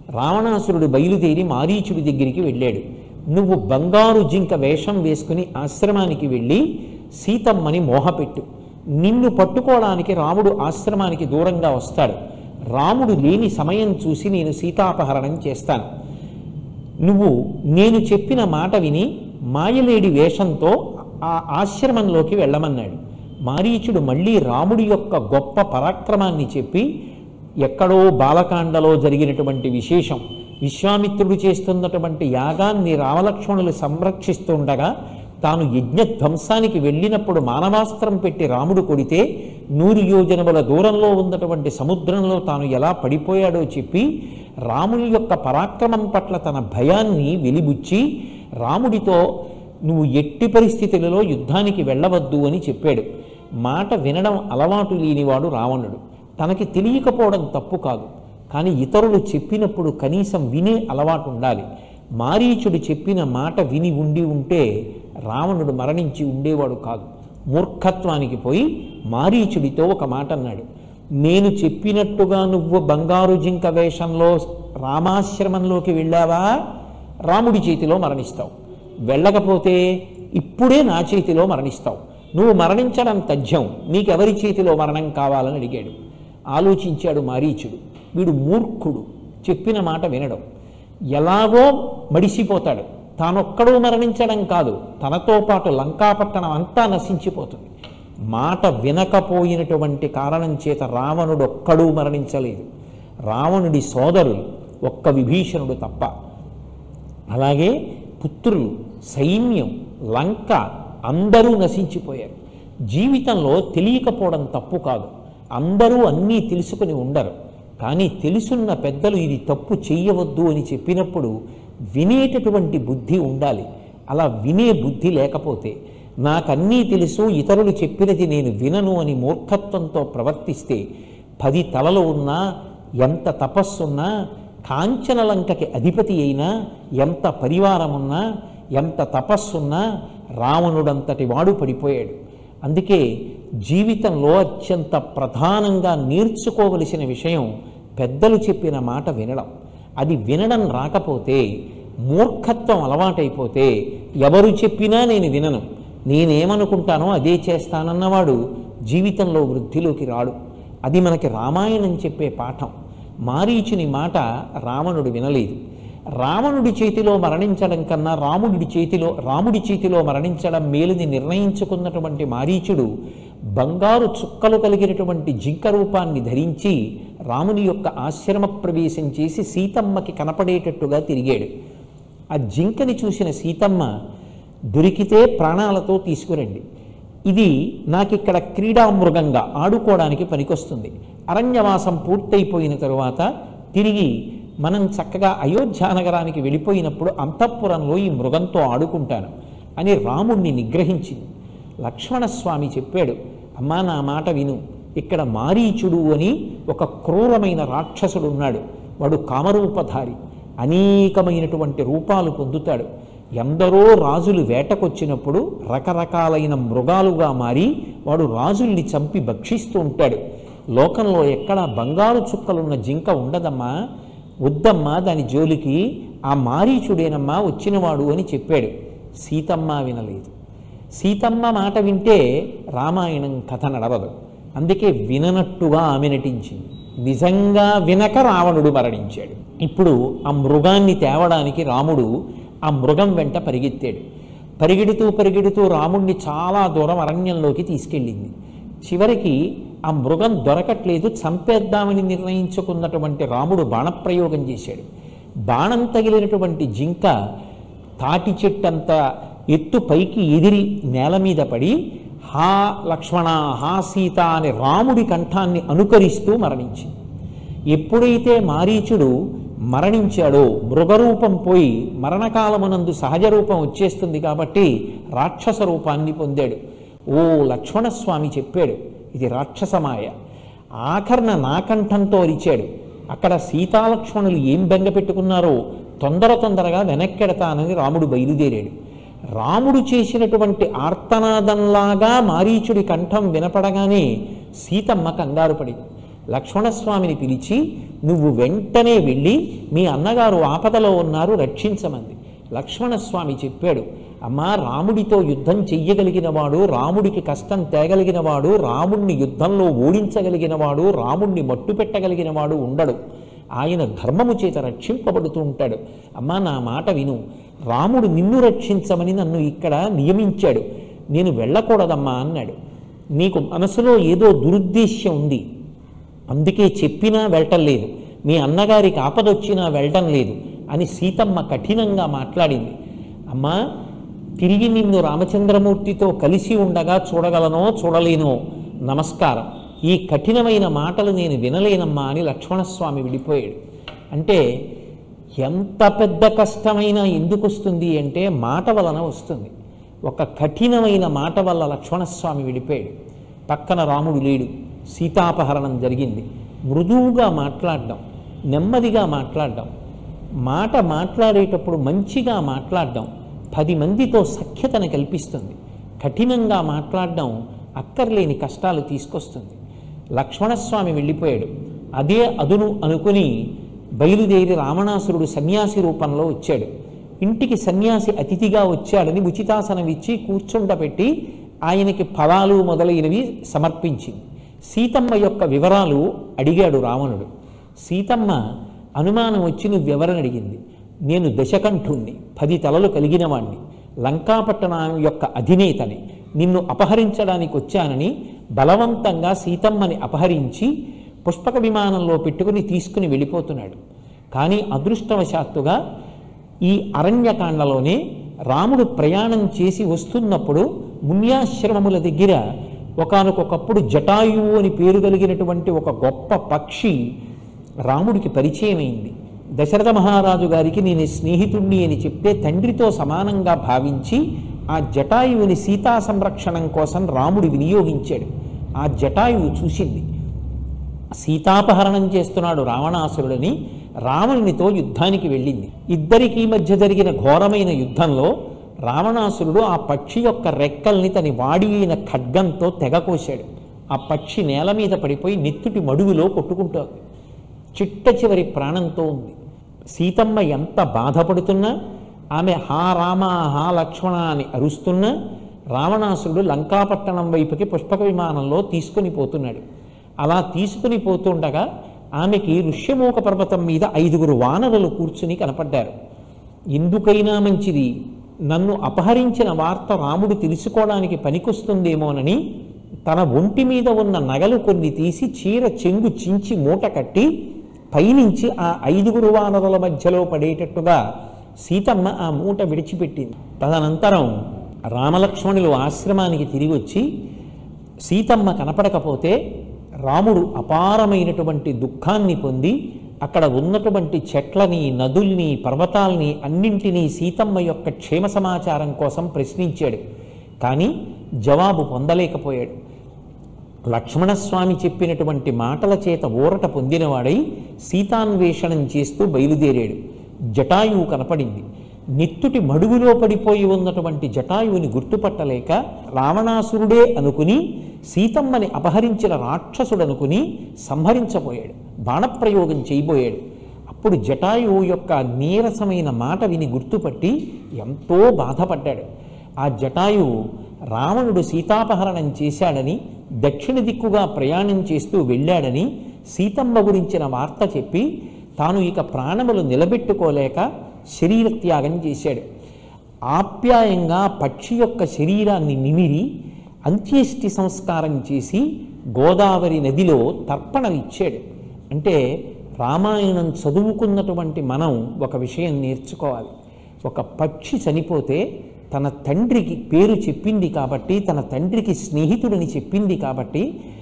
రావణాసురుడు బయలుదేరి మారీచుడి దగ్గరికి వెళ్ళాడు నువ్వు బంగారు జింక వేషం వేసుకుని ఆశ్రమానికి వెళ్ళి సీతమ్మని మోహపెట్టు నిన్ను పట్టుకోవడానికి రాముడు ఆశ్రమానికి దూరంగా వస్తాడు రాముడు లేని సమయం చూసి నేను సీతాపహరణం చేస్తాను నువ్వు నేను చెప్పిన మాట విని మాయలేడి వేషంతో ఆ ఆశ్రమంలోకి వెళ్ళమన్నాడు మారీచుడు మళ్ళీ రాముడి యొక్క గొప్ప పరాక్రమాన్ని చెప్పి ఎక్కడో బాలకాండలో జరిగినటువంటి విశేషం విశ్వామిత్రుడు చేస్తున్నటువంటి యాగాన్ని రామలక్ష్మణులు సంరక్షిస్తుండగా తాను యజ్ఞ ధ్వంసానికి వెళ్ళినప్పుడు మానవాస్త్రం పెట్టి రాముడు కొడితే నూరు యోజనముల దూరంలో ఉన్నటువంటి సముద్రంలో తాను ఎలా పడిపోయాడో చెప్పి రాముని యొక్క పరాక్రమం పట్ల తన భయాన్ని వెలిబుచ్చి రాముడితో నువ్వు ఎట్టి పరిస్థితులలో యుద్ధానికి వెళ్ళవద్దు అని చెప్పాడు మాట వినడం అలవాటు లేనివాడు రావణుడు తనకి తెలియకపోవడం తప్పు కాదు కానీ ఇతరులు చెప్పినప్పుడు కనీసం వినే అలవాటు ఉండాలి మారీచుడు చెప్పిన మాట విని ఉండి ఉంటే రావణుడు మరణించి ఉండేవాడు కాదు మూర్ఖత్వానికి పోయి మారీచుడితో ఒక మాట అన్నాడు నేను చెప్పినట్టుగా నువ్వు బంగారు జింక వేషంలో రామాశ్రమంలోకి వెళ్ళావా రాముడి చేతిలో మరణిస్తావు వెళ్ళకపోతే ఇప్పుడే నా చేతిలో మరణిస్తావు నువ్వు మరణించడం తథ్యం నీకెవరి చేతిలో మరణం కావాలని అడిగాడు ఆలోచించాడు మారీచుడు వీడు మూర్ఖుడు చెప్పిన మాట వినడం ఎలాగో మడిసిపోతాడు తానొక్కడూ మరణించడం కాదు తనతో పాటు లంకాపట్టణం అంతా నశించిపోతుంది మాట వినకపోయినటువంటి కారణం చేత రావణుడు ఒక్కడూ మరణించలేదు రావణుడి సోదరులు ఒక్క విభీషణుడు తప్ప అలాగే పుత్రులు సైన్యం లంక అందరూ నశించిపోయారు జీవితంలో తెలియకపోవడం తప్పు కాదు అందరూ అన్నీ తెలుసుకుని ఉండరు కానీ తెలుసున్న పెద్దలు ఇది తప్పు చెయ్యవద్దు అని చెప్పినప్పుడు వినేటటువంటి బుద్ధి ఉండాలి అలా వినే బుద్ధి లేకపోతే నాకన్నీ తెలుసు ఇతరులు చెప్పినది నేను వినను అని మూర్ఖత్వంతో ప్రవర్తిస్తే పది తలలు ఉన్నా ఎంత తపస్సున్నా కాంచనలంకకి అధిపతి అయినా ఎంత పరివారమున్నా ఎంత తపస్సున్నా రావణుడంతటి వాడు పడిపోయాడు అందుకే జీవితంలో అత్యంత ప్రధానంగా నేర్చుకోవలసిన విషయం పెద్దలు చెప్పిన మాట వినడం అది వినడం రాకపోతే మూర్ఖత్వం అలవాటైపోతే ఎవరు చెప్పినా నేను వినను నేనేమనుకుంటానో అదే చేస్తానన్నవాడు జీవితంలో వృద్ధిలోకి రాడు అది మనకి రామాయణం చెప్పే పాఠం మారీచుని మాట రావణుడు వినలేదు రావణుడి చేతిలో మరణించడం కన్నా రాముడి చేతిలో రాముడి చేతిలో మరణించడం మేలుని నిర్ణయించుకున్నటువంటి మారీచుడు బంగారు చుక్కలు కలిగినటువంటి జింక రూపాన్ని ధరించి రాముని యొక్క ఆశ్రమ ప్రవేశం చేసి సీతమ్మకి కనపడేటట్టుగా తిరిగాడు ఆ జింకని చూసిన సీతమ్మ దొరికితే ప్రాణాలతో తీసుకురండి ఇది నాకిక్కడ క్రీడా మృగంగా ఆడుకోవడానికి పనికొస్తుంది అరణ్యవాసం పూర్తయిపోయిన తరువాత తిరిగి మనం చక్కగా అయోధ్య నగరానికి వెళ్ళిపోయినప్పుడు అంతఃపురంలో ఈ మృగంతో ఆడుకుంటాను అని రాముణ్ణి నిగ్రహించింది లక్ష్మణస్వామి చెప్పాడు అమ్మా నా మాట విను ఇక్కడ మారీచుడు అని ఒక క్రూరమైన రాక్షసుడు ఉన్నాడు వాడు కామరూపధారి అనేకమైనటువంటి రూపాలు పొందుతాడు ఎందరో రాజులు వేటకొచ్చినప్పుడు రకరకాలైన మృగాలుగా మారి వాడు రాజుల్ని చంపి భక్షిస్తూ ఉంటాడు లోకంలో ఎక్కడ బంగారు చుక్కలున్న జింక ఉండదమ్మా వద్దమ్మా దాని జోలికి ఆ మారీచుడేనమ్మా వచ్చినవాడు అని చెప్పాడు సీతమ్మ వినలేదు సీతమ్మ మాట వింటే రామాయణం కథ నడవదు అందుకే విననట్టుగా ఆమె నటించింది నిజంగా వినక రావణుడు మరణించాడు ఇప్పుడు ఆ మృగాన్ని తేవడానికి రాముడు ఆ మృగం వెంట పరిగెత్తాడు పరిగెడుతూ పరిగెడుతూ రాముణ్ణి చాలా దూరం అరణ్యంలోకి తీసుకెళ్ళింది చివరికి ఆ మృగం దొరకట్లేదు చంపేద్దామని నిర్ణయించుకున్నటువంటి రాముడు బాణప్రయోగం చేశాడు బాణం తగిలినటువంటి జింక తాటి చెట్టంత ఎత్తు పైకి ఎదిరి నేల మీద పడి హా లక్ష్మణ హా సీత అనే రాముడి కంఠాన్ని అనుకరిస్తూ మరణించింది ఎప్పుడైతే మారీచుడు మరణించాడో మృగరూపం పోయి మరణకాలమునందు సహజ రూపం వచ్చేస్తుంది కాబట్టి రాక్షస రూపాన్ని పొందాడు ఓ లక్ష్మణస్వామి చెప్పాడు ఇది రాక్షసమాయ ఆఖరణ నా కంఠంతో అరిచాడు అక్కడ సీతాలక్ష్మణులు ఏం బెంగ పెట్టుకున్నారో తొందర తొందరగా వెనక్కెడతానని రాముడు బయలుదేరాడు రాముడు చేసినటువంటి ఆర్తనాదంలాగా మారీచుడి కంఠం వినపడగానే సీతమ్మ కంగారు పడింది లక్ష్మణస్వామిని పిలిచి నువ్వు వెంటనే వెళ్ళి మీ అన్నగారు ఆపదలో ఉన్నారు రక్షించమంది లక్ష్మణస్వామి చెప్పాడు అమ్మా రాముడితో యుద్ధం చెయ్యగలిగినవాడు రాముడికి కష్టం తేగలిగినవాడు రాముణ్ణి యుద్ధంలో ఓడించగలిగినవాడు రాముణ్ణి మట్టు పెట్టగలిగినవాడు ఉండడు ఆయన ధర్మము చేత రక్షింపబడుతూ ఉంటాడు అమ్మా నా మాట విను రాముడు నిన్ను రక్షించమని నన్ను ఇక్కడ నియమించాడు నేను వెళ్ళకూడదమ్మా అన్నాడు నీకు మనసులో ఏదో దురుద్దేశ్యం ఉంది అందుకే చెప్పినా వెళ్ళటం లేదు మీ అన్నగారికి ఆపదొచ్చినా వెళ్ళటం లేదు అని సీతమ్మ కఠినంగా మాట్లాడింది అమ్మా తిరిగి నిన్ను రామచంద్రమూర్తితో కలిసి ఉండగా చూడగలనో చూడలేనో నమస్కారం ఈ కఠినమైన మాటలు నేను వినలేనమ్మా అని లక్ష్మణస్వామి విడిపోయాడు అంటే ఎంత పెద్ద కష్టమైనా ఎందుకు వస్తుంది అంటే మాట వలన వస్తుంది ఒక కఠినమైన మాట వల్ల లక్ష్మణస్వామి విడిపోయాడు పక్కన రాముడు లేడు సీతాపహరణం జరిగింది మృదువుగా మాట్లాడడం నెమ్మదిగా మాట్లాడడం మాట మాట్లాడేటప్పుడు మంచిగా మాట్లాడడం పది మందితో సఖ్యతను కల్పిస్తుంది కఠినంగా మాట్లాడడం అక్కర్లేని కష్టాలు తీసుకొస్తుంది లక్ష్మణస్వామి వెళ్ళిపోయాడు అదే అదును అనుకుని బయలుదేరి రావణాసురుడు సన్యాసి రూపంలో వచ్చాడు ఇంటికి సన్యాసి అతిథిగా వచ్చాడని ఉచితాసనం ఇచ్చి కూర్చుండబెట్టి ఆయనకి ఫలాలు మొదలైనవి సమర్పించింది సీతమ్మ యొక్క వివరాలు అడిగాడు రావణుడు సీతమ్మ అనుమానం వచ్చి నువ్వు వివరణ అడిగింది నేను దశకంఠుణ్ణి పది తలలు కలిగిన వాణ్ణి లంకాపట్టణం యొక్క అధినేతని నిన్ను అపహరించడానికి వచ్చానని బలవంతంగా సీతమ్మని అపహరించి పుష్పక విమానంలో పెట్టుకుని తీసుకుని వెళ్ళిపోతున్నాడు కానీ అదృష్టవశాత్తుగా ఈ అరణ్యకాండలోనే రాముడు ప్రయాణం చేసి వస్తున్నప్పుడు మున్యాశ్రమముల దగ్గర ఒకానొకప్పుడు జటాయువు అని పేరు కలిగినటువంటి ఒక గొప్ప పక్షి రాముడికి పరిచయమైంది దశరథ మహారాజు గారికి నేను స్నేహితుణ్ణి అని చెప్తే తండ్రితో సమానంగా భావించి ఆ జటాయువుని సీతా సంరక్షణం కోసం రాముడు వినియోగించాడు ఆ జటాయువు చూసింది సీతాపహరణం చేస్తున్నాడు రావణాసురుడని రావణునితో యుద్ధానికి వెళ్ళింది ఇద్దరికీ మధ్య జరిగిన ఘోరమైన యుద్ధంలో రావణాసురుడు ఆ పక్షి యొక్క రెక్కల్ని తని వాడి అయిన ఖడ్గంతో తెగకోశాడు ఆ పక్షి నేల మీద పడిపోయి నెత్తుటి మడుగులో కొట్టుకుంటోంది చిట్ట చివరి ప్రాణంతో ఉంది సీతమ్మ ఎంత బాధపడుతున్నా ఆమె హా రామ హా లక్ష్మణ అని అరుస్తున్నా రావణాసురుడు లంకాపట్టణం వైపుకి పుష్పక విమానంలో తీసుకుని పోతున్నాడు అలా తీసుకుని పోతుండగా ఆమెకి ఋష్యమూక పర్వతం మీద ఐదుగురు వానరులు కూర్చుని కనపడ్డారు ఎందుకైనా మంచిది నన్ను అపహరించిన వార్త రాముడు తెలుసుకోవడానికి పనికొస్తుందేమోనని తన ఒంటి మీద ఉన్న నగలు కొన్ని తీసి చీర చెంగు చించి మూట కట్టి పైనుంచి ఆ ఐదుగురు వానరుల మధ్యలో పడేటట్టుగా సీతమ్మ ఆ మూట విడిచిపెట్టింది తదనంతరం రామలక్ష్మణులు ఆశ్రమానికి తిరిగి వచ్చి సీతమ్మ కనపడకపోతే రాముడు అపారమైనటువంటి దుఃఖాన్ని పొంది అక్కడ ఉన్నటువంటి చెట్లని నదుల్ని పర్వతాల్ని అన్నింటినీ సీతమ్మ యొక్క క్షేమ సమాచారం కోసం ప్రశ్నించాడు కానీ జవాబు పొందలేకపోయాడు లక్ష్మణస్వామి చెప్పినటువంటి మాటల చేత ఊరట పొందినవాడై సీతాన్వేషణం చేస్తూ బయలుదేరాడు జటాయువు కనపడింది నెత్తుటి మడుగులో పడిపోయి ఉన్నటువంటి జటాయువుని గుర్తుపట్టలేక రావణాసురుడే అనుకుని సీతమ్మని అపహరించిన రాక్షసుడనుకుని సంహరించబోయాడు బాణప్రయోగం చేయబోయాడు అప్పుడు జటాయువు యొక్క నీరసమైన మాట విని గుర్తుపట్టి ఎంతో బాధపడ్డాడు ఆ జటాయువు రావణుడు సీతాపహరణం చేశాడని దక్షిణ దిక్కుగా ప్రయాణం చేస్తూ వెళ్ళాడని సీతమ్మ గురించిన వార్త చెప్పి తాను ఇక ప్రాణములు నిలబెట్టుకోలేక శరీరత్యాగం చేశాడు ఆప్యాయంగా పక్షి యొక్క శరీరాన్ని నిమిరి అంత్యేష్టి సంస్కారం చేసి గోదావరి నదిలో తర్పణలు ఇచ్చాడు అంటే రామాయణం చదువుకున్నటువంటి మనం ఒక విషయం నేర్చుకోవాలి ఒక పక్షి చనిపోతే తన తండ్రికి పేరు చెప్పింది కాబట్టి తన తండ్రికి స్నేహితుడిని చెప్పింది కాబట్టి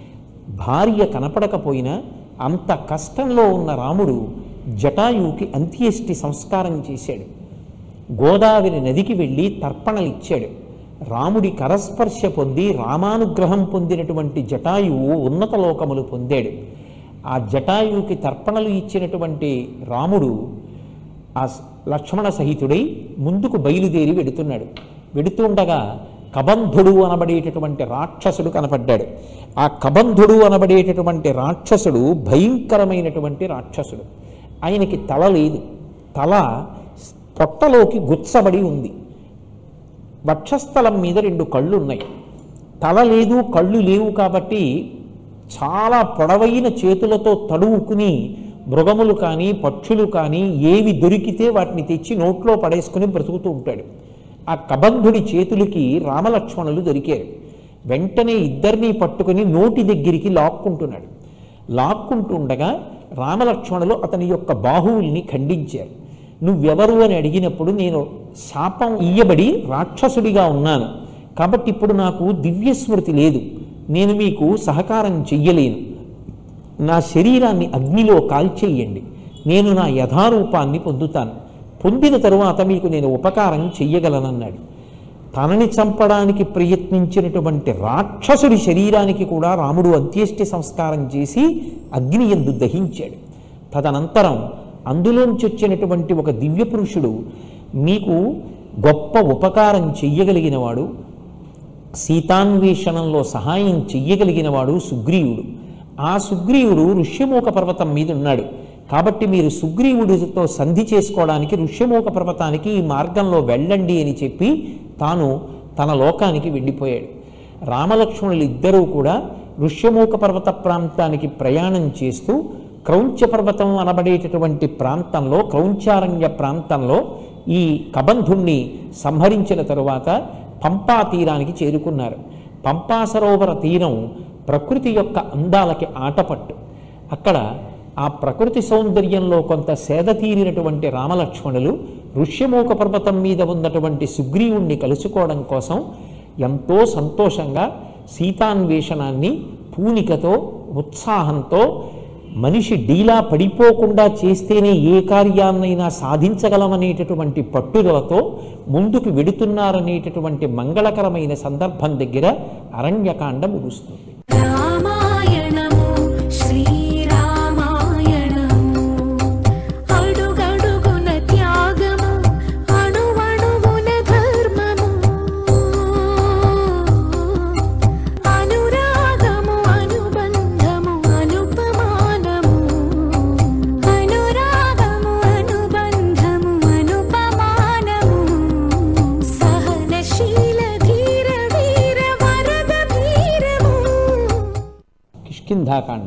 భార్య కనపడకపోయినా అంత కష్టంలో ఉన్న రాముడు జటాయువుకి అంత్యేష్టి సంస్కారం చేశాడు గోదావరి నదికి వెళ్ళి తర్పణలు ఇచ్చాడు రాముడి కరస్పర్శ పొంది రామానుగ్రహం పొందినటువంటి జటాయువు ఉన్నత లోకములు పొందాడు ఆ జటాయువుకి తర్పణలు ఇచ్చినటువంటి రాముడు ఆ స్- లక్ష్మణ సహితుడై ముందుకు బయలుదేరి వెడుతున్నాడు వెడుతుండగా కబంధుడు అనబడేటటువంటి రాక్షసుడు కనపడ్డాడు ఆ కబంధుడు అనబడేటటువంటి రాక్షసుడు భయంకరమైనటువంటి రాక్షసుడు ఆయనకి తల లేదు తల పొట్టలోకి గుచ్చబడి ఉంది వక్షస్థలం మీద రెండు కళ్ళు ఉన్నాయి తల లేదు కళ్ళు లేవు కాబట్టి చాలా పొడవైన చేతులతో తడువుకుని మృగములు కానీ పక్షులు కానీ ఏవి దొరికితే వాటిని తెచ్చి నోట్లో పడేసుకుని బ్రతుకుతూ ఉంటాడు ఆ కబంధుడి చేతులకి రామలక్ష్మణులు దొరికారు వెంటనే ఇద్దరినీ పట్టుకుని నోటి దగ్గరికి లాక్కుంటున్నాడు లాక్కుంటుండగా రామలక్ష్మణులు అతని యొక్క బాహువుల్ని ఖండించారు నువ్వెవరు అని అడిగినప్పుడు నేను శాపం ఇయ్యబడి రాక్షసుడిగా ఉన్నాను కాబట్టి ఇప్పుడు నాకు దివ్యస్మృతి లేదు నేను మీకు సహకారం చెయ్యలేను నా శరీరాన్ని అగ్నిలో కాల్చేయండి నేను నా యథారూపాన్ని పొందుతాను పొందిన తరువాత మీకు నేను ఉపకారం చెయ్యగలనన్నాడు తనని చంపడానికి ప్రయత్నించినటువంటి రాక్షసుడి శరీరానికి కూడా రాముడు అంత్యేష్టి సంస్కారం చేసి అగ్ని ఎందు దహించాడు తదనంతరం అందులోంచి వచ్చినటువంటి ఒక దివ్య పురుషుడు మీకు గొప్ప ఉపకారం చెయ్యగలిగినవాడు సీతాన్వేషణంలో సహాయం చెయ్యగలిగినవాడు సుగ్రీవుడు ఆ సుగ్రీవుడు ఋష్యమూక పర్వతం మీద ఉన్నాడు కాబట్టి మీరు సుగ్రీవుడితో సంధి చేసుకోవడానికి ఋష్యమూక పర్వతానికి ఈ మార్గంలో వెళ్ళండి అని చెప్పి తాను తన లోకానికి వెళ్ళిపోయాడు రామలక్ష్మణులు ఇద్దరూ కూడా ఋష్యమూక పర్వత ప్రాంతానికి ప్రయాణం చేస్తూ క్రౌంచ పర్వతం అనబడేటటువంటి ప్రాంతంలో క్రౌంచారణ్య ప్రాంతంలో ఈ కబంధుణ్ణి సంహరించిన తరువాత పంపా తీరానికి చేరుకున్నారు పంపా సరోవర తీరం ప్రకృతి యొక్క అందాలకి ఆటపట్టు అక్కడ ఆ ప్రకృతి సౌందర్యంలో కొంత సేద తీరినటువంటి రామలక్ష్మణులు ఋష్యమూక పర్వతం మీద ఉన్నటువంటి సుగ్రీవుణ్ణి కలుసుకోవడం కోసం ఎంతో సంతోషంగా సీతాన్వేషణాన్ని పూనికతో ఉత్సాహంతో మనిషి డీలా పడిపోకుండా చేస్తేనే ఏ కార్యాన్నైనా సాధించగలమనేటటువంటి పట్టుదలతో ముందుకు వెడుతున్నారనేటటువంటి మంగళకరమైన సందర్భం దగ్గర అరణ్యకాండ ముగుస్తుంది రామాయణము శ్రీరామాయణము అడుగడుగున త్యాగము అణువణువున ధర్మము అనురాగము అనుబంధము అనుపమానము అనురాగము అనుబంధము అనుపమానము సహనశీల ధీర వీర వరద వీరము కిష్కింధాకాండ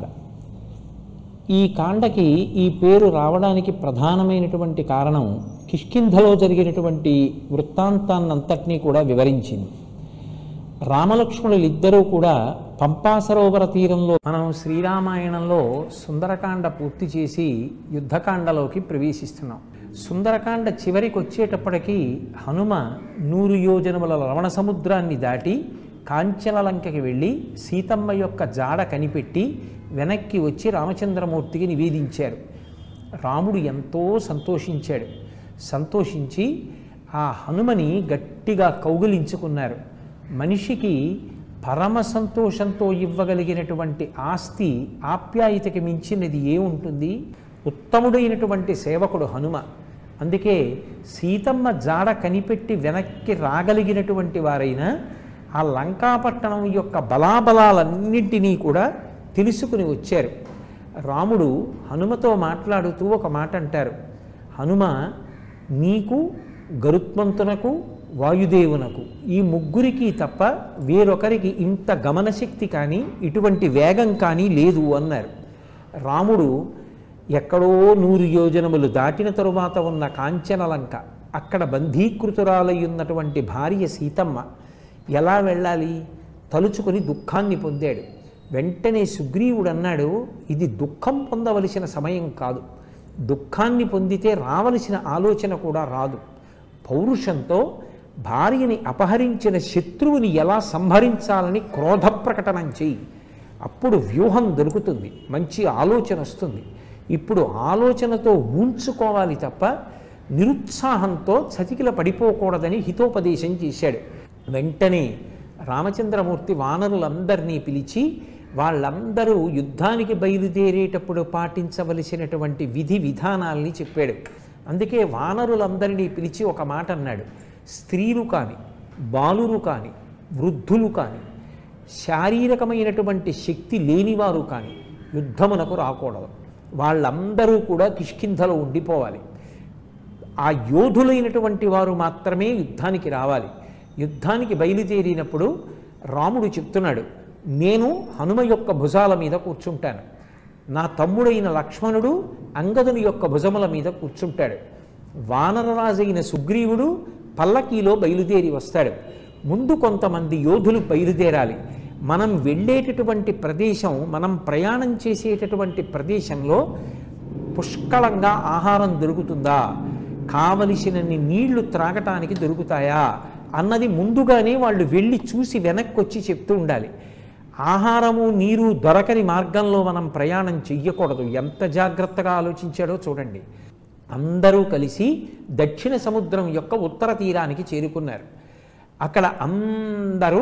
ఈ కాండకి ఈ పేరు రావడానికి ప్రధానమైనటువంటి కారణం కిష్కింధలో జరిగినటువంటి వృత్తాంతాన్నంతటినీ కూడా వివరించింది రామలక్ష్మణులు ఇద్దరూ కూడా పంపా సరోవర తీరంలో మనం శ్రీరామాయణంలో సుందరకాండ పూర్తి చేసి యుద్ధకాండలోకి ప్రవేశిస్తున్నాం సుందరకాండ చివరికి వచ్చేటప్పటికి హనుమ నూరు యోజనముల లవణ సముద్రాన్ని దాటి కాంచనలంకకి వెళ్ళి సీతమ్మ యొక్క జాడ కనిపెట్టి వెనక్కి వచ్చి రామచంద్రమూర్తికి నివేదించారు రాముడు ఎంతో సంతోషించాడు సంతోషించి ఆ హనుమని గట్టిగా కౌగిలించుకున్నారు మనిషికి పరమ సంతోషంతో ఇవ్వగలిగినటువంటి ఆస్తి ఆప్యాయతకి మించినది ఏముంటుంది ఉత్తముడైనటువంటి సేవకుడు హనుమ అందుకే సీతమ్మ జాడ కనిపెట్టి వెనక్కి రాగలిగినటువంటి వారైనా ఆ లంకాపట్టణం యొక్క బలాబలాలన్నింటినీ కూడా తెలుసుకుని వచ్చారు రాముడు హనుమతో మాట్లాడుతూ ఒక మాట అంటారు హనుమ నీకు గరుత్మంతునకు వాయుదేవునకు ఈ ముగ్గురికి తప్ప వేరొకరికి ఇంత గమనశక్తి కానీ ఇటువంటి వేగం కానీ లేదు అన్నారు రాముడు ఎక్కడో నూరు యోజనములు దాటిన తరువాత ఉన్న కాంచనలంక అక్కడ బంధీకృతురాలై ఉన్నటువంటి భార్య సీతమ్మ ఎలా వెళ్ళాలి తలుచుకొని దుఃఖాన్ని పొందాడు వెంటనే సుగ్రీవుడు అన్నాడు ఇది దుఃఖం పొందవలసిన సమయం కాదు దుఃఖాన్ని పొందితే రావలసిన ఆలోచన కూడా రాదు పౌరుషంతో భార్యని అపహరించిన శత్రువుని ఎలా సంహరించాలని క్రోధ ప్రకటనం చెయ్యి అప్పుడు వ్యూహం దొరుకుతుంది మంచి ఆలోచన వస్తుంది ఇప్పుడు ఆలోచనతో ఊంచుకోవాలి తప్ప నిరుత్సాహంతో చతికిల పడిపోకూడదని హితోపదేశం చేశాడు వెంటనే రామచంద్రమూర్తి వానరులందరినీ పిలిచి వాళ్ళందరూ యుద్ధానికి బయలుదేరేటప్పుడు పాటించవలసినటువంటి విధి విధానాల్ని చెప్పాడు అందుకే వానరులందరినీ పిలిచి ఒక మాట అన్నాడు స్త్రీలు కాని బాలురు కాని వృద్ధులు కానీ శారీరకమైనటువంటి శక్తి లేనివారు కానీ యుద్ధమునకు రాకూడదు వాళ్ళందరూ కూడా కిష్కింధలో ఉండిపోవాలి ఆ యోధులైనటువంటి వారు మాత్రమే యుద్ధానికి రావాలి యుద్ధానికి బయలుదేరినప్పుడు రాముడు చెప్తున్నాడు నేను హనుమ యొక్క భుజాల మీద కూర్చుంటాను నా తమ్ముడైన లక్ష్మణుడు అంగదుని యొక్క భుజముల మీద కూర్చుంటాడు వానరరాజైన సుగ్రీవుడు పల్లకీలో బయలుదేరి వస్తాడు ముందు కొంతమంది యోధులు బయలుదేరాలి మనం వెళ్ళేటటువంటి ప్రదేశం మనం ప్రయాణం చేసేటటువంటి ప్రదేశంలో పుష్కలంగా ఆహారం దొరుకుతుందా కావలసినన్ని నీళ్లు త్రాగటానికి దొరుకుతాయా అన్నది ముందుగానే వాళ్ళు వెళ్ళి చూసి వెనక్కి వచ్చి చెప్తూ ఉండాలి ఆహారము నీరు దొరకని మార్గంలో మనం ప్రయాణం చెయ్యకూడదు ఎంత జాగ్రత్తగా ఆలోచించాడో చూడండి అందరూ కలిసి దక్షిణ సముద్రం యొక్క ఉత్తర తీరానికి చేరుకున్నారు అక్కడ అందరూ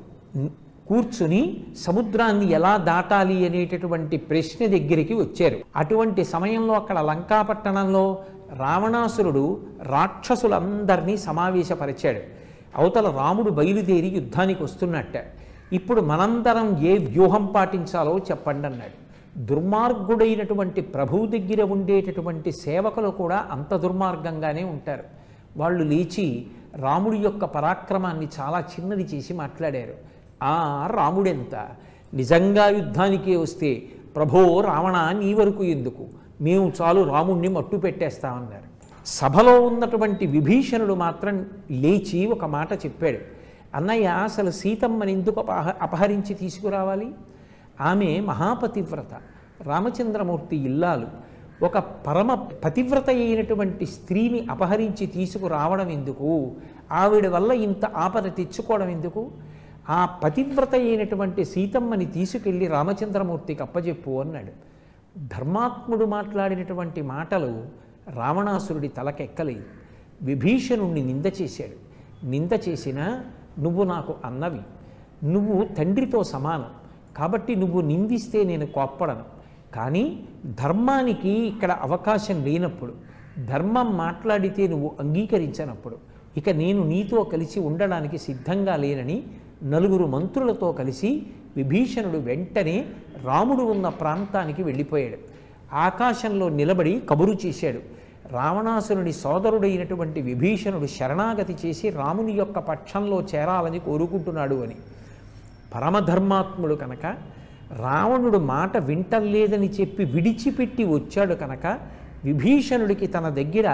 కూర్చుని సముద్రాన్ని ఎలా దాటాలి అనేటటువంటి ప్రశ్న దగ్గరికి వచ్చారు అటువంటి సమయంలో అక్కడ లంకాపట్టణంలో రావణాసురుడు రాక్షసులందరినీ సమావేశపరిచాడు అవతల రాముడు బయలుదేరి యుద్ధానికి వస్తున్నట్ట ఇప్పుడు మనందరం ఏ వ్యూహం పాటించాలో చెప్పండి అన్నాడు దుర్మార్గుడైనటువంటి ప్రభువు దగ్గర ఉండేటటువంటి సేవకులు కూడా అంత దుర్మార్గంగానే ఉంటారు వాళ్ళు లేచి రాముడి యొక్క పరాక్రమాన్ని చాలా చిన్నది చేసి మాట్లాడారు ఆ రాముడెంత నిజంగా యుద్ధానికే వస్తే ప్రభో రావణ నీ వరకు ఎందుకు మేము చాలు రాముణ్ణి మట్టు పెట్టేస్తామన్నారు సభలో ఉన్నటువంటి విభీషణుడు మాత్రం లేచి ఒక మాట చెప్పాడు అన్నయ్య అసలు సీతమ్మని ఎందుకు అపహ అపహరించి తీసుకురావాలి ఆమె మహాపతివ్రత రామచంద్రమూర్తి ఇల్లాలు ఒక పరమ పతివ్రత అయినటువంటి స్త్రీని అపహరించి తీసుకురావడం ఎందుకు ఆవిడ వల్ల ఇంత ఆపద తెచ్చుకోవడం ఎందుకు ఆ పతివ్రత అయినటువంటి సీతమ్మని తీసుకెళ్ళి రామచంద్రమూర్తికి అప్పజెప్పు అన్నాడు ధర్మాత్ముడు మాట్లాడినటువంటి మాటలు రావణాసురుడి తలకెక్కలేదు విభీషణుణ్ణి నింద చేశాడు నింద చేసినా నువ్వు నాకు అన్నవి నువ్వు తండ్రితో సమానం కాబట్టి నువ్వు నిందిస్తే నేను కోప్పడను కానీ ధర్మానికి ఇక్కడ అవకాశం లేనప్పుడు ధర్మం మాట్లాడితే నువ్వు అంగీకరించనప్పుడు ఇక నేను నీతో కలిసి ఉండడానికి సిద్ధంగా లేనని నలుగురు మంత్రులతో కలిసి విభీషణుడు వెంటనే రాముడు ఉన్న ప్రాంతానికి వెళ్ళిపోయాడు ఆకాశంలో నిలబడి కబురు చేశాడు రావణాసురుని సోదరుడైనటువంటి విభీషణుడు శరణాగతి చేసి రాముని యొక్క పక్షంలో చేరాలని కోరుకుంటున్నాడు అని పరమధర్మాత్ముడు కనుక రావణుడు మాట వింటలేదని చెప్పి విడిచిపెట్టి వచ్చాడు కనుక విభీషణుడికి తన దగ్గర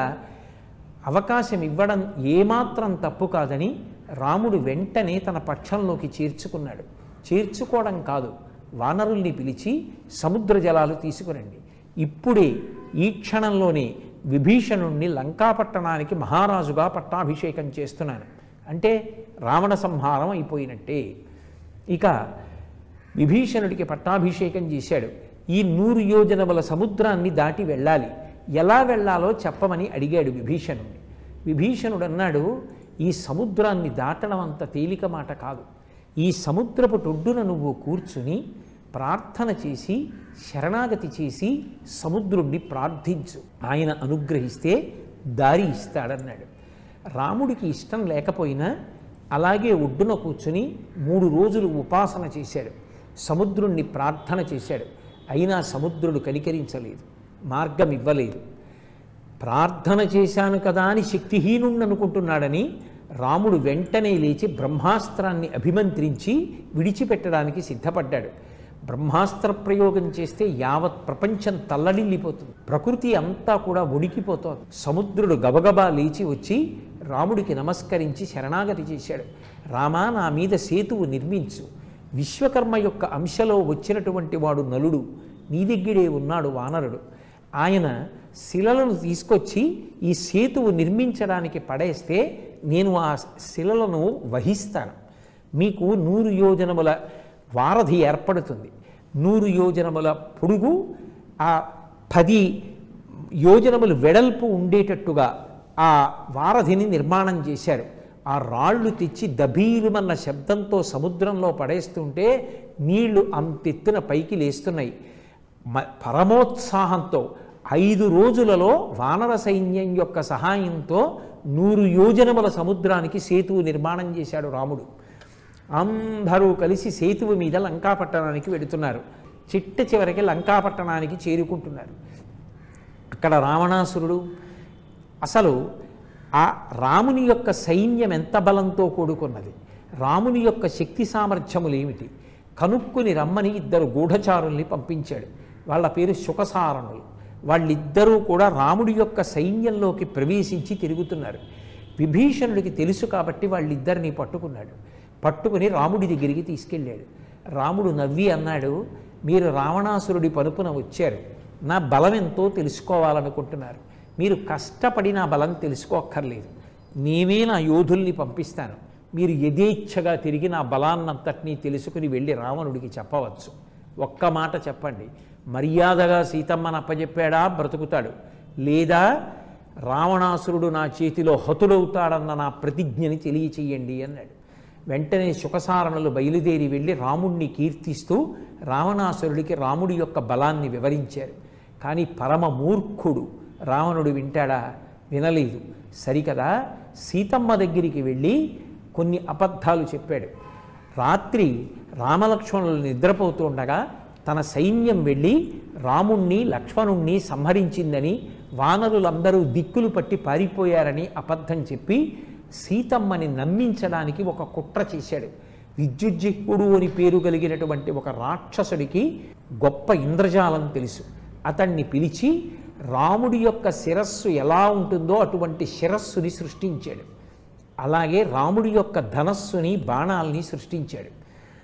అవకాశం ఇవ్వడం ఏమాత్రం తప్పు కాదని రాముడు వెంటనే తన పక్షంలోకి చేర్చుకున్నాడు చేర్చుకోవడం కాదు వానరుల్ని పిలిచి సముద్ర జలాలు తీసుకురండి ఇప్పుడే ఈ క్షణంలోనే విభీషణుణ్ణి లంకాపట్టణానికి మహారాజుగా పట్టాభిషేకం చేస్తున్నాను అంటే రావణ సంహారం అయిపోయినట్టే ఇక విభీషణుడికి పట్టాభిషేకం చేశాడు ఈ నూరు యోజనముల సముద్రాన్ని దాటి వెళ్ళాలి ఎలా వెళ్ళాలో చెప్పమని అడిగాడు విభీషణుడిని విభీషణుడు అన్నాడు ఈ సముద్రాన్ని దాటడం అంత తేలిక మాట కాదు ఈ సముద్రపు టొడ్డున నువ్వు కూర్చుని ప్రార్థన చేసి శరణాగతి చేసి సముద్రుణ్ణి ప్రార్థించు ఆయన అనుగ్రహిస్తే దారి ఇస్తాడన్నాడు రాముడికి ఇష్టం లేకపోయినా అలాగే ఒడ్డున కూర్చుని మూడు రోజులు ఉపాసన చేశాడు సముద్రుణ్ణి ప్రార్థన చేశాడు అయినా సముద్రుడు కనికరించలేదు మార్గం ఇవ్వలేదు ప్రార్థన చేశాను కదా అని శక్తిహీనుణ్ణి అనుకుంటున్నాడని రాముడు వెంటనే లేచి బ్రహ్మాస్త్రాన్ని అభిమంత్రించి విడిచిపెట్టడానికి సిద్ధపడ్డాడు బ్రహ్మాస్త్ర ప్రయోగం చేస్తే యావత్ ప్రపంచం తల్లడిల్లిపోతుంది ప్రకృతి అంతా కూడా ఉడికిపోతోంది సముద్రుడు గబగబా లేచి వచ్చి రాముడికి నమస్కరించి శరణాగతి చేశాడు రామా నా మీద సేతువు నిర్మించు విశ్వకర్మ యొక్క అంశలో వచ్చినటువంటి వాడు నలుడు నీ దగ్గరే ఉన్నాడు వానరుడు ఆయన శిలలను తీసుకొచ్చి ఈ సేతువు నిర్మించడానికి పడేస్తే నేను ఆ శిలలను వహిస్తాను మీకు నూరు యోజనముల వారధి ఏర్పడుతుంది నూరు యోజనముల పొడుగు ఆ పది యోజనములు వెడల్పు ఉండేటట్టుగా ఆ వారధిని నిర్మాణం చేశారు ఆ రాళ్ళు తెచ్చి దబీలుమన్న శబ్దంతో సముద్రంలో పడేస్తుంటే నీళ్లు అంతెత్తున పైకి లేస్తున్నాయి మ- పరమోత్సాహంతో ఐదు రోజులలో వానర సైన్యం యొక్క సహాయంతో నూరు యోజనముల సముద్రానికి సేతువు నిర్మాణం చేశాడు రాముడు అందరూ కలిసి సేతువు మీద లంకాపట్టణానికి వెడుతున్నారు చిట్ట చివరికి లంకాపట్టణానికి చేరుకుంటున్నారు అక్కడ రావణాసురుడు అసలు ఆ రాముని యొక్క సైన్యం ఎంత బలంతో కూడుకున్నది రాముని యొక్క శక్తి సామర్థ్యములు ఏమిటి కనుక్కుని రమ్మని ఇద్దరు గూఢచారుల్ని పంపించాడు వాళ్ళ పేరు శుకసారణులు వాళ్ళిద్దరూ కూడా రాముడి యొక్క సైన్యంలోకి ప్రవేశించి తిరుగుతున్నారు విభీషణుడికి తెలుసు కాబట్టి వాళ్ళిద్దరిని పట్టుకున్నాడు పట్టుకుని రాముడి దగ్గరికి తీసుకెళ్ళాడు రాముడు నవ్వి అన్నాడు మీరు రావణాసురుడి పలుపున వచ్చారు నా బలం ఎంతో తెలుసుకోవాలనుకుంటున్నారు మీరు కష్టపడి నా బలం తెలుసుకోక్కర్లేదు నేనే నా యోధుల్ని పంపిస్తాను మీరు యథేచ్ఛగా తిరిగి నా బలాన్నంతటినీ తెలుసుకుని వెళ్ళి రావణుడికి చెప్పవచ్చు ఒక్క మాట చెప్పండి మర్యాదగా సీతమ్మను అప్పచెప్పాడా బ్రతుకుతాడు లేదా రావణాసురుడు నా చేతిలో హతుడవుతాడన్న నా ప్రతిజ్ఞని తెలియచేయండి అన్నాడు వెంటనే శుకసారణలు బయలుదేరి వెళ్ళి రాముణ్ణి కీర్తిస్తూ రావణాసురుడికి రాముడి యొక్క బలాన్ని వివరించారు కానీ పరమ మూర్ఖుడు రావణుడు వింటాడా వినలేదు సరికదా సీతమ్మ దగ్గరికి వెళ్ళి కొన్ని అబద్ధాలు చెప్పాడు రాత్రి రామలక్ష్మణులు నిద్రపోతూ ఉండగా తన సైన్యం వెళ్ళి రాముణ్ణి లక్ష్మణుణ్ణి సంహరించిందని వానరులందరూ దిక్కులు పట్టి పారిపోయారని అబద్ధం చెప్పి సీతమ్మని నమ్మించడానికి ఒక కుట్ర చేశాడు విద్యుజ్జిహ్వుడు అని పేరు కలిగినటువంటి ఒక రాక్షసుడికి గొప్ప ఇంద్రజాలం తెలుసు అతన్ని పిలిచి రాముడి యొక్క శిరస్సు ఎలా ఉంటుందో అటువంటి శిరస్సుని సృష్టించాడు అలాగే రాముడి యొక్క ధనస్సుని బాణాల్ని సృష్టించాడు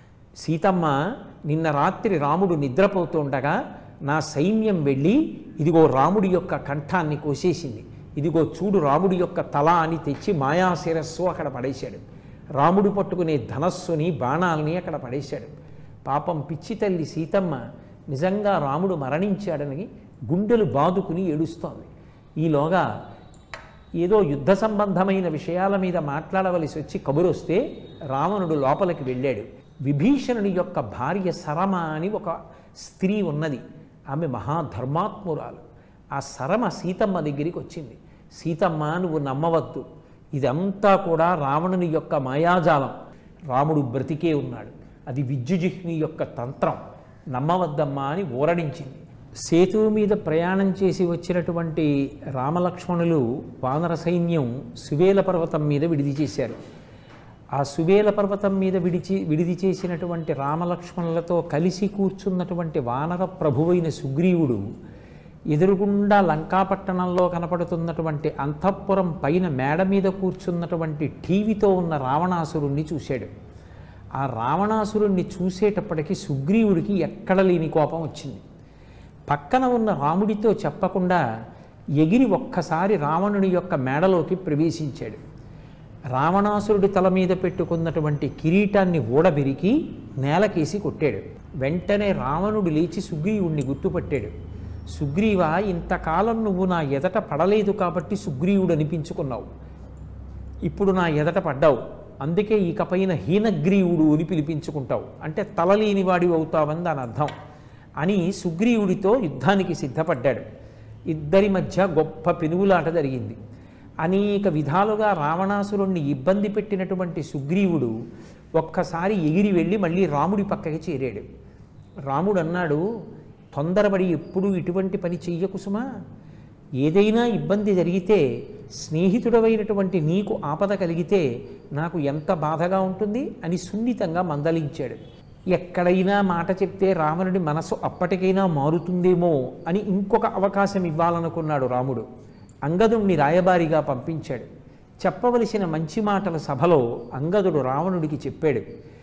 సీతమ్మ నిన్న రాత్రి రాముడు నిద్రపోతుండగా నా సైన్యం వెళ్ళి ఇదిగో రాముడి యొక్క కంఠాన్ని కోసేసింది ఇదిగో చూడు రాముడి యొక్క తల అని తెచ్చి మాయా శిరస్సు అక్కడ పడేశాడు రాముడు పట్టుకునే ధనస్సుని బాణాల్ని అక్కడ పడేశాడు పాపం పిచ్చి తల్లి సీతమ్మ నిజంగా రాముడు మరణించాడని గుండెలు బాదుకుని ఏడుస్తోంది ఈలోగా ఏదో యుద్ధ సంబంధమైన విషయాల మీద మాట్లాడవలసి వచ్చి కబురొస్తే రావణుడు లోపలికి వెళ్ళాడు విభీషణుని యొక్క భార్య సరమ అని ఒక స్త్రీ ఉన్నది ఆమె మహాధర్మాత్మురాలు ఆ సరమ సీతమ్మ దగ్గరికి వచ్చింది సీతమ్మ నువ్వు నమ్మవద్దు ఇదంతా కూడా రావణుని యొక్క మాయాజాలం రాముడు బ్రతికే ఉన్నాడు అది విద్యుజిహ్ని యొక్క తంత్రం నమ్మవద్దమ్మా అని ఊరడించింది సేతువు మీద ప్రయాణం చేసి వచ్చినటువంటి రామలక్ష్మణులు వానర సైన్యం సువేల పర్వతం మీద విడిది చేశారు ఆ సువేల పర్వతం మీద విడిచి విడిది చేసినటువంటి రామలక్ష్మణులతో కలిసి కూర్చున్నటువంటి వానర ప్రభువైన సుగ్రీవుడు ఎదురుగుండా లంకాపట్టణంలో కనపడుతున్నటువంటి అంతఃపురం పైన మేడ మీద కూర్చున్నటువంటి టీవీతో ఉన్న రావణాసురుణ్ణి చూశాడు ఆ రావణాసురుణ్ణి చూసేటప్పటికి సుగ్రీవుడికి ఎక్కడ లేని కోపం వచ్చింది పక్కన ఉన్న రాముడితో చెప్పకుండా ఎగిరి ఒక్కసారి రావణుని యొక్క మేడలోకి ప్రవేశించాడు రావణాసురుడి తల మీద పెట్టుకున్నటువంటి కిరీటాన్ని ఊడబెరికి నేలకేసి కొట్టాడు వెంటనే రావణుడు లేచి సుగ్రీవుణ్ణి గుర్తుపట్టాడు సుగ్రీవ ఇంతకాలం నువ్వు నా ఎదట పడలేదు కాబట్టి సుగ్రీవుడు అనిపించుకున్నావు ఇప్పుడు నా ఎదట పడ్డావు అందుకే ఇకపైన హీనగ్రీవుడు అని పిలిపించుకుంటావు అంటే తలలేని వాడివి అవుతావని దాని అర్థం అని సుగ్రీవుడితో యుద్ధానికి సిద్ధపడ్డాడు ఇద్దరి మధ్య గొప్ప పెనుగులాట జరిగింది అనేక విధాలుగా రావణాసురుణ్ణి ఇబ్బంది పెట్టినటువంటి సుగ్రీవుడు ఒక్కసారి ఎగిరి వెళ్ళి మళ్ళీ రాముడి పక్కకి చేరాడు రాముడు అన్నాడు తొందరపడి ఎప్పుడూ ఇటువంటి పని చెయ్యకు సుమా ఏదైనా ఇబ్బంది జరిగితే స్నేహితుడవైనటువంటి నీకు ఆపద కలిగితే నాకు ఎంత బాధగా ఉంటుంది అని సున్నితంగా మందలించాడు ఎక్కడైనా మాట చెప్తే రావణుడి మనసు అప్పటికైనా మారుతుందేమో అని ఇంకొక అవకాశం ఇవ్వాలనుకున్నాడు రాముడు అంగదుణ్ణి రాయబారిగా పంపించాడు చెప్పవలసిన మంచి మాటల సభలో అంగదుడు రావణుడికి చెప్పాడు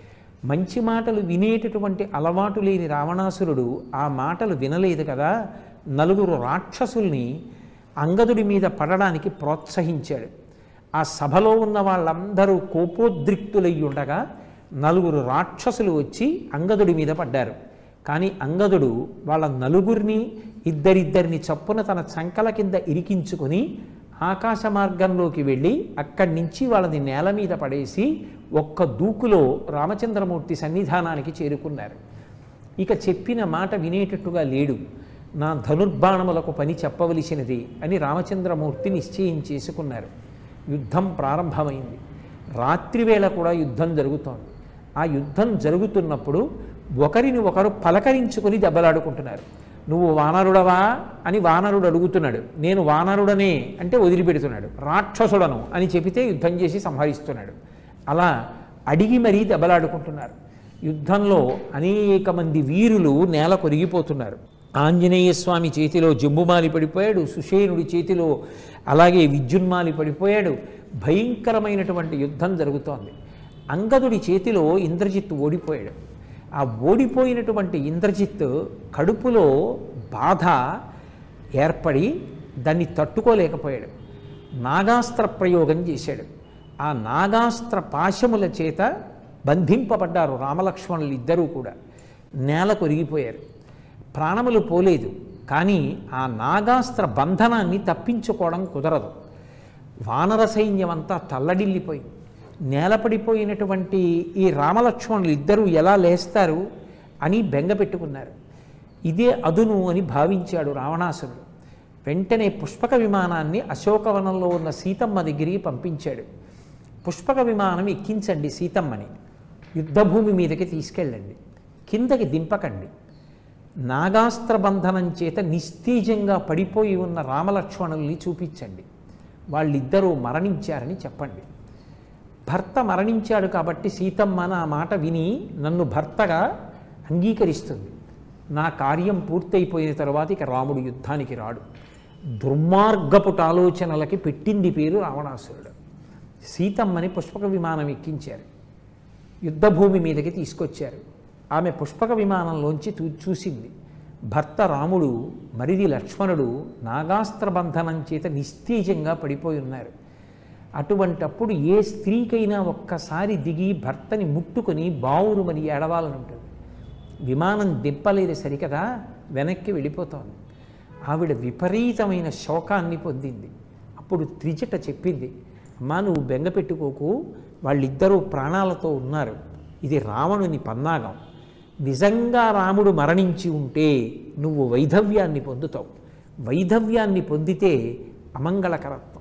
మంచి మాటలు వినేటటువంటి అలవాటు లేని రావణాసురుడు ఆ మాటలు వినలేదు కదా నలుగురు రాక్షసుల్ని అంగదుడి మీద పడడానికి ప్రోత్సహించాడు ఆ సభలో ఉన్న వాళ్ళందరూ కోపోద్రిక్తులై ఉండగా నలుగురు రాక్షసులు వచ్చి అంగదుడి మీద పడ్డారు కానీ అంగదుడు వాళ్ళ నలుగురిని ఇద్దరిద్దరిని చప్పున తన చంకల కింద ఇరికించుకుని ఆకాశ మార్గంలోకి వెళ్ళి అక్కడి నుంచి వాళ్ళని నేల మీద పడేసి ఒక్క దూకులో రామచంద్రమూర్తి సన్నిధానానికి చేరుకున్నారు ఇక చెప్పిన మాట వినేటట్టుగా లేడు నా ధనుర్బాణములకు పని చెప్పవలసినది అని రామచంద్రమూర్తి నిశ్చయం చేసుకున్నారు యుద్ధం ప్రారంభమైంది రాత్రివేళ కూడా యుద్ధం జరుగుతోంది ఆ యుద్ధం జరుగుతున్నప్పుడు ఒకరిని ఒకరు పలకరించుకొని దెబ్బలాడుకుంటున్నారు నువ్వు వానరుడవా అని వానరుడు అడుగుతున్నాడు నేను వానరుడనే అంటే వదిలిపెడుతున్నాడు రాక్షసుడను అని చెబితే యుద్ధం చేసి సంహరిస్తున్నాడు అలా అడిగి మరీ దెబ్బలాడుకుంటున్నారు యుద్ధంలో అనేక మంది వీరులు నేల కొరిగిపోతున్నారు ఆంజనేయ స్వామి చేతిలో జంబుమాలి పడిపోయాడు సుషేనుడి చేతిలో అలాగే విద్యున్మాలి పడిపోయాడు భయంకరమైనటువంటి యుద్ధం జరుగుతోంది అంగదుడి చేతిలో ఇంద్రజిత్ ఓడిపోయాడు ఆ ఓడిపోయినటువంటి ఇంద్రజిత్ కడుపులో బాధ ఏర్పడి దాన్ని తట్టుకోలేకపోయాడు నాగాస్త్ర ప్రయోగం చేశాడు ఆ నాగాస్త్ర పాశముల చేత బంధింపబడ్డారు రామలక్ష్మణులు ఇద్దరూ కూడా నేల కొరిగిపోయారు ప్రాణములు పోలేదు కానీ ఆ నాగాస్త్ర బంధనాన్ని తప్పించుకోవడం కుదరదు వానర సైన్యం అంతా తల్లడిల్లిపోయింది నేలపడిపోయినటువంటి ఈ రామలక్ష్మణులు ఇద్దరూ ఎలా లేస్తారు అని బెంగ పెట్టుకున్నారు ఇదే అదును అని భావించాడు రావణాసురుడు వెంటనే పుష్పక విమానాన్ని అశోకవనంలో ఉన్న సీతమ్మ దగ్గరికి పంపించాడు పుష్పక విమానం ఎక్కించండి సీతమ్మని యుద్ధభూమి మీదకి తీసుకెళ్ళండి కిందకి దింపకండి నాగాస్త్ర బంధనం చేత నిస్తేజంగా పడిపోయి ఉన్న రామలక్ష్మణుల్ని చూపించండి వాళ్ళిద్దరూ మరణించారని చెప్పండి భర్త మరణించాడు కాబట్టి సీతమ్మ నా మాట విని నన్ను భర్తగా అంగీకరిస్తుంది నా కార్యం పూర్తయిపోయిన తర్వాత ఇక రాముడు యుద్ధానికి రాడు దుర్మార్గపుట ఆలోచనలకి పెట్టింది పేరు రావణాసురుడు సీతమ్మని పుష్పక విమానం ఎక్కించారు యుద్ధభూమి మీదకి తీసుకొచ్చారు ఆమె పుష్పక విమానంలోంచి చూ చూసింది భర్త రాముడు మరిది లక్ష్మణుడు నాగాస్త్ర బంధనం చేత నిస్తేజంగా పడిపోయి ఉన్నారు అటువంటప్పుడు ఏ స్త్రీకైనా ఒక్కసారి దిగి భర్తని ముట్టుకొని బావురుమని ఏడవాలని ఉంటుంది విమానం దింపలేదు సరికదా వెనక్కి వెళ్ళిపోతోంది ఆవిడ విపరీతమైన శోకాన్ని పొందింది అప్పుడు త్రిజట చెప్పింది అమ్మా నువ్వు బెంగ పెట్టుకోకు వాళ్ళిద్దరూ ప్రాణాలతో ఉన్నారు ఇది రావణుని పన్నాగం నిజంగా రాముడు మరణించి ఉంటే నువ్వు వైధవ్యాన్ని పొందుతావు వైధవ్యాన్ని పొందితే అమంగళకరత్వం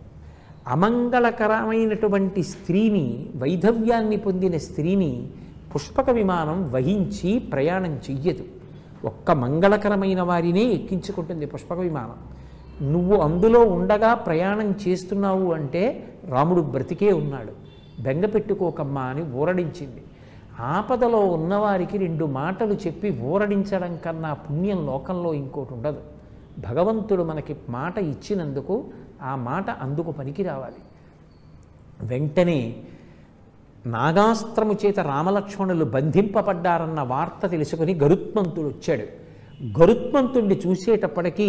అమంగళకరమైనటువంటి స్త్రీని వైధవ్యాన్ని పొందిన స్త్రీని పుష్పక విమానం వహించి ప్రయాణం చెయ్యదు ఒక్క మంగళకరమైన వారినే ఎక్కించుకుంటుంది పుష్పక విమానం నువ్వు అందులో ఉండగా ప్రయాణం చేస్తున్నావు అంటే రాముడు బ్రతికే ఉన్నాడు బెంగ పెట్టుకోకమ్మా అని ఊరడించింది ఆపదలో ఉన్నవారికి రెండు మాటలు చెప్పి ఊరడించడం కన్నా పుణ్యం లోకంలో ఇంకోటి ఉండదు భగవంతుడు మనకి మాట ఇచ్చినందుకు ఆ మాట అందుకు పనికి రావాలి వెంటనే నాగాస్త్రము చేత రామలక్ష్మణులు బంధింపబడ్డారన్న వార్త తెలుసుకుని గరుత్మంతుడు వచ్చాడు గరుత్మంతుడిని చూసేటప్పటికీ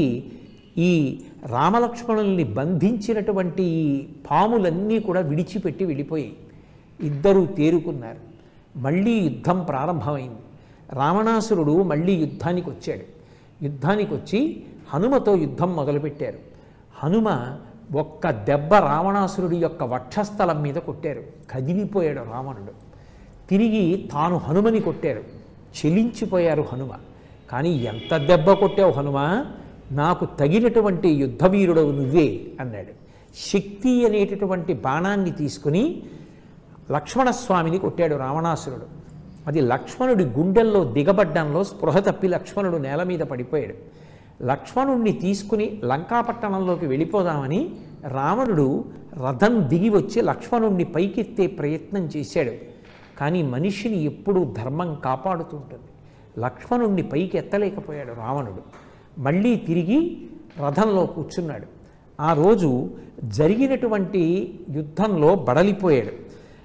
ఈ రామలక్ష్మణుల్ని బంధించినటువంటి ఈ పాములన్నీ కూడా విడిచిపెట్టి వెళ్ళిపోయి ఇద్దరూ తేరుకున్నారు మళ్ళీ యుద్ధం ప్రారంభమైంది రావణాసురుడు మళ్ళీ యుద్ధానికి వచ్చాడు యుద్ధానికి వచ్చి హనుమతో యుద్ధం మొదలుపెట్టారు హనుమ ఒక్క దెబ్బ రావణాసురుడి యొక్క వక్షస్థలం మీద కొట్టారు కదిలిపోయాడు రావణుడు తిరిగి తాను హనుమని కొట్టారు చెలించిపోయారు హనుమ కానీ ఎంత దెబ్బ కొట్టావు హనుమ నాకు తగినటువంటి యుద్ధవీరుడవు నువ్వే అన్నాడు శక్తి అనేటటువంటి బాణాన్ని తీసుకుని లక్ష్మణస్వామిని కొట్టాడు రావణాసురుడు అది లక్ష్మణుడి గుండెల్లో దిగబడ్డంలో స్పృహ తప్పి లక్ష్మణుడు నేల మీద పడిపోయాడు లక్ష్మణుణ్ణి తీసుకుని లంకాపట్టణంలోకి వెళ్ళిపోదామని రావణుడు రథం దిగి వచ్చి లక్ష్మణుణ్ణి పైకెత్తే ప్రయత్నం చేశాడు కానీ మనిషిని ఎప్పుడూ ధర్మం కాపాడుతూ ఉంటుంది లక్ష్మణుణ్ణి పైకి ఎత్తలేకపోయాడు రావణుడు మళ్ళీ తిరిగి రథంలో కూర్చున్నాడు ఆ రోజు జరిగినటువంటి యుద్ధంలో బడలిపోయాడు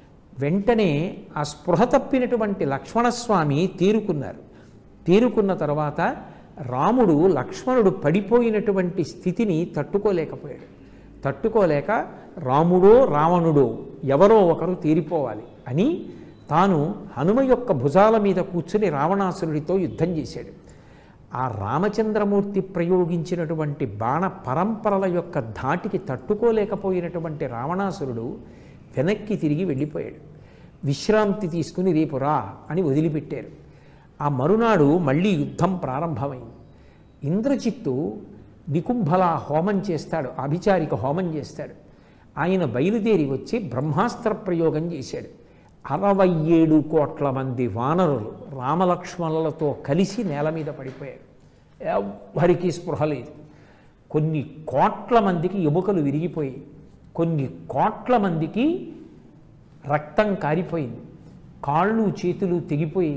వెంటనే ఆ స్పృహ తప్పినటువంటి లక్ష్మణస్వామి తేరుకున్నారు తేరుకున్న తర్వాత రాముడు లక్ష్మణుడు పడిపోయినటువంటి స్థితిని తట్టుకోలేకపోయాడు తట్టుకోలేక రాముడో రావణుడో ఎవరో ఒకరు తీరిపోవాలి అని తాను హనుమ యొక్క భుజాల మీద కూర్చుని రావణాసురుడితో యుద్ధం చేశాడు ఆ రామచంద్రమూర్తి ప్రయోగించినటువంటి బాణ పరంపరల యొక్క ధాటికి తట్టుకోలేకపోయినటువంటి రావణాసురుడు వెనక్కి తిరిగి వెళ్ళిపోయాడు విశ్రాంతి తీసుకుని రేపు రా అని వదిలిపెట్టారు ఆ మరునాడు మళ్ళీ యుద్ధం ప్రారంభమైంది ఇంద్రజిత్తు నికుంభల హోమం చేస్తాడు అభిచారిక హోమం చేస్తాడు ఆయన బయలుదేరి వచ్చి బ్రహ్మాస్త్ర ప్రయోగం చేశాడు అరవై ఏడు కోట్ల మంది వానరులు రామలక్ష్మణులతో కలిసి నేల మీద పడిపోయారు ఎవ్వరికీ స్పృహ లేదు కొన్ని కోట్ల మందికి ఎముకలు విరిగిపోయాయి కొన్ని కోట్ల మందికి రక్తం కారిపోయింది కాళ్ళు చేతులు తెగిపోయి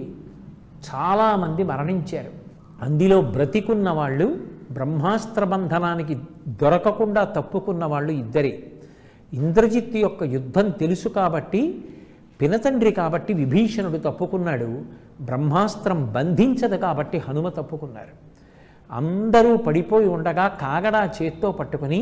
చాలామంది మరణించారు అందులో బ్రతికున్న వాళ్ళు బ్రహ్మాస్త్ర బంధనానికి దొరకకుండా తప్పుకున్న వాళ్ళు ఇద్దరే ఇంద్రజిత్తు యొక్క యుద్ధం తెలుసు కాబట్టి పినతండ్రి కాబట్టి విభీషణుడు తప్పుకున్నాడు బ్రహ్మాస్త్రం బంధించదు కాబట్టి హనుమ తప్పుకున్నారు అందరూ పడిపోయి ఉండగా కాగడా చేత్తో పట్టుకుని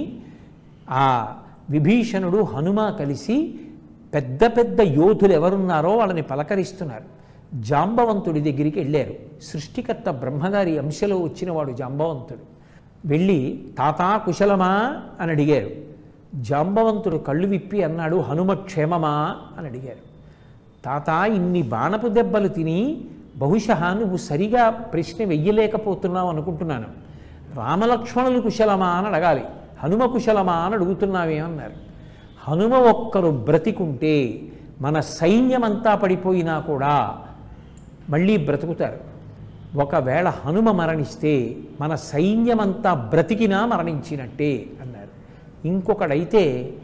ఆ విభీషణుడు హనుమ కలిసి పెద్ద పెద్ద యోధులు ఎవరున్నారో వాళ్ళని పలకరిస్తున్నారు జాంబవంతుడి దగ్గరికి వెళ్ళారు సృష్టికర్త బ్రహ్మగారి అంశలో వచ్చినవాడు జాంబవంతుడు వెళ్ళి తాతా కుశలమా అని అడిగారు జాంబవంతుడు కళ్ళు విప్పి అన్నాడు హనుమ క్షేమమా అని అడిగారు తాత ఇన్ని బాణపు దెబ్బలు తిని బహుశా నువ్వు సరిగా ప్రశ్న వెయ్యలేకపోతున్నావు అనుకుంటున్నాను రామలక్ష్మణులు కుశలమా అని అడగాలి హనుమ కుశలమా అని అడుగుతున్నావేమన్నారు హనుమ ఒక్కరు బ్రతికుంటే మన సైన్యమంతా పడిపోయినా కూడా మళ్ళీ బ్రతుకుతారు ఒకవేళ హనుమ మరణిస్తే మన సైన్యమంతా బ్రతికినా మరణించినట్టే అన్నారు ఇంకొకడైతే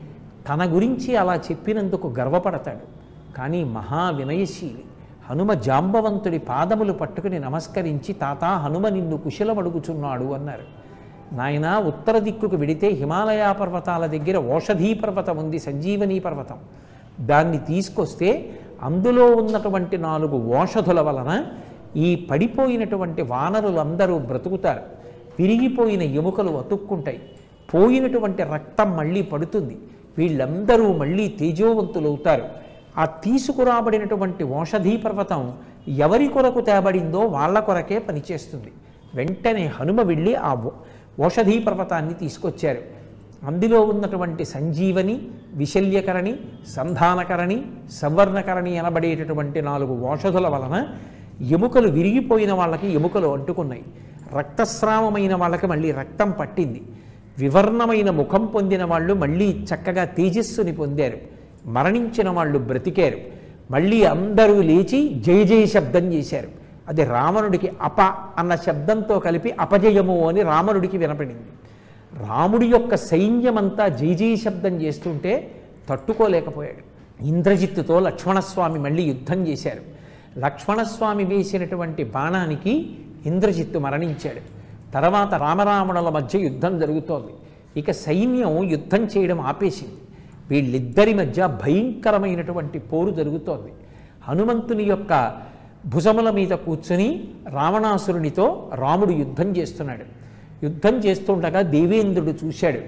తన గురించి అలా చెప్పినందుకు గర్వపడతాడు కానీ మహా వినయశీలి హనుమ జాంబవంతుడి పాదములు పట్టుకుని నమస్కరించి తాత హనుమ నిన్ను కుశలమడుగుచున్నాడు అన్నారు నాయన ఉత్తర దిక్కుకు వెడితే హిమాలయ పర్వతాల దగ్గర ఓషధీ పర్వతం ఉంది సంజీవనీ పర్వతం దాన్ని తీసుకొస్తే అందులో ఉన్నటువంటి నాలుగు ఓషధుల వలన ఈ పడిపోయినటువంటి వానరులందరూ బ్రతుకుతారు విరిగిపోయిన ఎముకలు అతుక్కుంటాయి పోయినటువంటి రక్తం మళ్ళీ పడుతుంది వీళ్ళందరూ మళ్ళీ తేజోవంతులవుతారు ఆ తీసుకురాబడినటువంటి ఓషధీ పర్వతం ఎవరి కొరకు తేబడిందో వాళ్ళ కొరకే పనిచేస్తుంది వెంటనే హనుమ వెళ్ళి ఆ ఓ- ఓషధీ పర్వతాన్ని తీసుకొచ్చారు అందులో ఉన్నటువంటి సంజీవని విశల్యకరణి సంధానకరణి సంవర్ణకరణి అనబడేటటువంటి నాలుగు ఓషధుల వలన ఎముకలు విరిగిపోయిన వాళ్ళకి ఎముకలు అంటుకున్నాయి రక్తస్రావమైన వాళ్ళకి మళ్ళీ రక్తం పట్టింది వివర్ణమైన ముఖం పొందిన వాళ్ళు మళ్ళీ చక్కగా తేజస్సుని పొందారు మరణించిన వాళ్ళు బ్రతికారు మళ్ళీ అందరూ లేచి జయ జయ శబ్దం చేశారు అది రావణుడికి అప అన్న శబ్దంతో కలిపి అపజయము అని రావణుడికి వినపడింది రాముడి యొక్క సైన్యమంతా జై జై శబ్దం చేస్తుంటే తట్టుకోలేకపోయాడు ఇంద్రజిత్తుతో లక్ష్మణస్వామి మళ్ళీ యుద్ధం చేశారు లక్ష్మణస్వామి వేసినటువంటి బాణానికి ఇంద్రజిత్తు మరణించాడు తర్వాత రామరావణుల మధ్య యుద్ధం జరుగుతోంది ఇక సైన్యం యుద్ధం చేయడం ఆపేసింది వీళ్ళిద్దరి మధ్య భయంకరమైనటువంటి పోరు జరుగుతోంది హనుమంతుని యొక్క భుజముల మీద కూర్చుని రావణాసురునితో రాముడు యుద్ధం చేస్తున్నాడు యుద్ధం చేస్తుండగా దేవేంద్రుడు చూశాడు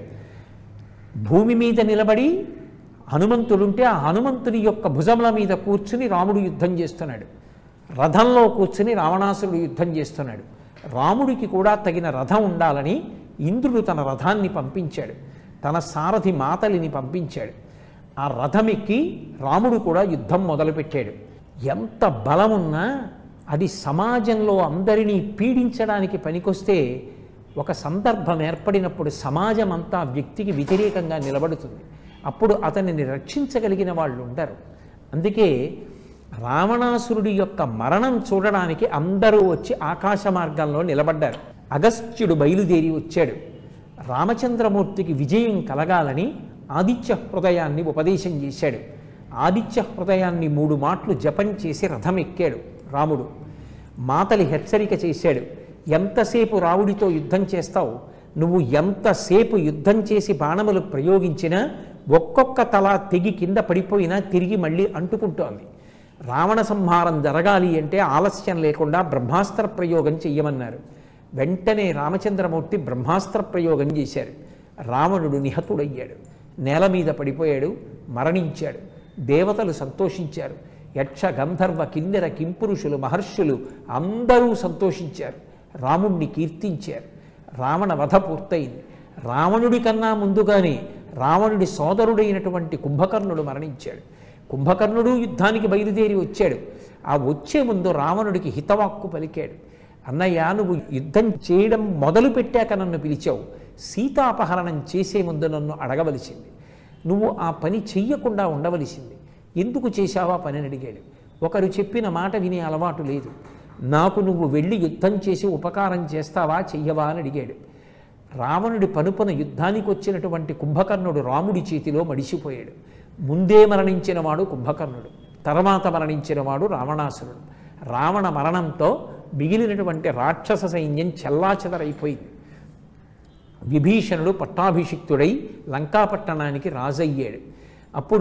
భూమి మీద నిలబడి హనుమంతుడుంటే ఆ హనుమంతుని యొక్క భుజముల మీద కూర్చుని రాముడు యుద్ధం చేస్తున్నాడు రథంలో కూర్చుని రావణాసురుడు యుద్ధం చేస్తున్నాడు రాముడికి కూడా తగిన రథం ఉండాలని ఇంద్రుడు తన రథాన్ని పంపించాడు తన సారథి మాతలిని పంపించాడు ఆ రథమెక్కి రాముడు కూడా యుద్ధం మొదలుపెట్టాడు ఎంత బలమున్నా అది సమాజంలో అందరినీ పీడించడానికి పనికొస్తే ఒక సందర్భం ఏర్పడినప్పుడు సమాజం అంతా ఆ వ్యక్తికి వ్యతిరేకంగా నిలబడుతుంది అప్పుడు అతనిని రక్షించగలిగిన వాళ్ళు ఉండరు అందుకే రావణాసురుడి యొక్క మరణం చూడడానికి అందరూ వచ్చి ఆకాశ మార్గంలో నిలబడ్డారు అగస్త్యుడు బయలుదేరి వచ్చాడు రామచంద్రమూర్తికి విజయం కలగాలని ఆదిత్య హృదయాన్ని ఉపదేశం చేశాడు ఆదిత్య హృదయాన్ని మూడు మాటలు జపం చేసి రథం ఎక్కాడు రాముడు మాతలి హెచ్చరిక చేశాడు ఎంతసేపు రావుడితో యుద్ధం చేస్తావు నువ్వు ఎంతసేపు యుద్ధం చేసి బాణములు ప్రయోగించినా ఒక్కొక్క తల తెగి కింద పడిపోయినా తిరిగి మళ్ళీ అంటుకుంటోంది రావణ సంహారం జరగాలి అంటే ఆలస్యం లేకుండా బ్రహ్మాస్త్ర ప్రయోగం చెయ్యమన్నారు వెంటనే రామచంద్రమూర్తి బ్రహ్మాస్త్ర ప్రయోగం చేశారు రావణుడు నిహతుడయ్యాడు నేల మీద పడిపోయాడు మరణించాడు దేవతలు సంతోషించారు యక్ష గంధర్వ కిన్నెర కింపురుషులు మహర్షులు అందరూ సంతోషించారు రాముణ్ణి కీర్తించారు రావణ వధ పూర్తయింది రావణుడి కన్నా ముందుగానే రావణుడి సోదరుడైనటువంటి కుంభకర్ణుడు మరణించాడు కుంభకర్ణుడు యుద్ధానికి బయలుదేరి వచ్చాడు ఆ వచ్చే ముందు రావణుడికి హితవాక్కు పలికాడు అన్నయ్య నువ్వు యుద్ధం చేయడం మొదలు పెట్టాక నన్ను పిలిచావు సీతాపహరణం చేసే ముందు నన్ను అడగవలసింది నువ్వు ఆ పని చెయ్యకుండా ఉండవలసింది ఎందుకు చేశావా పని అని అడిగాడు ఒకరు చెప్పిన మాట వినే అలవాటు లేదు నాకు నువ్వు వెళ్ళి యుద్ధం చేసి ఉపకారం చేస్తావా చెయ్యవా అని అడిగాడు రావణుడి పనుపన యుద్ధానికి వచ్చినటువంటి కుంభకర్ణుడు రాముడి చేతిలో మడిసిపోయాడు ముందే మరణించిన వాడు కుంభకర్ణుడు తర్వాత మరణించిన వాడు రావణాసురుడు రావణ మరణంతో మిగిలినటువంటి రాక్షస సైన్యం చెల్లాచెదరైపోయింది విభీషణుడు పట్టాభిషిక్తుడై లంకాపట్టణానికి రాజయ్యాడు అప్పుడు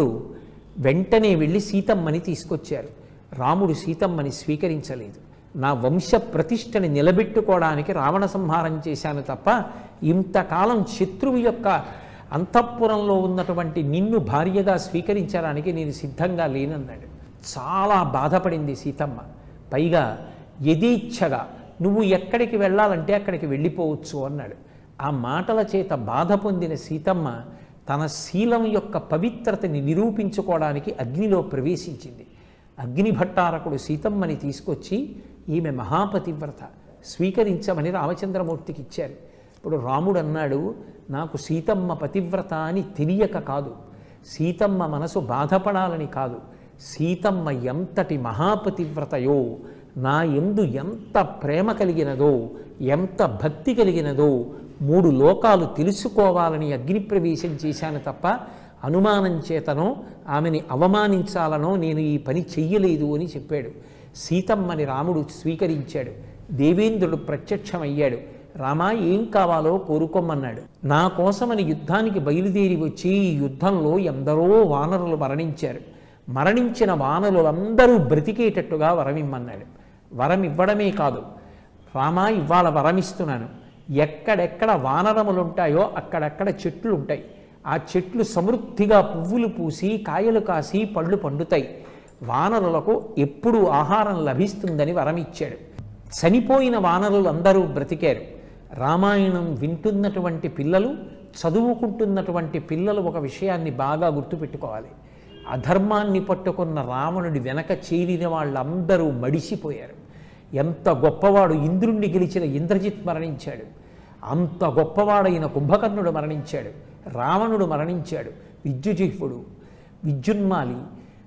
వెంటనే వెళ్ళి సీతమ్మని తీసుకొచ్చారు రాముడు సీతమ్మని స్వీకరించలేదు నా వంశ ప్రతిష్టని నిలబెట్టుకోవడానికి రావణ సంహారం చేశాను తప్ప ఇంతకాలం శత్రువు యొక్క అంతఃపురంలో ఉన్నటువంటి నిన్ను భార్యగా స్వీకరించడానికి నేను సిద్ధంగా లేనన్నాడు చాలా బాధపడింది సీతమ్మ పైగా యథేచ్ఛగా నువ్వు ఎక్కడికి వెళ్ళాలంటే అక్కడికి వెళ్ళిపోవచ్చు అన్నాడు ఆ మాటల చేత బాధ పొందిన సీతమ్మ తన శీలం యొక్క పవిత్రతని నిరూపించుకోవడానికి అగ్నిలో ప్రవేశించింది అగ్ని భట్టారకుడు సీతమ్మని తీసుకొచ్చి ఈమె మహాపతివ్రత స్వీకరించమని రామచంద్రమూర్తికి ఇచ్చారు ఇప్పుడు రాముడు అన్నాడు నాకు సీతమ్మ పతివ్రత అని తెలియక కాదు సీతమ్మ మనసు బాధపడాలని కాదు సీతమ్మ ఎంతటి మహాపతివ్రతయో నా ఎందు ఎంత ప్రేమ కలిగినదో ఎంత భక్తి కలిగినదో మూడు లోకాలు తెలుసుకోవాలని అగ్నిప్రవేశం చేశాను తప్ప అనుమానం చేతనో ఆమెని అవమానించాలనో నేను ఈ పని చెయ్యలేదు అని చెప్పాడు సీతమ్మని రాముడు స్వీకరించాడు దేవేంద్రుడు ప్రత్యక్షమయ్యాడు రామా ఏం కావాలో కోరుకోమన్నాడు నా కోసమని యుద్ధానికి బయలుదేరి వచ్చి ఈ యుద్ధంలో ఎందరో వానరులు మరణించారు మరణించిన వానరులందరూ బ్రతికేటట్టుగా వరమిమ్మన్నాడు వరం ఇవ్వడమే కాదు రామా ఇవాళ వరమిస్తున్నాను ఎక్కడెక్కడ వానరములు ఉంటాయో అక్కడక్కడ చెట్లు ఉంటాయి ఆ చెట్లు సమృద్ధిగా పువ్వులు పూసి కాయలు కాసి పళ్ళు పండుతాయి వానరులకు ఎప్పుడు ఆహారం లభిస్తుందని వరమిచ్చాడు చనిపోయిన వానరులు అందరూ బ్రతికారు రామాయణం వింటున్నటువంటి పిల్లలు చదువుకుంటున్నటువంటి పిల్లలు ఒక విషయాన్ని బాగా గుర్తుపెట్టుకోవాలి అధర్మాన్ని పట్టుకున్న రావణుడి వెనక చేరిన వాళ్ళందరూ మడిసిపోయారు ఎంత గొప్పవాడు ఇంద్రుణ్ణి గెలిచిన ఇంద్రజిత్ మరణించాడు అంత గొప్పవాడైన కుంభకర్ణుడు మరణించాడు రావణుడు మరణించాడు విద్యుజిహ్వుడు విద్యున్మాలి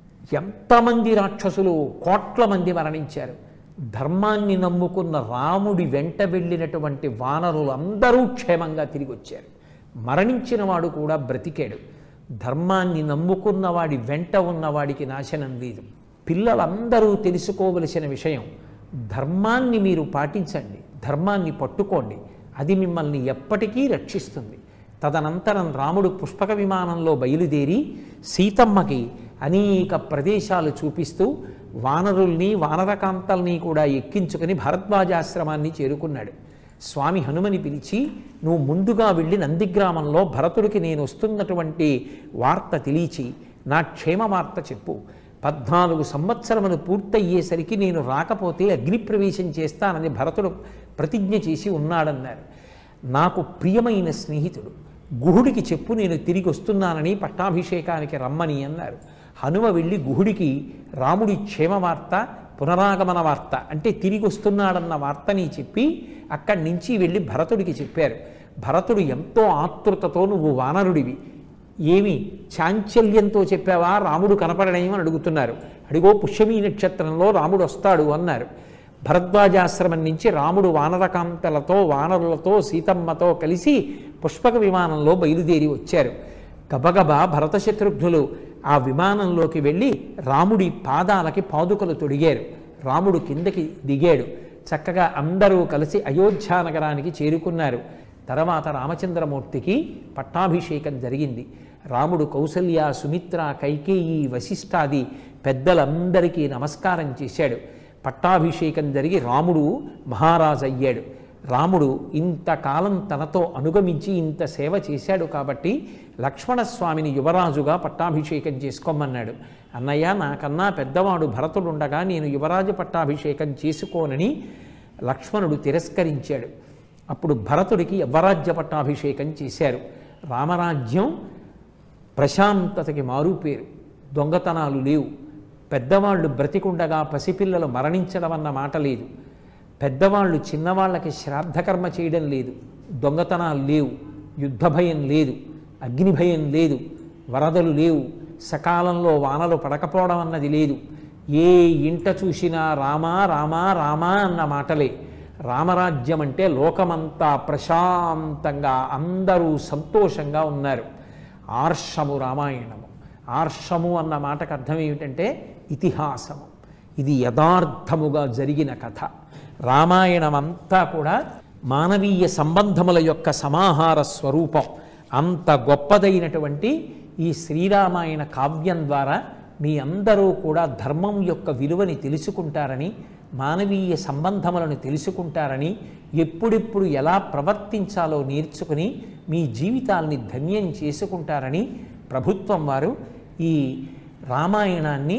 ఎంతమంది రాక్షసులు కోట్ల మంది మరణించారు ధర్మాన్ని నమ్ముకున్న రాముడి వెంట వెళ్ళినటువంటి వానరులు అందరూ క్షేమంగా తిరిగి వచ్చారు మరణించిన వాడు కూడా బ్రతికాడు ధర్మాన్ని నమ్ముకున్న వాడి వెంట ఉన్నవాడికి నాశనం లేదు పిల్లలందరూ తెలుసుకోవలసిన విషయం ధర్మాన్ని మీరు పాటించండి ధర్మాన్ని పట్టుకోండి అది మిమ్మల్ని ఎప్పటికీ రక్షిస్తుంది తదనంతరం రాముడు పుష్పక విమానంలో బయలుదేరి సీతమ్మకి అనేక ప్రదేశాలు చూపిస్తూ వానరుల్ని వానరకాంతల్ని కూడా ఎక్కించుకుని భరద్వాజాశ్రమాన్ని చేరుకున్నాడు స్వామి హనుమని పిలిచి నువ్వు ముందుగా వెళ్ళి నందిగ్రామంలో భరతుడికి నేను వస్తున్నటువంటి వార్త తెలియచి నా క్షేమ వార్త చెప్పు పద్నాలుగు సంవత్సరములు పూర్తయ్యేసరికి నేను రాకపోతే అగ్నిప్రవేశం చేస్తానని భరతుడు ప్రతిజ్ఞ చేసి ఉన్నాడన్నారు నాకు ప్రియమైన స్నేహితుడు గుహుడికి చెప్పు నేను తిరిగి వస్తున్నానని పట్టాభిషేకానికి రమ్మని అన్నారు హనుమ వెళ్ళి గుహుడికి రాముడి క్షేమ వార్త పునరాగమన వార్త అంటే తిరిగి వస్తున్నాడన్న వార్తని చెప్పి అక్కడి నుంచి వెళ్ళి భరతుడికి చెప్పారు భరతుడు ఎంతో ఆతృతతో నువ్వు వానరుడివి ఏమి చాంచల్యంతో చెప్పావా రాముడు కనపడనేమని అడుగుతున్నారు అడిగో పుష్యమీ నక్షత్రంలో రాముడు వస్తాడు అన్నారు భరద్వాజాశ్రమం నుంచి రాముడు వానరకాంతలతో వానరులతో సీతమ్మతో కలిసి పుష్పక విమానంలో బయలుదేరి వచ్చారు గబగబా భరత శత్రుఘ్నులు ఆ విమానంలోకి వెళ్ళి రాముడి పాదాలకి పాదుకలు తొడిగారు రాముడు కిందకి దిగాడు చక్కగా అందరూ కలిసి అయోధ్యా నగరానికి చేరుకున్నారు తర్వాత రామచంద్రమూర్తికి పట్టాభిషేకం జరిగింది రాముడు కౌసల్య సుమిత్ర కైకేయి వశిష్ఠాది పెద్దలందరికీ నమస్కారం చేశాడు పట్టాభిషేకం జరిగి రాముడు మహారాజు అయ్యాడు రాముడు ఇంతకాలం తనతో అనుగమించి ఇంత సేవ చేశాడు కాబట్టి లక్ష్మణస్వామిని యువరాజుగా పట్టాభిషేకం చేసుకోమన్నాడు అన్నయ్య నాకన్నా పెద్దవాడు భరతుడుండగా నేను యువరాజు పట్టాభిషేకం చేసుకోనని లక్ష్మణుడు తిరస్కరించాడు అప్పుడు భరతుడికి యవ్వరాజ్య పట్టాభిషేకం చేశారు రామరాజ్యం ప్రశాంతతకి మారుపేరు దొంగతనాలు లేవు పెద్దవాళ్ళు బ్రతికుండగా పసిపిల్లలు మరణించడం అన్న మాట లేదు పెద్దవాళ్ళు చిన్నవాళ్ళకి శ్రాద్ధకర్మ చేయడం లేదు దొంగతనాలు లేవు యుద్ధ భయం లేదు అగ్ని భయం లేదు వరదలు లేవు సకాలంలో వానలు పడకపోవడం అన్నది లేదు ఏ ఇంట చూసినా రామా రామా రామా అన్న మాటలే రామరాజ్యం అంటే లోకమంతా ప్రశాంతంగా అందరూ సంతోషంగా ఉన్నారు ఆర్షము రామాయణము ఆర్షము అన్న మాటకు అర్థం ఏమిటంటే ఇతిహాసము ఇది యథార్థముగా జరిగిన కథ రామాయణం అంతా కూడా మానవీయ సంబంధముల యొక్క సమాహార స్వరూపం అంత గొప్పదైనటువంటి ఈ శ్రీరామాయణ కావ్యం ద్వారా మీ అందరూ కూడా ధర్మం యొక్క విలువని తెలుసుకుంటారని మానవీయ సంబంధములను తెలుసుకుంటారని ఎప్పుడెప్పుడు ఎలా ప్రవర్తించాలో నేర్చుకుని మీ జీవితాల్ని ధన్యం చేసుకుంటారని ప్రభుత్వం వారు ఈ రామాయణాన్ని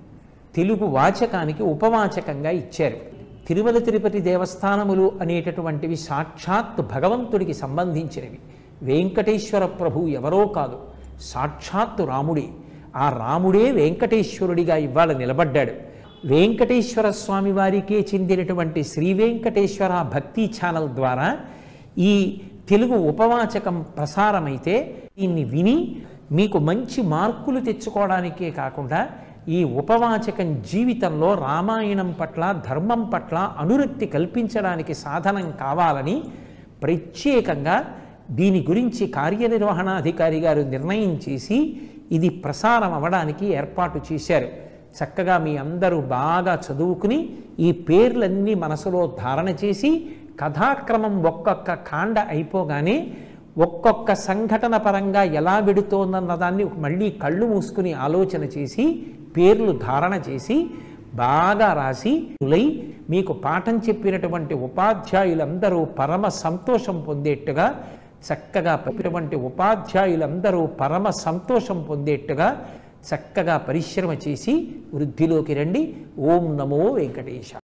తెలుగు వాచకానికి ఉపవాచకంగా ఇచ్చారు తిరుమల తిరుపతి దేవస్థానములు అనేటటువంటివి సాక్షాత్ భగవంతుడికి సంబంధించినవి వెంకటేశ్వర ప్రభు ఎవరో కాదు సాక్షాత్తు రాముడే ఆ రాముడే వెంకటేశ్వరుడిగా ఇవాళ నిలబడ్డాడు వెంకటేశ్వర స్వామి వారికే చెందినటువంటి శ్రీ వెంకటేశ్వర భక్తి ఛానల్ ద్వారా ఈ తెలుగు ఉపవాచకం ప్రసారమైతే దీన్ని విని మీకు మంచి మార్కులు తెచ్చుకోవడానికే కాకుండా ఈ ఉపవాచకం జీవితంలో రామాయణం పట్ల ధర్మం పట్ల అనురక్తి కల్పించడానికి సాధనం కావాలని ప్రత్యేకంగా దీని గురించి కార్యనిర్వహణాధికారి గారు నిర్ణయం చేసి ఇది ప్రసారం అవ్వడానికి ఏర్పాటు చేశారు చక్కగా మీ అందరూ బాగా చదువుకుని ఈ పేర్లన్నీ మనసులో ధారణ చేసి కథాక్రమం ఒక్కొక్క కాండ అయిపోగానే ఒక్కొక్క సంఘటన పరంగా ఎలా వెడుతోందన్న దాన్ని మళ్ళీ కళ్ళు మూసుకుని ఆలోచన చేసి పేర్లు ధారణ చేసి బాగా రాసి లై మీకు పాఠం చెప్పినటువంటి ఉపాధ్యాయులందరూ పరమ సంతోషం పొందేట్టుగా చక్కగా చెప్పినటువంటి ఉపాధ్యాయులందరూ పరమ సంతోషం పొందేట్టుగా చక్కగా పరిశ్రమ చేసి వృద్ధిలోకి రండి ఓం నమో వెంకటేశ